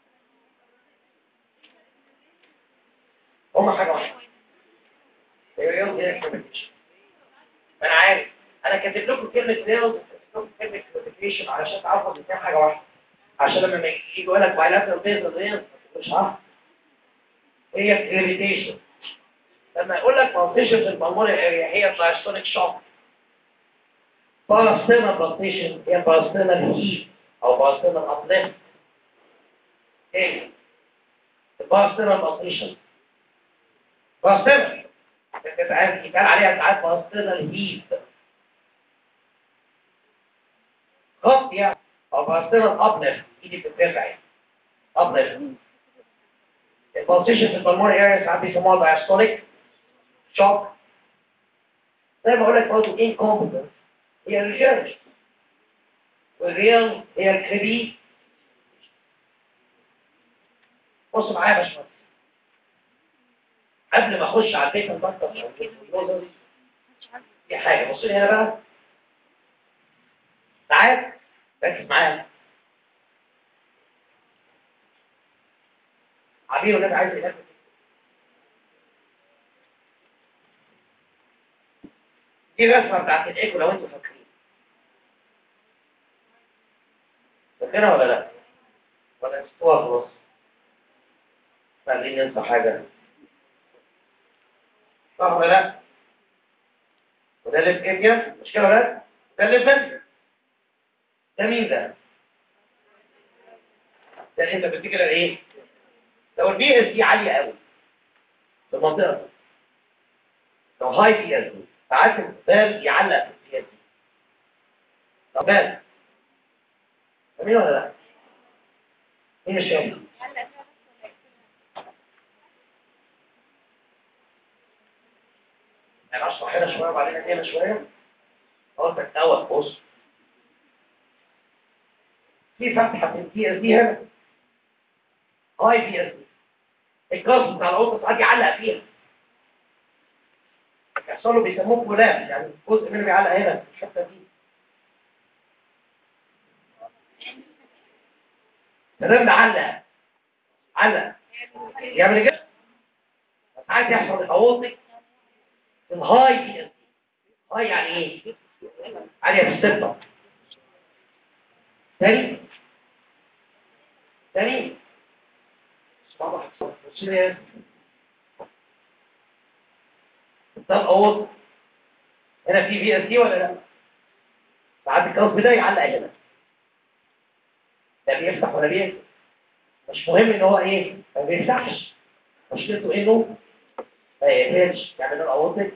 هما حاجه واحده الرياض هي الكوميونيكيشن انا عارف انا كاتب لكم كلمه رياض كاتب لكم كلمه كوميونيكيشن علشان تعرفوا ان دي حاجه واحده عشان لما ما يجي يقول لك بايلاترال بيز رياض مش عارف هي كريديتيشن لما يقول لك بلانتيشن في البلمونري اريا هي بايستونيك شوك باستينال بلانتيشن هي باستينال هيت او باستينال ابليفت ايه الباستينال بلانتيشن باستينال بتتعاد يتقال عليها ساعات باستينال هيت خط يعني او باستينال ابليفت ايدي بتترفع يعني ابليفت البلانتيشن في البلمونري اريا ساعات بيسموها باستونيك شوك زي ما اقول لك برضه incompetent هي الريسيرش والريال هي الكريدي بص معايا يا باشمهندس قبل ما اخش على البيت المكتب دي حاجه بص لي هنا بقى تعال ركز معايا عبير والنبي عايز يركز دي الرسمه بتاعت الايكو لو انتوا فاكرين فاكرها ولا لا؟ ولا نسيتوها خلاص؟ خليني ننسى حاجه صح ولا لا؟ وده اللي في انيا مش كده ولا لا؟ ده اللي في ده مين ده؟ ده انت بتفتكر ايه؟ لو البي اس دي عاليه قوي في المنطقه دي لو هاي بي اس دي ساعات البال يعلق في البي اس دي طب بال فاهمين ولا لا؟ مين مش فاهم؟ يعني اشرح هنا شويه وبعدين هنا شويه اقول لك اول بص في فتحه في البي اس دي هنا هاي بي اس دي الجاز بتاع العضو ساعات يعلق فيها يحصل له بيسموه كولاب يعني جزء منه بيعلق هنا في الحته دي تمام علق علق يعمل كده ساعات يحصل الاوطي الهاي بي اس دي هاي يعني ايه؟ عالية في السبطة تاني تاني بصي ده الأوض هنا في بي اس دي ولا لا؟ ساعات الكاس ده يعلق هنا ده بيفتح ولا بيقفل مش مهم ان هو ايه ما بيفتحش مشكلته انه ما يقفلش يعمل له الاوض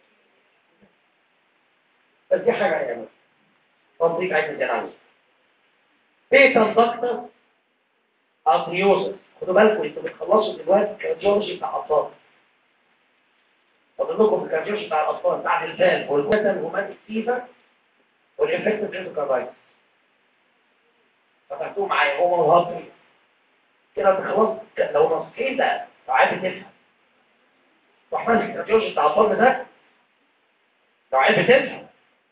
بس دي حاجه يعني تنظيف عايز نتكلم عليه ايه تنظيف ابريوزس خدوا بالكم انتوا بتخلصوا دلوقتي الكارديولوجي بتاع الاطفال فاضل لكم الكارديولوجي بتاع الاطفال بتاع الفال والكوتن ومات فيفر والانفكتيف انتوكاردايتس فتحتوه معايا هو الهضمي كده خلاص لو نصحين ده لو عايز تفهم واحنا الكارديولوجي بتاع الاطفال ده لو عايز تفهم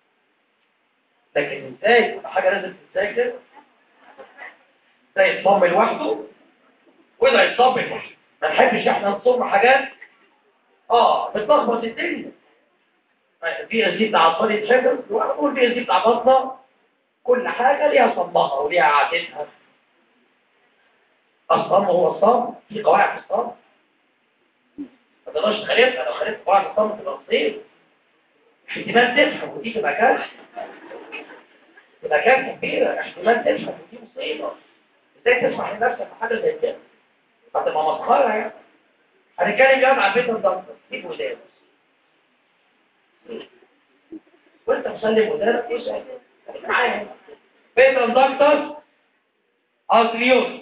لكن ازاي كل حاجه لازم تتذاكر ده يتصم لوحده وده يتصم لوحده ما نحبش احنا نصم حاجات اه بتلخبط الدنيا البي اس دي بتاع اطفال يتشكل لوحده والبي اس دي بتاع بطنه كل حاجه ليها صمها وليها عادتها الصم هو الصم في قواعد في الصم ما تقدرش تخالفها لو خالفت قواعد الصم تبقى مصير احتمال تفهم ودي تبقى كارثه تبقى كارثه كبيره احتمال تفهم ودي مصيبه ازاي تسمح لنفسك بحاجه زي كده هتبقى مسخره يعني هنتكلم دلوقتي على بيت الضغط سيب ودانك وانت مسلم ودانك واسال خليك معايا بيت الضغط ارتريوز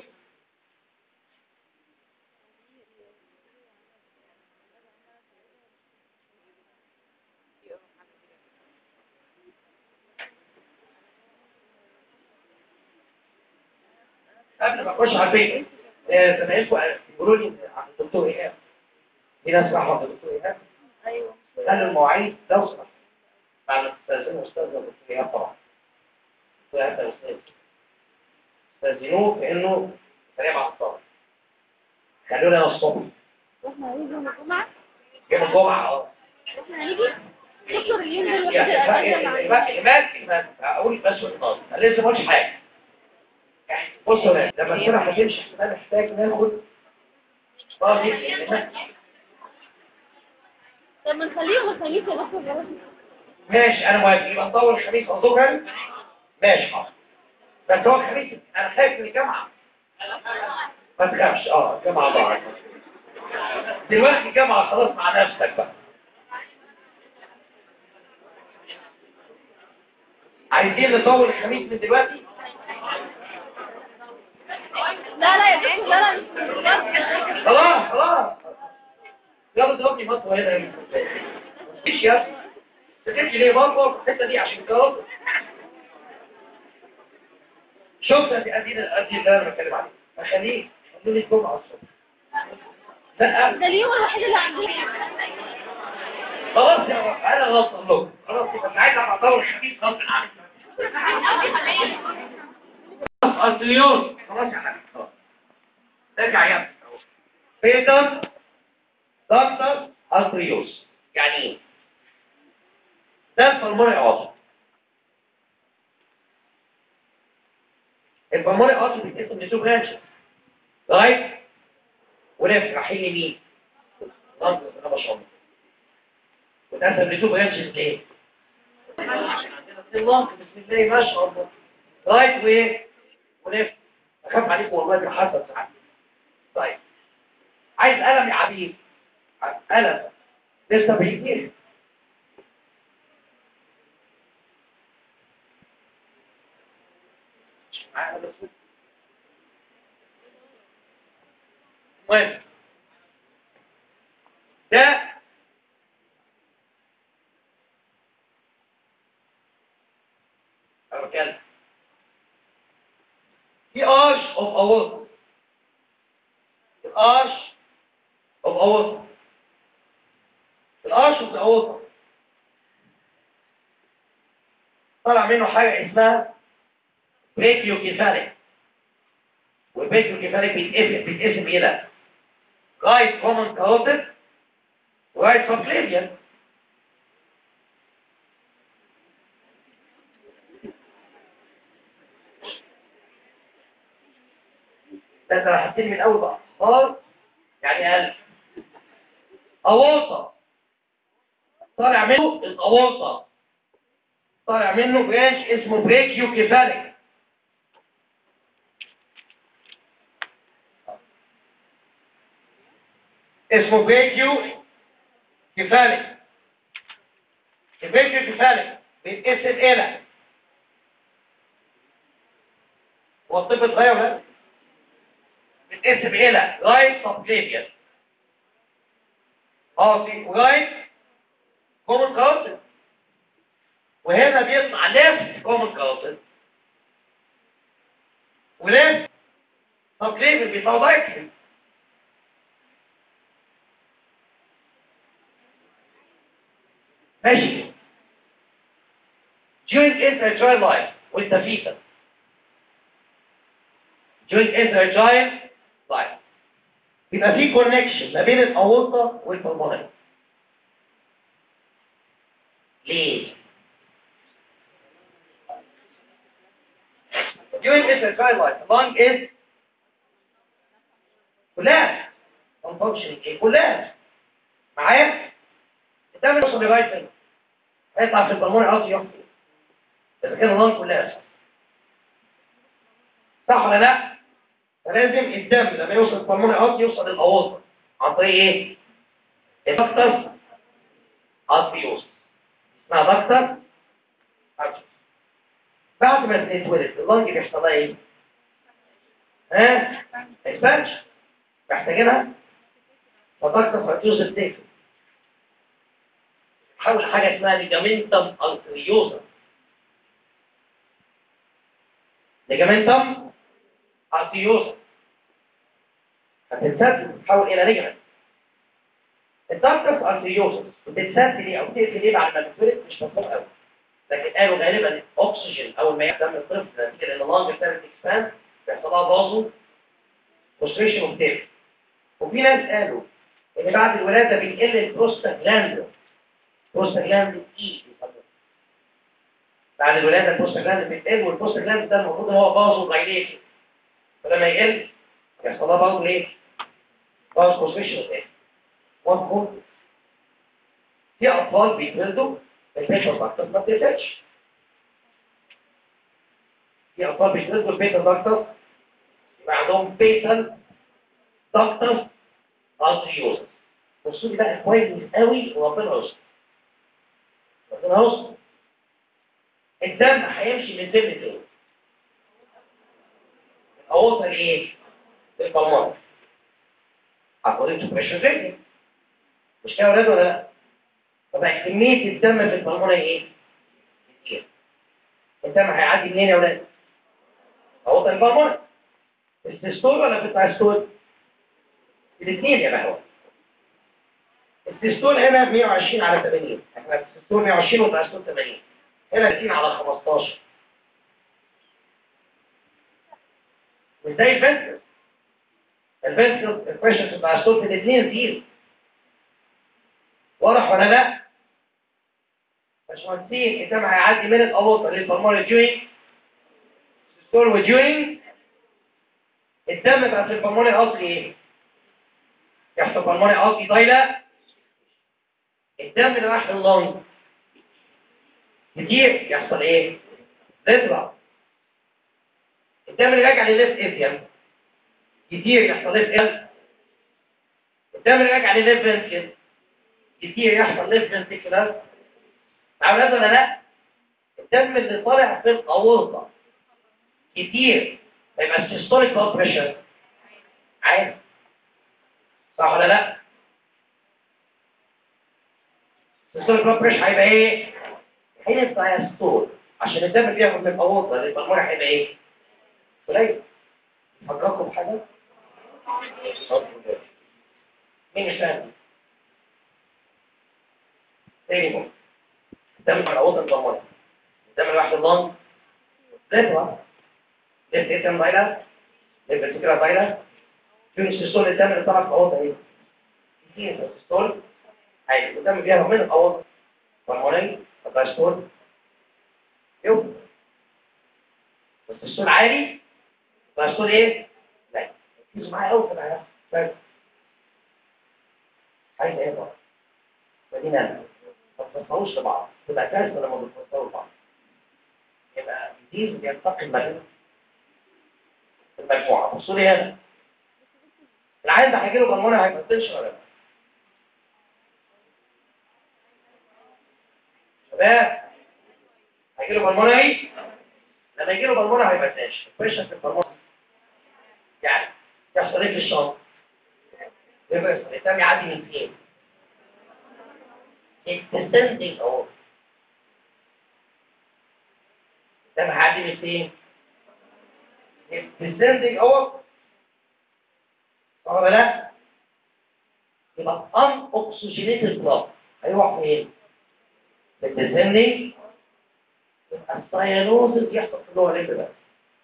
قبل ما اخش على البيت آه، زمايلكم يقولوا لي عن الدكتور ايهاب في ناس راحوا عند الدكتور ايهاب ايوه قال المواعيد لو سمحت بعد ما تستاذنوا استاذ الدكتور ايهاب طبعا الدكتور ايهاب ده استاذ استاذنوه بانه سريع مع الطلبه خلونا انا الصبح واحنا هنيجي يوم الجمعة يوم الجمعه اه واحنا هنيجي دكتور ينزل واخد يعني الأجازة إيمان مع إيمان إيمان أقول بس النظر أنا لسه ما قلتش حاجة بصوا يا لما السنة هتمشي احنا محتاج ناخد بعض الكلمات طب ما نخليه الخميس يا دكتور خلاص ماشي أنا موافق يبقى نطول الخميس أظهرا ماشي حاضر بس هو الخميس أنا خايف من الجامعة ما تخافش اه الجامعة ضاعت دلوقتي الجامعة خلاص مع نفسك بقى عايزين نطول الخميس من دلوقتي لا لا يا دكتور لا لا مش خلاص خلاص يلا ضربني مطوة هنا يا مفيش يا أخي. بتمشي ليه برضه في الحتة دي عشان تجاوب شفت ادي ادي ادي اللي انا بتكلم عليه اخليه خلوني الجمعة الصبح لا ده اليوم الوحيد اللي عندنا خلاص يا رب انا غلطان لكم خلاص يبقى ساعتها بعتبر الخميس غصب عني خلاص اليوم خلاص يا حبيبي خلاص ارجع يا ابني بيتر دكتور ارتريوس يعني ايه؟ ده البلمونري عاصم البلمونري عاصم بيتقسم لتو برانشز رايت وليفت رايحين يمين نظر انا ما شاء الله وتقسم لتو برانشز ليه؟ عشان عندنا الله بسم الله ما شاء الله رايت وايه؟ وليفت اخاف عليكم والله دي حسب ساعات طيب عايز قلم يا حبيبي قلم لسه بيجي المهم ده أنا بتكلم في arch of aorta الارش of aorta الارش of aorta طلع منه حاجة اسمها بريكيوكيفاليك والبريكيوكيفاليك بيتقسم بيتقسم إلى رايت كومن كاروتيد ورايت سبكليفيان ده انت راح من الاول بقى خالص يعني قال أواصة طالع منه الأواصة طالع منه برانش اسمه بريكيو كيفاليك اسمه بريكيو كيفاليك البريكيو كيفاليك بيتقسم إلى هو الطب اتغير بقى بتقسم الى رايت سبكليفيان قاسي ورايت كومن كاروتيد وهنا بيطلع ليفت كومن كاروتيد وليفت سبكليفيان بيطلع دايكسي ماشي during intrauterine life وانت فيتا during intrauterine life يبقى في كونكشن ما بين الاورطه والبلمونري ليه؟ during intrauterine life the lung is collapsed non functioning ايه collapsed معايا؟ الدم يوصل لغايه هنا هيطلع في البلموني عاطي يحصل اذا كان اللنج كلها أسفل. صح ولا لا فلازم الدم لما يوصل البلموني عاطي يوصل للاورطه عن طريق ايه الدكتور ارتيوس اسمها دكتور ارتيوس بعد ما تتولد اللنج بيحصل لها ايه ها اكسبانشن محتاجينها فدكتور ارتيوس بتقفل حول حاجه اسمها ليجامنتم ارتريوزا ليجامنتم ارتريوزا هتتسد تتحول الى ليجامنت الدكتس ارتريوزا بتتسد ليه او تقفل ليه بعد ما تتولد مش مفهوم قوي لكن قالوا غالبا الاكسجين اول ما يهتم الطفل نتيجه لان اللنج بتعمل اكسباند بيحصل لها بازو كونستريشن وبتقفل وفي ناس قالوا ان بعد الولاده بيقل البروستاجلاند بروستاجلاند اي بعد الولاده البروستاجلاند بيتقل والبروستاجلاند ده المفروض هو بازو دايليشن فلما يقل يحصل لها بازو ايه؟ بازو كونستريشن وبتقفل مفهوم في اطفال بيتولدوا البيتا دكتور ما بتقفلش في اطفال بيتولدوا البيتا دكتور يبقى عندهم بيتا دكتور ارتريوز بصوا لي بقى كويس قوي وربنا يستر ربنا يستر الدم هيمشي من سن فين؟ الاورطه لايه؟ للبلمونة according to pressure gradient مش كده يا ولاد ولا لا؟ طبعا كمية الدم في البلمونة ايه؟ كتير الدم هيعدي منين يا ولاد؟ اورطه البلمونة في السيستول ولا في التايستول؟ الاثنين يا بهوة السيستول هنا 120 على 80 احنا السيستول 120 والتايستول 80 هنا 30 على 15 مش زي الفنتر الفنتر البريشر في التايستول في الاثنين زيرو واضح ولا لا؟ باشمهندسين الدم هيعدي من الاورطه للبلمونري جوينج السيستول وجوينج الدم بقى في البلمونري الاصلي ايه؟ يحصل بالموني قصدي ضايله الدم اللي راح لللنج كتير يحصل ايه؟ يطلع الدم اللي راجع للليفت افيم كتير يحصل ليفت ال الدم اللي راجع للليفت فنتكل كتير يحصل ليفت فنتكلر عملت ولا لا؟ الدم اللي طالع في الاورطه كتير يبقى السيستوليك بلاد بريشر عادي صح ولا لا؟ السيستول بلاد بريشر هيبقى ايه؟ هيبقى يستول عشان الدم بياخد من الاورطه للبلمونة هيبقى ايه؟ قليل فكركم بحاجه؟ مين مش فاهم؟ تاني مهم الدم من الاورطه للبلمونة الدم اللي راح لللنج ليفر ليفت اتم دايلر ليفت فكره دايلر فين السيستول الدم اللي طلع في الاورطه ايه؟ كتير السيستول عادي الدم بيهرب من الاورطه والموني الدايستول يوم بس السيستول عالي الدايستول ايه؟ لا ركزوا معايا قوي في العلاج بس عايز ايه بقى؟ مدينة ما تفصلوش لبعض تبقى كارثه لما بتفصلوا لبعض يبقى دي بينتقل المجموعه المجموعه بصوا لي هنا العيل ده هيجي له بالمونة هايبرتنشن ولا لا؟ شباب هيجي له بالمونة ايه؟ لما يجي له بالمونة هايبرتنشن بريشر في البلمونة يعني يحصل ايه في الشنطة؟ يبقى الدم يعدي من فين؟ الديسندنج اهو الدم هيعدي من فين؟ الديسندنج اهو صح ولا لا؟ يبقى ان اوكسجينيتد بلاد هيروح فين؟ الديسندنج يبقى السيانوزس يحصل في اللور رجل بس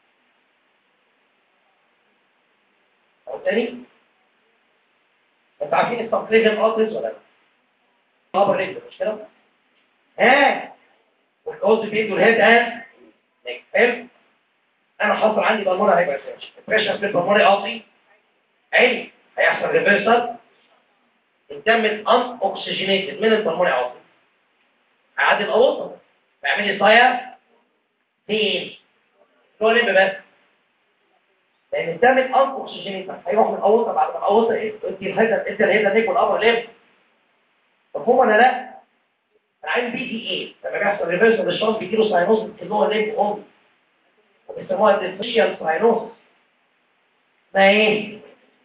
او تاني انتوا عارفين السبكليجن اوتس ولا لا؟ ابر رجل مش كده؟ ها والكوز بيدوا الهيد ها حلو انا حاصل عندي بالمره هيبقى البريشر في البلمونري قاضي عالي هيحصل ريفرسال الدم الان اوكسجينيتد من البلمونري عاطل هيعدي الاوسط فيعمل لي صايا فين هو لب بس لان الدم الان اوكسجينيتد هيروح من الاوسط بعد ما الاوسط ادي الهيدا ادي الهيدا نيك والابر لب مفهوم ولا لا؟ انا عايز بي دي ايه لما بيحصل ريفرسال للشنط بيجي له ساينوز اللي هو ليب اون وبيسموها ديفيشال ساينوز اسمها ايه؟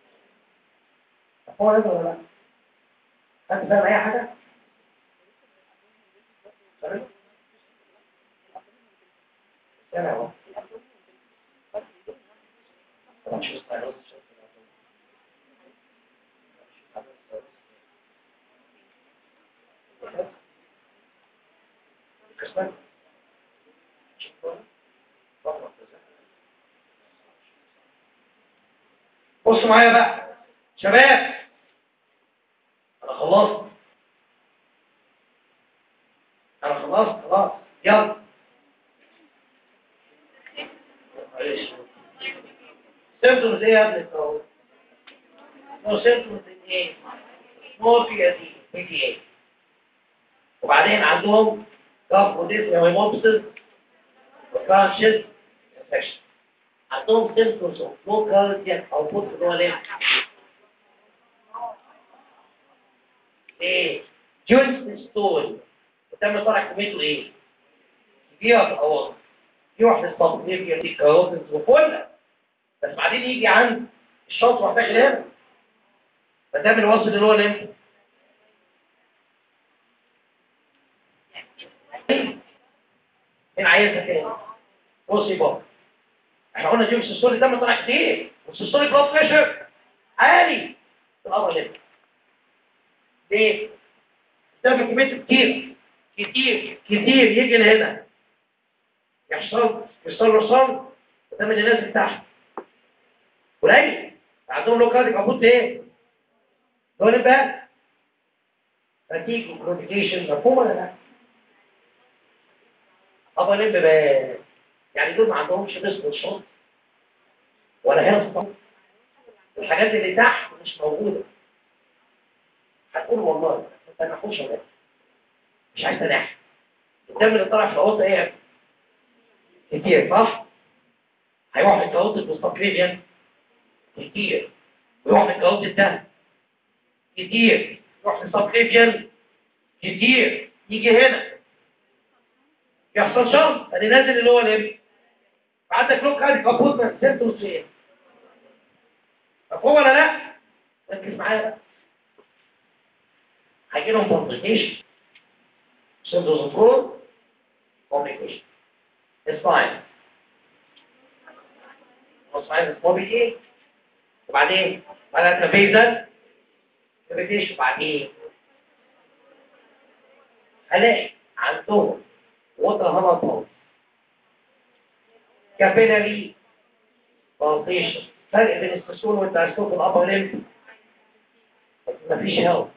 هو لازم ولا لا؟ انت فاهم اي حاجه؟ سامع؟ سامع اهو طبعا شو الساينوز كسبان بصوا معايا بقى شباب انا خلصت انا خلصت خلاص يلا معلش سيمتومز ايه يا ابني التوت نو سيمتومز ايه نو في دي بي تي ايه وبعدين عندهم كاف وديس هيموبسس وكرانشز انفكشن عندهم سيمتومز اوف لوكال او بوت اللي هو ليه ايه جوينت ستول وتم طرح كميته ايه كبيره في الاوضه في واحده التصنيف دي كاروتنز وفله بس بعدين يجي عند الشط واحد داخل هنا فتعمل وصل اللي هو الامتى مين عايزها تاني بصي بقى احنا قلنا جيم السيستولي دم طلع كتير والسيستولي بلاد بريشر عالي في الامر ليه ليه دم كميته كتير كتير كتير يجي لهنا يحصل يحصل له صم الدم اللي نازل تحت قليل عندهم لو كارديك ابوت ايه دول بقى فتيج وكرونيكيشن مفهوم ولا لا ابا لب بقى يعني دول ما عندهمش نصف الشرط ولا هنا الصوت الحاجات اللي تحت مش موجودة هتقول والله انت نحوش ولا مش عايز تناح الدم اللي طلع في الأوضة ايه كتير صح هيروح من كاوت المستقرين كتير ويروح من كاوت الدم كتير يروح من سبكليفيان كتير يجي هنا يحصل شرط ادي نازل اللي هو الام عندك لوك هادي كابوت من ست وسين مفهوم ولا لا؟ ركز معايا بقى هيجي لهم كومبليكيشن سندروزوفور كومبليكيشن اسمعي اسمعي اسمه ايه؟ وبعدين بعدها تفيزل كومبليكيشن وبعدين هلاقي عندهم وتر هبط كابيلاري بالتيشن فرق بين السيستول والتعسول في الابر ليمب مفيش هيلث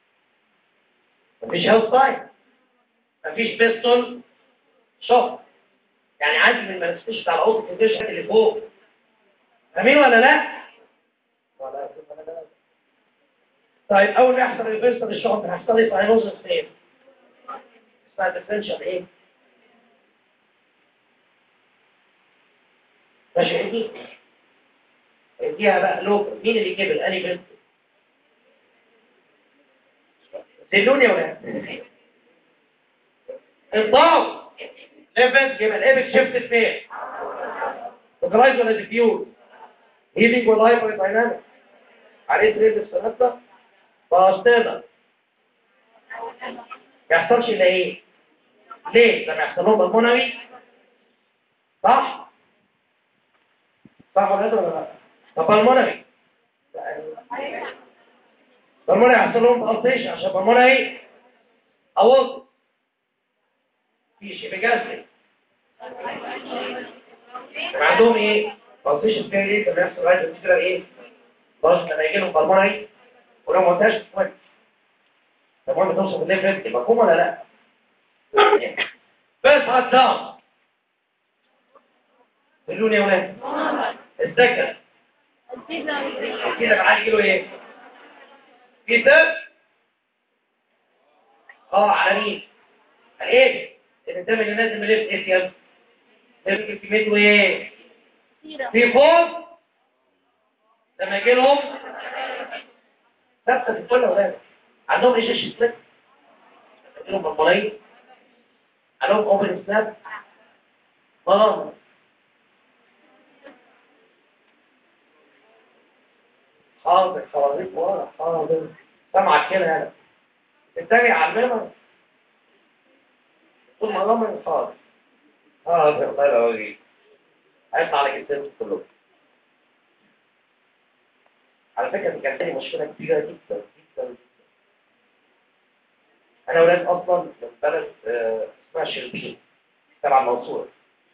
مفيش هيلث ساين مفيش بيستول شوك يعني عندي من المانستيش بتاع الاوتو كونديشن اللي فوق فاهمين ولا لا؟ ولا لا طيب اول ما يحصل ريفرسال الشوك هيحصل لي ساينوزس فين؟ اسمها ديفرنشال ايه؟ ماشي دي اديها بقى لوك مين اللي جاب الاني بنت دلوني ولا الضغط ليفل يبقى الايبك شيفت فين لوكالايز ولا ديفيوز هيلينج ولا هايبر دايناميك عليه تريد السنه فاستاذ ما يحصلش الا ايه ليه لما يحصل لهم بالمونري صح صح ولا لا ولا لا طب بالمونري بالمونري يحصل لهم بالتيشن عشان بالمونري اوض في شيء بجاسد عندهم ايه بالتيشن فين ليه لما يحصل رايت الفكره ايه خلاص لما يجي لهم بالمونري ولو ما قلتهاش كويس طب وانت توصل الليفل يبقى مفهوم ولا لا بس هتدام قولوا يا ولاد السكن كده معاه كيلو ايه بيتر اه على مين الايه الدم اللي نازل من الليفت اتيال لازم كميته ايه في فوق لما يجي لهم ثابته في كل اولاد عندهم ايش سبليت يجي لهم بلبليه عندهم اوبن سناب اه حاضر حواليك ورا حاضر سامعك كده يعني تتريق على المنبر طول ما الامر حاضر حاضر الله يبارك هيطلع على جدتك كلهم على فكرة دي كانت لي مشكلة كبيرة جدا جدا جدا أنا ولاد أصلا من بلد آه، اسمها شربين تبع المنصورة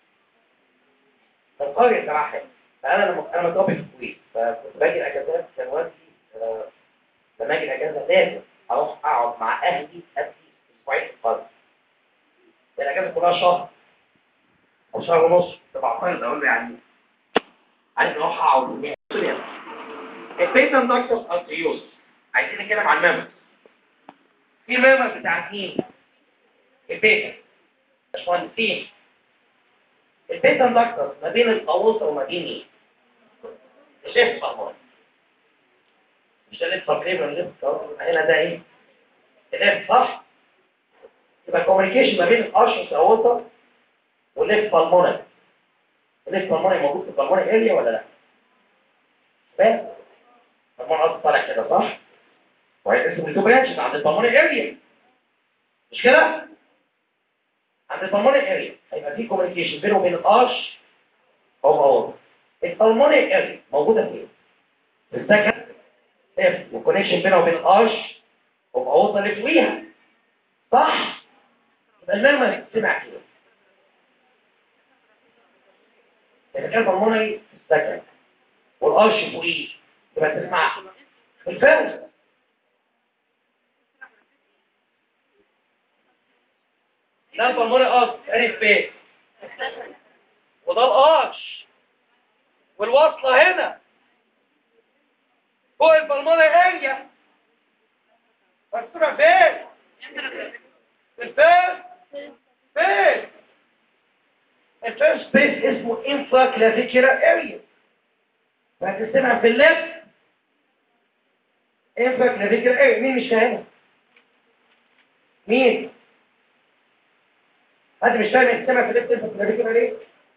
القرية تبعها فأنا لما أنا متربي في الكويت فكنت باجي الأجازات كان والدي آه، لما أجي الأجازة لازم أروح أقعد مع أهلي أبكي أسبوعين في القرية الأجازة كلها شهر أو شهر ونص تبع قرية أقول له يعني عايز أروح أقعد البيتن دكتورز ارتيوز عايزين نتكلم عن الميموري في ميموري بتاعت مين؟ البيتن باشمهندسين البيتن دكتورز ما بين القوصة وما بين مين؟ الليفت فارمون مش ده الليفت فارمون الليفت هنا ده ايه؟ الليفت صح؟ يبقى كوميونيكيشن ما بين الارشس والقوصة والليفت فارمون الليفت فارمون موجود في الفارمون اريا ولا لا؟ بس البلمون قصد طالع كده صح؟ وهي اسمه التو برانشز عند البلمون اريا مش كده؟ عند البلمون اريا هيبقى في كوميونيكيشن بينه وبين الارش او اول البلمون اريا موجوده فين؟ في السكن اف والكونكشن بينه وبين الارش او اول اللي فوقيها صح؟ يبقى المرمى سمع كده إذا كان البلمونري في السكن والارش فوقيه يبقى تسمع الفرق ده البلمونري ارش عرف فين وده الارش والوصله هنا فوق البلمونري اريا مكتوبه فين الفيرست فين الفيرست سبيس اسمه انفرا كلافيكيولار اريا فهتستمع في الليفت انفرا كلافيكيولار اريا مين مش فاهمها مين حد مش فاهم يستمع في الليفت انفرا كلافيكيولار اريا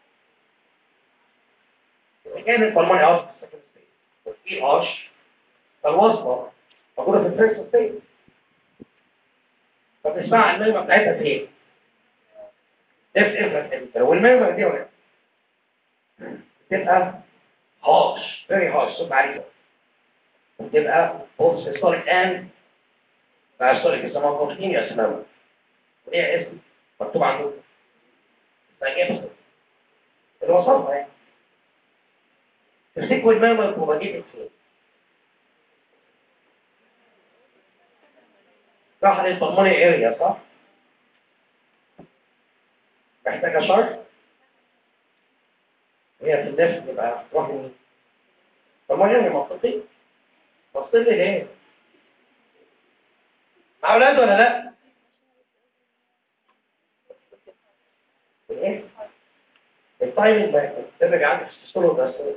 كان البلموني ارش في السكند سبيس في ارش فالوصفه موجوده في الفيرست سبيس فبنسمع الميمة بتاعتها فين؟ ليفت انفرا كلافيكيولار والميمة دي ولا تبقى harsh, very harsh, صوت عالي تبقى both systolic and diastolic يسموها continuous memory وليها اسم مكتوب عنده اسمها اللي وصلها يعني تفتكروا الميموري بروباجيتد فين؟ راح للبلموني اريا صح؟ محتاجة شرح؟ هي في الليفت يبقى تروح لمين؟ طب ما يعني منطقي بص لي ليه؟ مع اولاد ولا لا؟ ايه؟ التايمنج بقى ترجع عندك في السولو ده السولو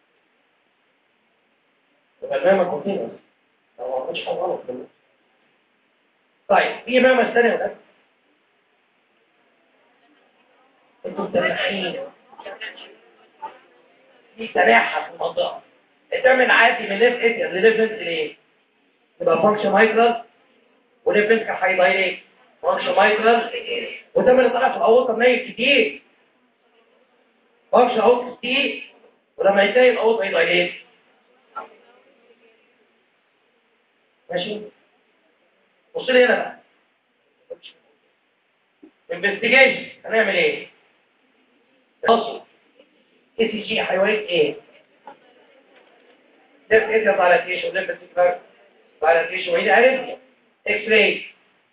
يبقى الماما كونتينوس لو ما عملتش حاجه غلط كله طيب في ماما الثانيه يا ولاد انتوا متنحين في تناحة في المنطقة تعمل عادي من ليفت اتيا لليفت ليه؟ يبقى فانكشن مايكرال وليفت هايلايت فانكشن مايكرال وده من طلع في الاوضه ميت كتير فانكشن اوت كتير ولما يتلاقي الاوضه هايلايت ماشي بص لي هنا بقى انفستيجيشن هنعمل ايه؟ بصوا اي سي جي هيوريك ايه ليفت اتيا دايلاتيشن ليفت اتيا دايلاتيشن وهي اريثميا اكس راي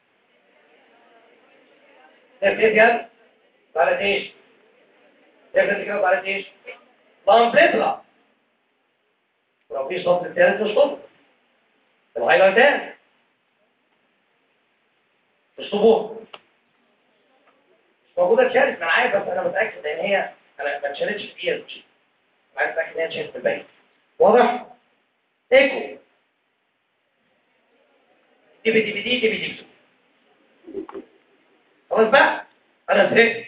ليفت اتيا دايلاتيشن ليفت اتيا دايلاتيشن لام بيطلع ولو في صوت الثالث مش صوت الهايلايتات مش طبوع موجوده اتشالت ما انا عارف بس انا متاكد ان هي انا ما اتشالتش في اي اس دي انا متاكد ان هي اتشالت في الباقي واضح ايكو دي بي دي بي دي دي بي دي خلاص بقى انا زهقت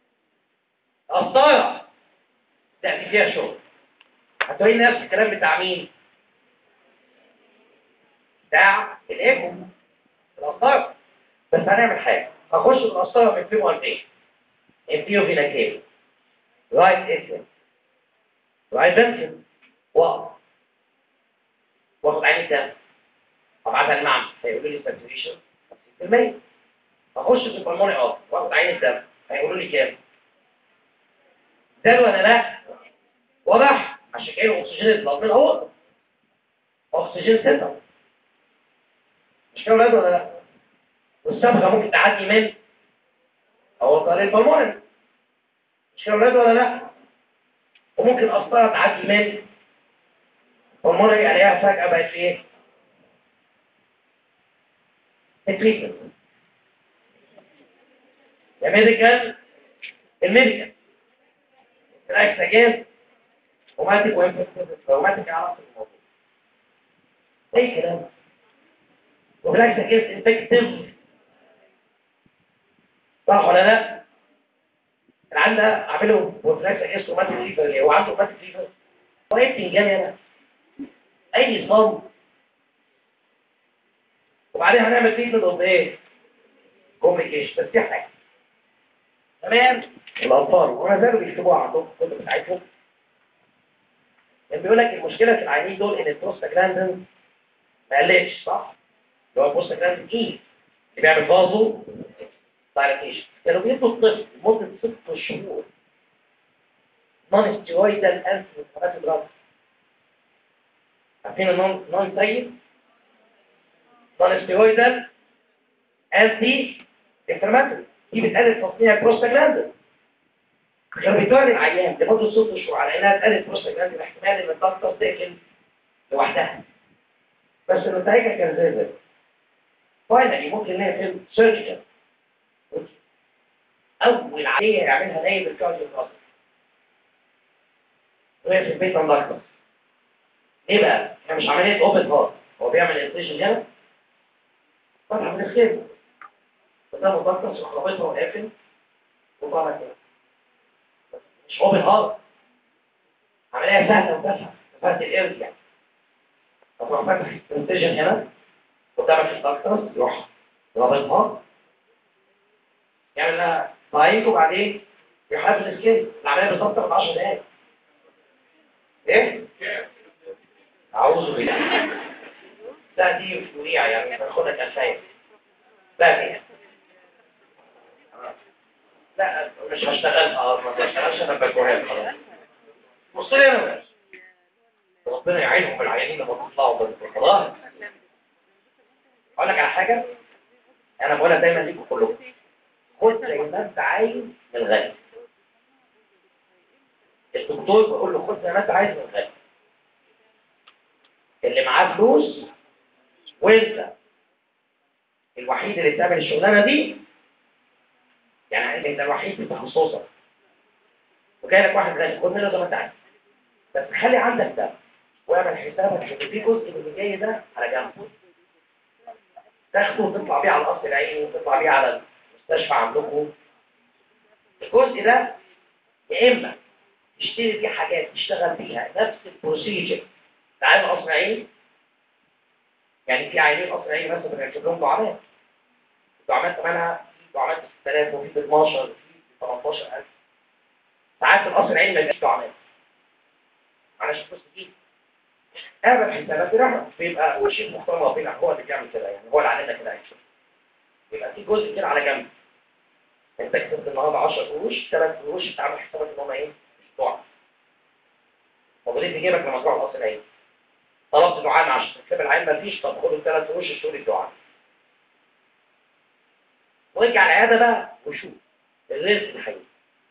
قصايه لا دي فيها شغل هتقولي نفس الكلام بتاع مين بتاع الايكو القصايه بس هنعمل حاجه هخش القصايه من فيه مرتين انفيو فينا كيف رايت اسم رايت بنسل واقف واخد عين الدم ابعتها المعمل هيقولوا لي ساتوريشن 50% اخش في البلموني اه واخد عين الدم هيقولوا لي كام زاد ولا لا واضح عشان كده الاكسجين يطلع من الاول اكسجين ستة مش كده ولاد ولا لا والصبغه ممكن تعدي من او طريق البلموني مش كده ولاد ولا لا وممكن قسطره تعدي من البلموني عليها فجاه بقت ايه التريتمنت يا ميديكال الميديكال الاكسجين وماتك وانفكتيف وماتك على نفس الموضوع اي كلام وبالاكسجين انفكتيف صح ولا لا العيال ده اعمله بروفلاكس استروماتيك فيفر اللي هو عنده روماتيك فيفر طيب تنجاني انا اي صوم وبعدين هنعمل تريتمنت اوف ايه كوميونيكيشن بس في حاجه تمام الاطفال وما زالوا بيكتبوها عندهم في الكتب بتاعتهم كان بيقول لك المشكله في العيانين دول ان البروستاجلاندين ما قلتش صح؟ اللي هو البروستاجلاندين ايه؟ اللي بيعمل فازو دايلاتيشن كانوا بيدوا الطفل لمده ست شهور نون ستيرويدال انتي انفلاماتوري دراج عارفين النون نون طيب؟ نون ستيرويدال انتي انفلاماتوري دي بتقلل تصنيع البروستاجلاندين كانوا بيدوها للعيان لمده ست شهور على انها تقلل البروستاجلاندين احتمال ان الضغطه تقل لوحدها بس نتائجها كان زي زي فاينلي ممكن نلاقي فيلم سيرجيكال اول عمليه يعملها نايب الكارديو القصر وهي في البيت ملخص ايه بقى؟ هي مش عمليه اوبن هارت هو بيعمل انسيشن هنا فتح من الخير قدام ملخص وخربطها وقافل وطالع كده مش اوبن هارت عمليه سهله وتافهه فرد الارض يعني تروح فاتح انسيشن هنا قدامك الدكتور يروح رابطها يعمل لها طايق وبعدين يحرك السكين العمليه بالظبط في 10 دقايق ايه؟ اعوذ بالله لا دي سريعه يعني تاخدها كفايه لا دي لا مش هشتغل اه ما بشتغلش انا بجوهر خلاص بص لي انا بس ربنا يعينهم العيانين لما تطلعوا بالخلاص اقول لك على حاجه انا بقولها دايما ليكم كلكم خد زي ما انت عايز من الغني الدكتور بيقول له خد زي ما انت عايز من الغني اللي معاه فلوس وانت الوحيد اللي بتعمل الشغلانه دي يعني انت الوحيد في تخصصك وجاي لك واحد غني خد منه زي ما انت عايز بس خلي عندك ده واعمل حسابك ان في جزء من اللي جاي ده على جنب تاخده وتطلع بيه على القصر العيني وتطلع بيه على المستشفى عندكم الجزء ده يا اما تشتري بيه حاجات تشتغل بيها نفس البروسيجر تعالى قصر عيني يعني في عينين قصر عيني مثلا بنركب لهم دعامات الدعامات ثمنها في دعامات ب 6000 وفي ب 12 وفي ب 18000 ساعات القصر العيني ما بيبقاش دعامات علشان فلوس كتير اعمل حسابات رحمة بيبقى وشيء محترم ربنا هو اللي بيعمل كده يعني هو اللي علمنا كده يعني يبقى في جزء كده على جنب انت كسبت النهارده 10 قروش 3 قروش انت عامل حسابك ان هم ايه مش بتوع موجودين في جيبك لما تروح الاصل العين طلبت دعاء عشان تكتب العين مفيش طب خد الثلاث قروش اشتري الدعاء وارجع العياده بقى وشوف الرزق الحقيقي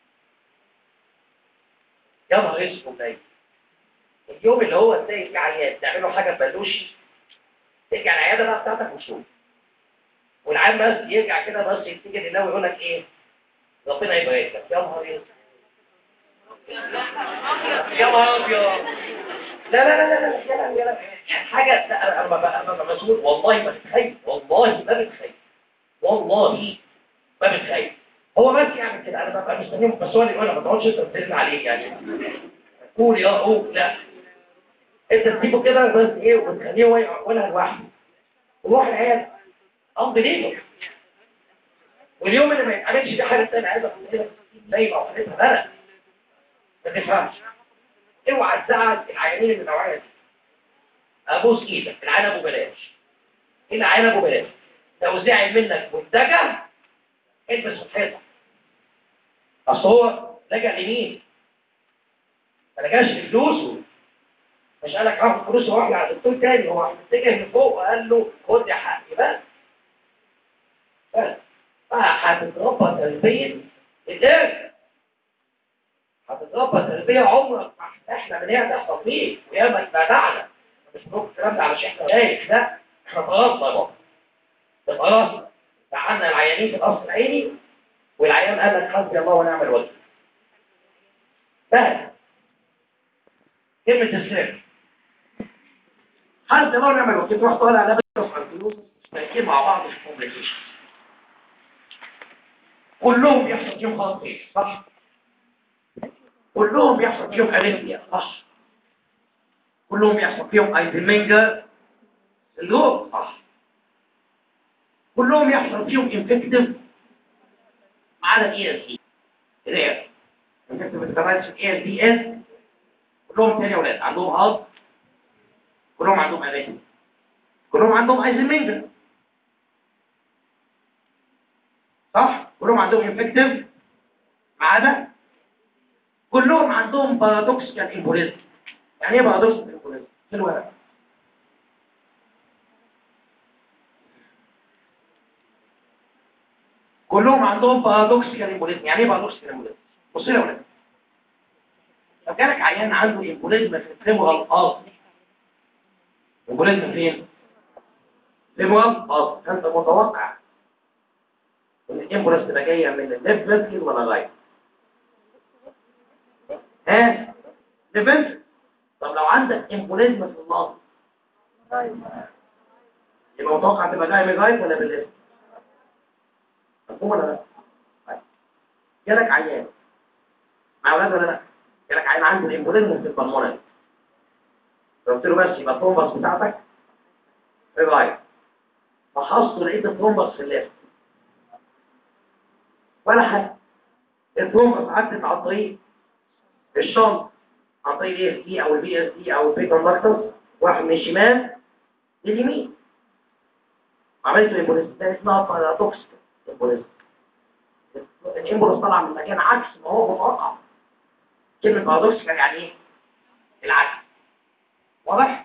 يا نهار اسود نايم اليوم اللي هو تلاقي فيه عيان تعملوا حاجه ببلوشي ترجع العياده بقى بتاعتك وشوف والعيان بس يرجع كده بس يفتكر لله ويقول لك ايه ربنا يبارك لك يا نهار اسود يا نهار ابيض لا لا لا لا لا يا لا يا لا حاجه لا انا انا بقى- انا مسؤول والله ما بتخيل والله ما بتخيل والله ما بتخيل هو بس يعني كده انا ببقى مستنيهم بس هو اللي يقول ما تقعدش انت تسلم عليه يعني قول يا قول لا انت تسيبه كده بس ايه وتخليه هو يقولها لوحده وروح العيال امضي ليه واليوم اللي ما يتعملش دي حاجه ثانيه عايز اقول كده زي ما قلتها بلد ما تفهمش اوعى تزعل العيانين اللي النوعيه دي ابوس ايدك العين ابو بلاش هنا عين ابو بلاش لو زعل منك واتجه البس في الحيطه اصل هو لجأ لمين؟ ما لجاش لفلوسه مش قال لك هاخد فلوسه واروح على دكتور تاني هو اتجه لفوق وقال له خد يا حقي بس بس هتتربى تربيه الناس هتتربى تربيه عمرك ما احنا من هي تحصل فيك وياما اتبدعنا مش بنقول الكلام ده علشان احنا رايح لا احنا خلصنا بقى خلاص دعنا العيانين في القصر العيني والعيان قال لك حسبي الله ونعم الوكيل بس كلمة السر حسبي الله ونعم الوكيل تروح طالع لابس على الفلوس مشتركين مع بعض في كومبليكيشن كلهم بيحصل فيهم خلاص ايه صح كلهم بيحصل فيهم اريثميا صح كلهم بيحصل فيهم ايزنمنجر اللوب صح كلهم يحصل فيهم انفكتيف ما عدا الاي اس دي رير انفكتيف انترنشن اي اس دي اس كلهم تاني اولاد عندهم هارد كلهم عندهم اريثميا كلهم عندهم ايزنمنجر صح كلهم عندهم انفكتيف ما عدا كلهم عندهم بارادوكسيكال امبوليزم يعني ايه بارادوكسيكال امبوليزم في الورق كلهم عندهم بارادوكسيكال امبوليزم يعني ايه بارادوكسيكال امبوليزم بص يا ولاد لو جالك عيان عنده امبوليزم في الفيمورال ارض امبوليزم فين فيمورال ارض انت متوقع ان الامبوليزم تبقى جايه من الليفت فينتكل ولا رايت ها ليفت طب لو عندك امبوليزم في النص يبقى متوقع تبقى جايه من الرايت ولا بالليفت مفهوم ولا لا؟ طيب. جالك عيان مع اولاد ولا لا؟ جالك عيان عنده الامبوليزم في البلمونري قلت له بس يبقى الترومبس بتاعتك في الرايت فحصت لقيت الترومبس في الليفت ولا حاجه الترومبس عدت على الطريق الشنط عن طريق الاي اس دي او البي اس دي او البيتا كوندكتور واحد من الشمال لليمين عملت الامبوليزم ده اسمها بارادوكس الامبوليزم الامبوليزم طلع من مكان عكس ما هو متوقع كلمه بارادوكس كان يعني ايه العكس واضح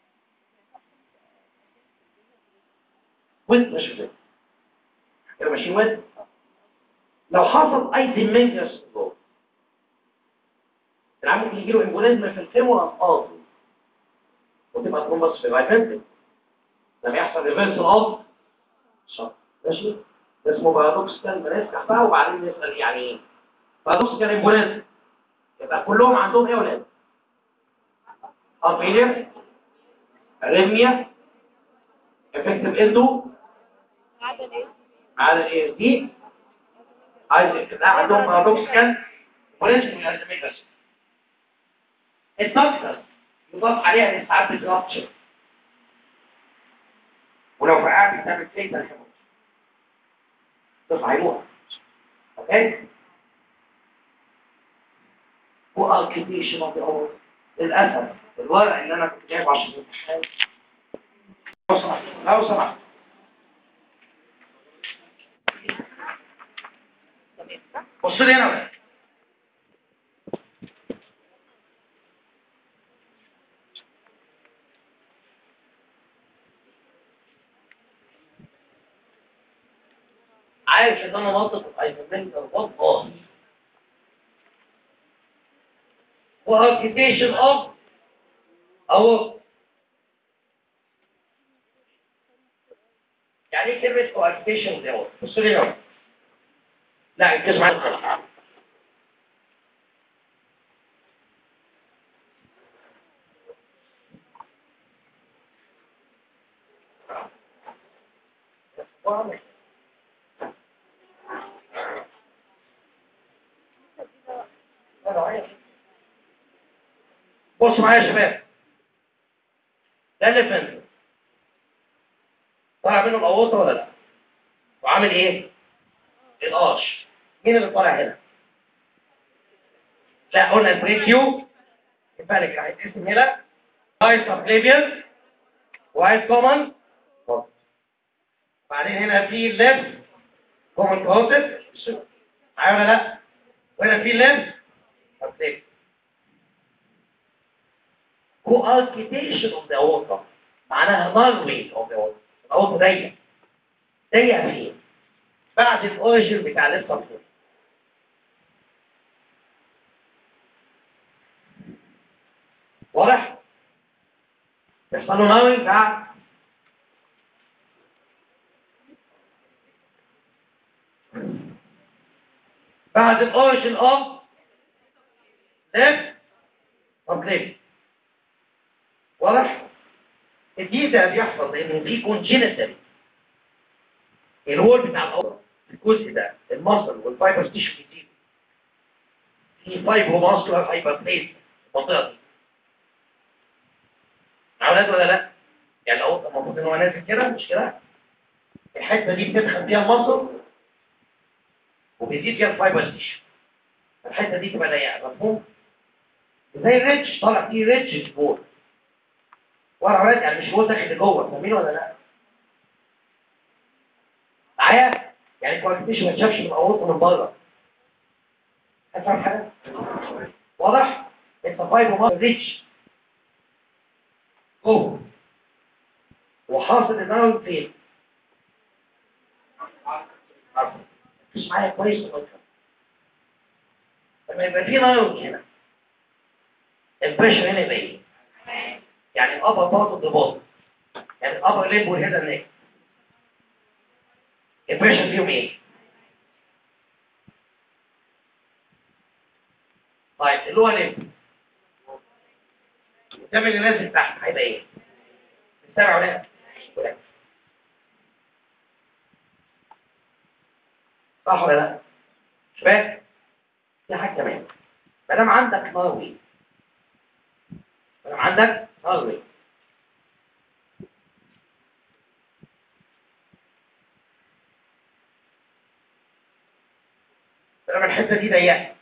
وانت مش كده كده ماشيين وانت لو حصل اي ديمنجس جوه العيان ممكن يجيله امبوليزم في الفيمورال ارض وتبقى ترومبس في الرايت لما يحصل ريفيرس الارض شط ماشي ده اسمه بارادوكسيكال بنفتح بقى وبعدين نسال يعني ايه بارادوكسيكال امبوليزم يبقى كلهم عندهم ايه يا ولاد؟ اربيلير اريثميا افكتيف اندو على الاي اس دي عايز كده عندهم بارادوكسيكال امبوليزم من الازميكس الدكتور يضاف عليها ان ساعات بترابتشر ولو فرقعت بتعمل فيتا الحموت تصحيحوها اوكي واركيتيشن اوف ذا للاسف الورق اللي انا كنت جايبه عشان الامتحان لو سمحت لو سمحت بص لي هنا بقى عارف ان انا ناطق الايزومنتر والله واركيتيشن اوف او يعني ايه كلمه اركيتيشن دي بص لي هنا لا ركزوا معايا خالص بص معايا يا شباب ده اللي فهمته طالع منه الأوطة ولا لا وعامل ايه القاش مين اللي طالع هنا لا قلنا البريكيو يبقى لك عايز اسم هنا عايز سبليفيان وعايز كومن بعدين هنا في الليفت كومن كوتد معايا ولا لا وهنا في الليفت سبليفيان coarticulation of the aorta معناها narrowing of the aorta الاورطه ضيق ضيق فين بعد الاوريجن بتاع الليفت واضح بيحصل له نارنج بعد بعد الاوريجن اوف ليفت اوف واضح دي ده بيحصل لان في كونجينيتال الهول بتاع الاورا الجزء ده المصل والفايبر تيشو كتير في فايبرو ماسكولار هايبربليس المنطقه دي عملت ولا لا؟ يعني الاورا المفروض ان هو نازل كده مش كده؟ الحته دي بتدخل فيها المصل وبيزيد فيها الفايبر تيشو الحته دي تبقى ضيقه مفهوم؟ زي الريتش طالع فيه ريتش فوق ورا ولاد يعني مش هو داخل لجوه فاهمين ولا لا معايا يعني كويس ما تشافش من اورطه من بره هتفهم حاجه واضح انت فايبر ما ريتش جوه وحاصل النار فين مش معايا كويس ولا لما يبقى في نار هنا البريشر هنا يبقى ايه يعني الابر بارت اوف ذا بودي يعني الابر ليب والهيد اند نيك البريشر فيهم ايه طيب اللي هو ليب قدام اللي نازل تحت هيبقى ايه السبع ولا ولا صح ولا لا شباب في حاجه كمان ما دام عندك ناروي ما دام عندك ناروي طالما الحته دي ضيقه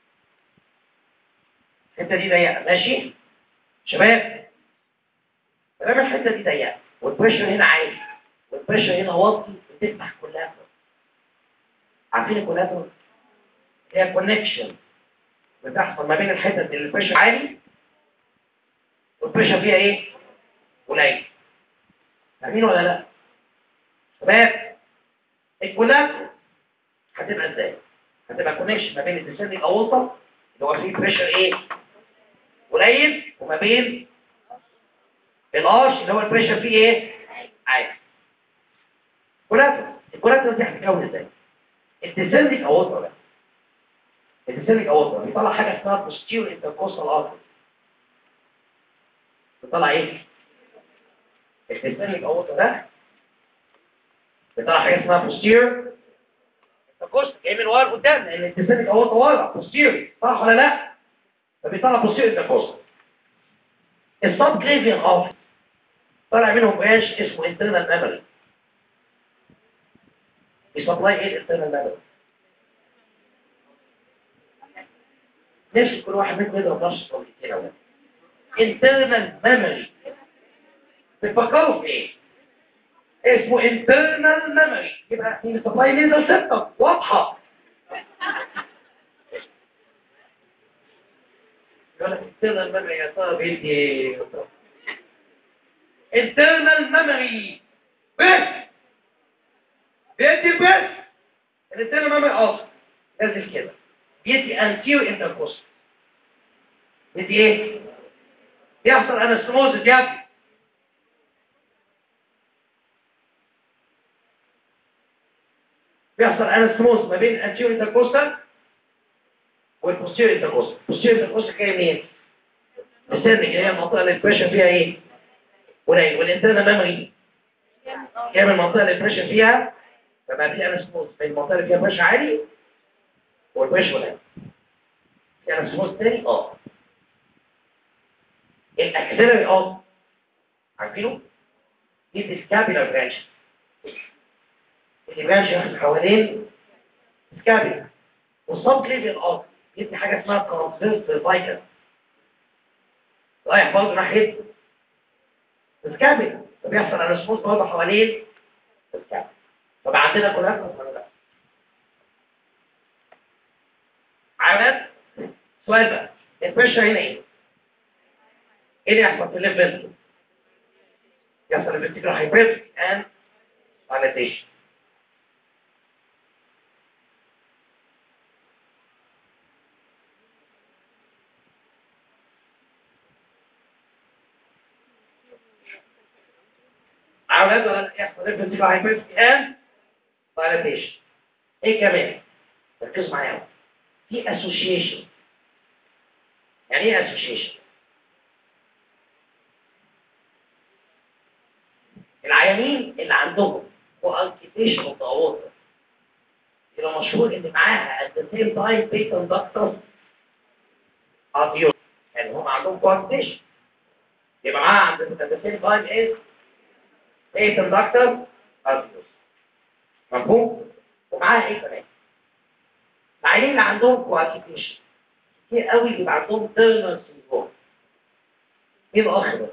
الحته دي ضيقه ماشي شباب طالما الحته دي ضيقه والبريشر هنا عالي والبريشر هنا واطي بتفتح كلها عارفين الكولاترال هي كونكشن بتحصل ما بين الحتت اللي البريشر عالي والبريشر فيها ايه قليل فاهمين ولا لا شباب الكولاترال هتبقى ازاي هتبقى كونكشن ما بين الديسندنج اورطه اللي هو فيه بريشر ايه قليل وما بين الارش اللي هو البريشر فيه ايه عالي كولاترال الكولاترال دي هتتكون ازاي الديسندنج اورطه ده الديسندنج اورطه بيطلع حاجه اسمها posterior intercostal artery بيطلع ايه الديسندنج اورطه ده بيطلع حاجه اسمها posterior intercostal جاي من ورا لقدام لان الديسندنج اورطه ورا posterior صح ولا لا فبيطلع posterior intercostal السب كليفيان اوف طلع منهم ايش اسمه internal memory بيسبلاي ايه الانترنال ميموري نفسي كل واحد منكم يضرب نفسه طريقتين اولاد انترنال ميموري بتفكروا في ايه اسمه انترنال ميموري يبقى في سبلاي ليزر سيستم واضحه يقول لك انترنال ميموري يا ترى بيدي ايه انترنال ميموري بس بيدي بس الانترنال ميموري اصلا نازل كده بيدي انتيو انتركوست بيدي ايه يحصل انستموزس يا ابني بيحصل انستموس ما بين الانتيور انتركوستال والبوستيريور انتركوستال البوستيريور انتركوستال جاي منين؟ السن اللي هي المنطقه اللي البريشر فيها ايه؟ قليل والانترنال ميموري جاي من المنطقه اللي البريشر فيها فبقى في انستموس بين المنطقه اللي فيها بريشر عالي والبريشر قليل في انستموس تاني اه الاكسلري اه عارفينه؟ دي السكابيلار برانش اللي برانش واخد حوالين سكابيلا والصب كليفيال اه دي حاجه اسمها ترانسفيرس فايكل رايح برضه ناحيه السكابيلا فبيحصل انسموس برضه حوالين السكابيلا طب عندنا كلها ولا لا؟ عمل سؤال بقى البريشر هنا ايه؟ ايه اللي يحصل في الليفل؟ يحصل الفنتيكولار هايبريد اند dilatation عاوز ولا يحصل الفنتيكولار هايبريد اند dilatation ايه كمان؟ ركزوا معايا في association يعني ايه association؟ العيانين اللي عندهم coagulation of the aorta يبقى مشهور ان معاها at the same time patent ductus arteriole يعني هم عندهم coagulation يبقى معاها عند at the same time ايه patent ductus arteriole مفهوم؟ ومعاها ايه كمان؟ العيانين اللي عندهم coagulation كتير قوي بيبقى عندهم تيرنر سيندروم ايه الاخ ده؟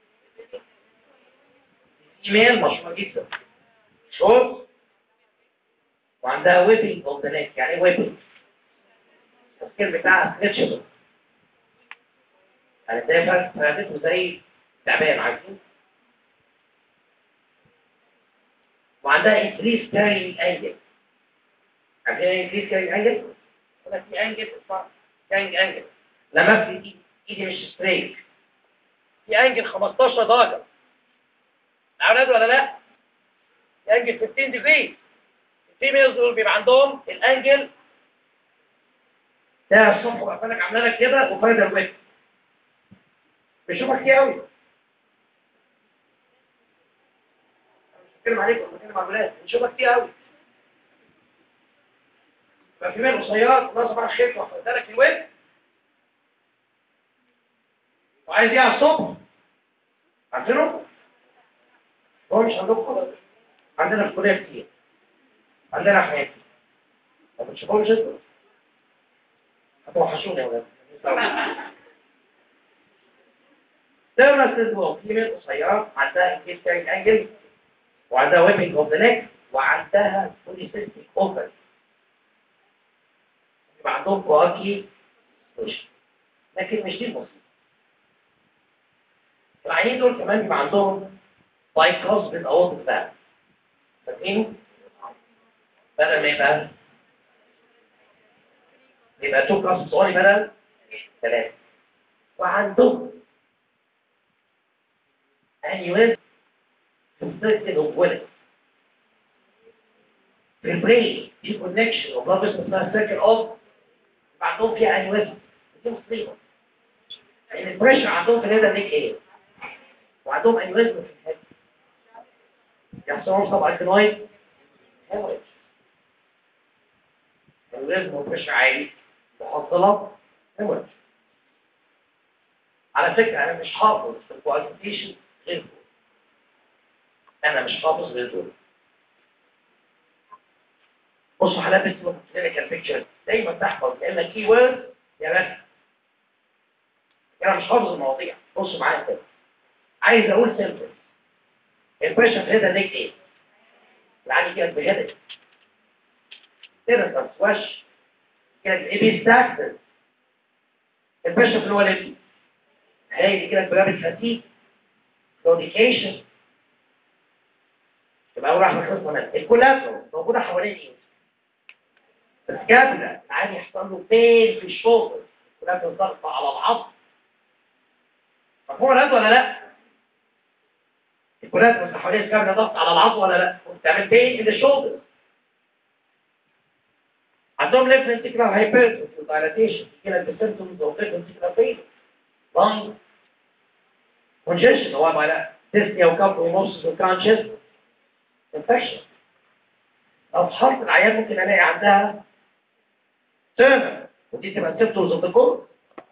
ايميل مشهورة جدا شورت وعندها ويبنج اوف ذا نيك يعني ايه ويبنج التفكير بتاعها ستريتشبل يعني تلاقي فردته زي تعبان عارفين وعندها انكريس كارينج انجل عارفين ايه انكريس كارينج انجل؟ ولا في انجل اسمها كارينج انجل لما في ايدي ايدي مش ستريت في انجل 15 درجه اولاد ولا لا انجل 15 ديجري الفيميلز دول بيبقى عندهم الانجل ده الصفحه بقى لك عامله لك كده وفايدر ويب بشوفها كتير قوي مش بتكلم عليكم بتكلم على الولاد بنشوفها كتير قوي يبقى في ميل قصيرات ناس بقى الخيط واخدها لك الويب وعايز ايه على الصبح عارفينه؟ هو مش عندكم خالص عندنا في الكليه كتير عندنا حياتي ما بتشوفهمش انتوا هتوحشوني يا ولاد تيرنس سيندروم في من قصيرة عندها انجيز كارينج انجل وعندها ويبنج اوف ذا نيك وعندها بوليسيستيك اوفر يبقى عندهم كواكي مش لكن مش دي المصيبة العينين دول كمان بيبقى عندهم بايكوس بالاورط بتاعه فاكرينه؟ بدل ما يبقى يبقى تو كاس صغير بدل ثلاثة وعندهم انيويز constricted of willing في البرين في كونكشن وبرضه اسمها سيركل اوف عندهم فيها انيويزم دي مصيبه لان البريشر عندهم في الهيدا نيك ايه وعندهم انيويزم في الهيد يحصل لهم طبعا كنويد هيموريج انيويزم وبريشر عالي محصله هيموريج على فكره انا مش حافظ في الكواليفيكيشن غير دول انا مش حافظ غير دول بصوا حالات اسمه كلينيكال بيكتشر دايما تحفظ يا اما كي وورد يا بس انا مش حافظ المواضيع بصوا معايا كده عايز اقول سيمبل البريشر في هذا نيك ايه العادي كانت بهدف تيرنس وش كانت ايبيستاكسس البريشر في الولد هاي دي كده بجابة فتيك كوديكيشن يبقى اول واحده خلصنا منها الكولاترال موجوده حوالين ايه السكابلا عادي يحصل له بين في الشوطر الكولاترال ضغط على العظم مفهوم الهد ولا لا الكولاترال حوالين السكابلا ضغط على العظم ولا لا بتعمل بين في الشوطر عندهم ليفت ventricular hypertrophy dilatation كده السيمتومز اوف ليفت ventricular failure lung congestion هو بقى dyspnea وكف وموسس وكرانشز infection لو في حرف العيان ممكن الاقي عندها تيرنر ودي تبقى symptoms of the cold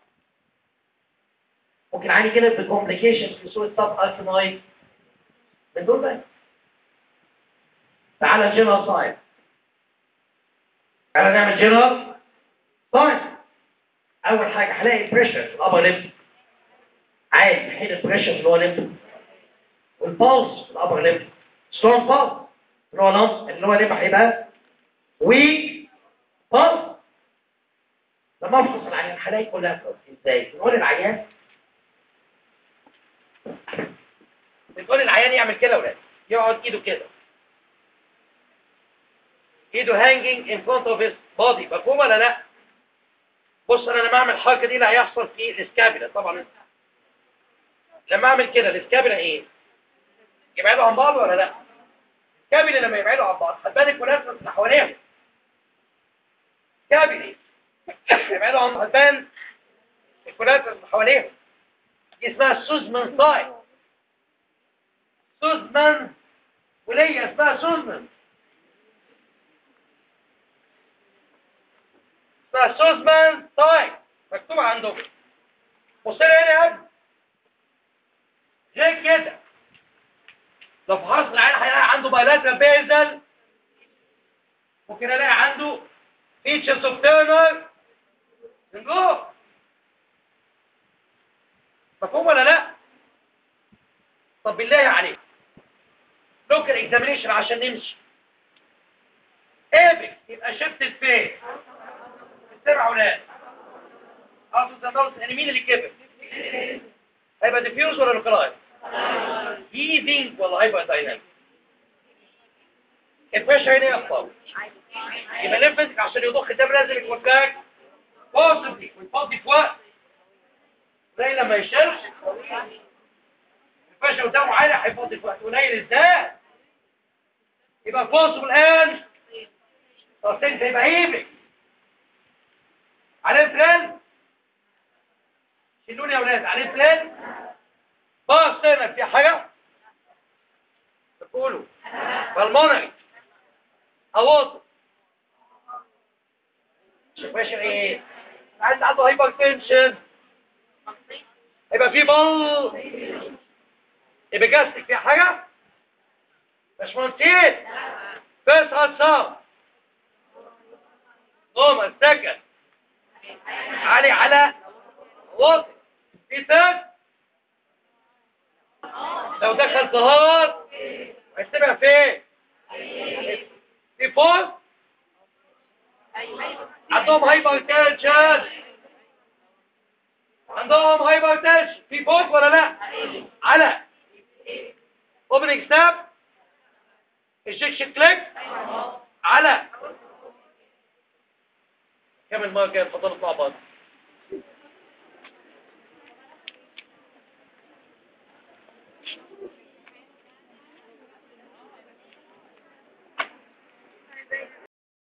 ممكن عادي كده بكومبليكيشن في صوره سب الكينويد من دول بقى تعالى جنرال سايد تعالى نعمل جنرال سايد اول حاجه هلاقي بريشر في الابر ليمب عالي حين البريشر في اللور ليمب والبالس في الابر ليمب سترونج بالس اللي هو لمب اللي هو ليمب هيبقى ويك بالس لما افحص العيان هلاقي كلها ازاي نقول العيان بتقول العيان يعمل كده يا ولاد يقعد ايده كده ايده هانجينج ان فرونت اوف هيز بودي مفهوم ولا لا بص انا لما اعمل الحركه دي اللي هيحصل في الاسكابيلا طبعا لما اعمل كده الاسكابيلا ايه يبعدوا عن بعض ولا لا الاسكابيلا لما يبعدوا عن بعض هتبان الكولاترال اللي حواليهم اسكابيلا يبعدوا عن بعض هتبان الكولاترال اللي حواليهم دي اسمها سوزمان سايد سوزمان ولية اسمها سوزمان اسمها سوزمان سايد مكتوب عندهم بص لي هنا يا ابني زي كده لو في حرف العين هيلاقي عنده بايلاترال بيزل ممكن الاقي عنده فيتشرز اوف تيرنر من جوه مفهوم ولا لا؟ طب بالله عليك لوكال اكزامينيشن عشان نمشي ايبك يبقى شفت الفين السبع ولاد اقصد تدرس يعني مين اللي كبر هيبقى ديفيوز ولا لوكالايز هيفينج ولا هيبقى دايناميك البريشر هنا يخطر يبقى ليمفاتيك عشان يضخ الدم لازم يكون باك بوزيتيف ويفضي في وقت زي لما يشرش الباشا قدامه عالي هيفضي في وقت قليل ازاي يبقى فوسه الان طب انت يبقى هيبك عليه فلان شيلوني يا اولاد عليه فلان باص هنا في حاجه تقولوا بالمونري اواطه شوف باشا ايه عايز عنده هايبر تنشن يبقى في بل يبقى جاستك في حاجة مش منتين بس هتصاب قوم السكن علي على وطي في ثاني لو دخل ظهر هيستمع فين في فوق عندهم هايبر تنشن عندهم هايبر تنشن في فوق ولا لا على اوبننج ستاب الشيك كليك على كم المره الجايه اتفضلوا مع بعض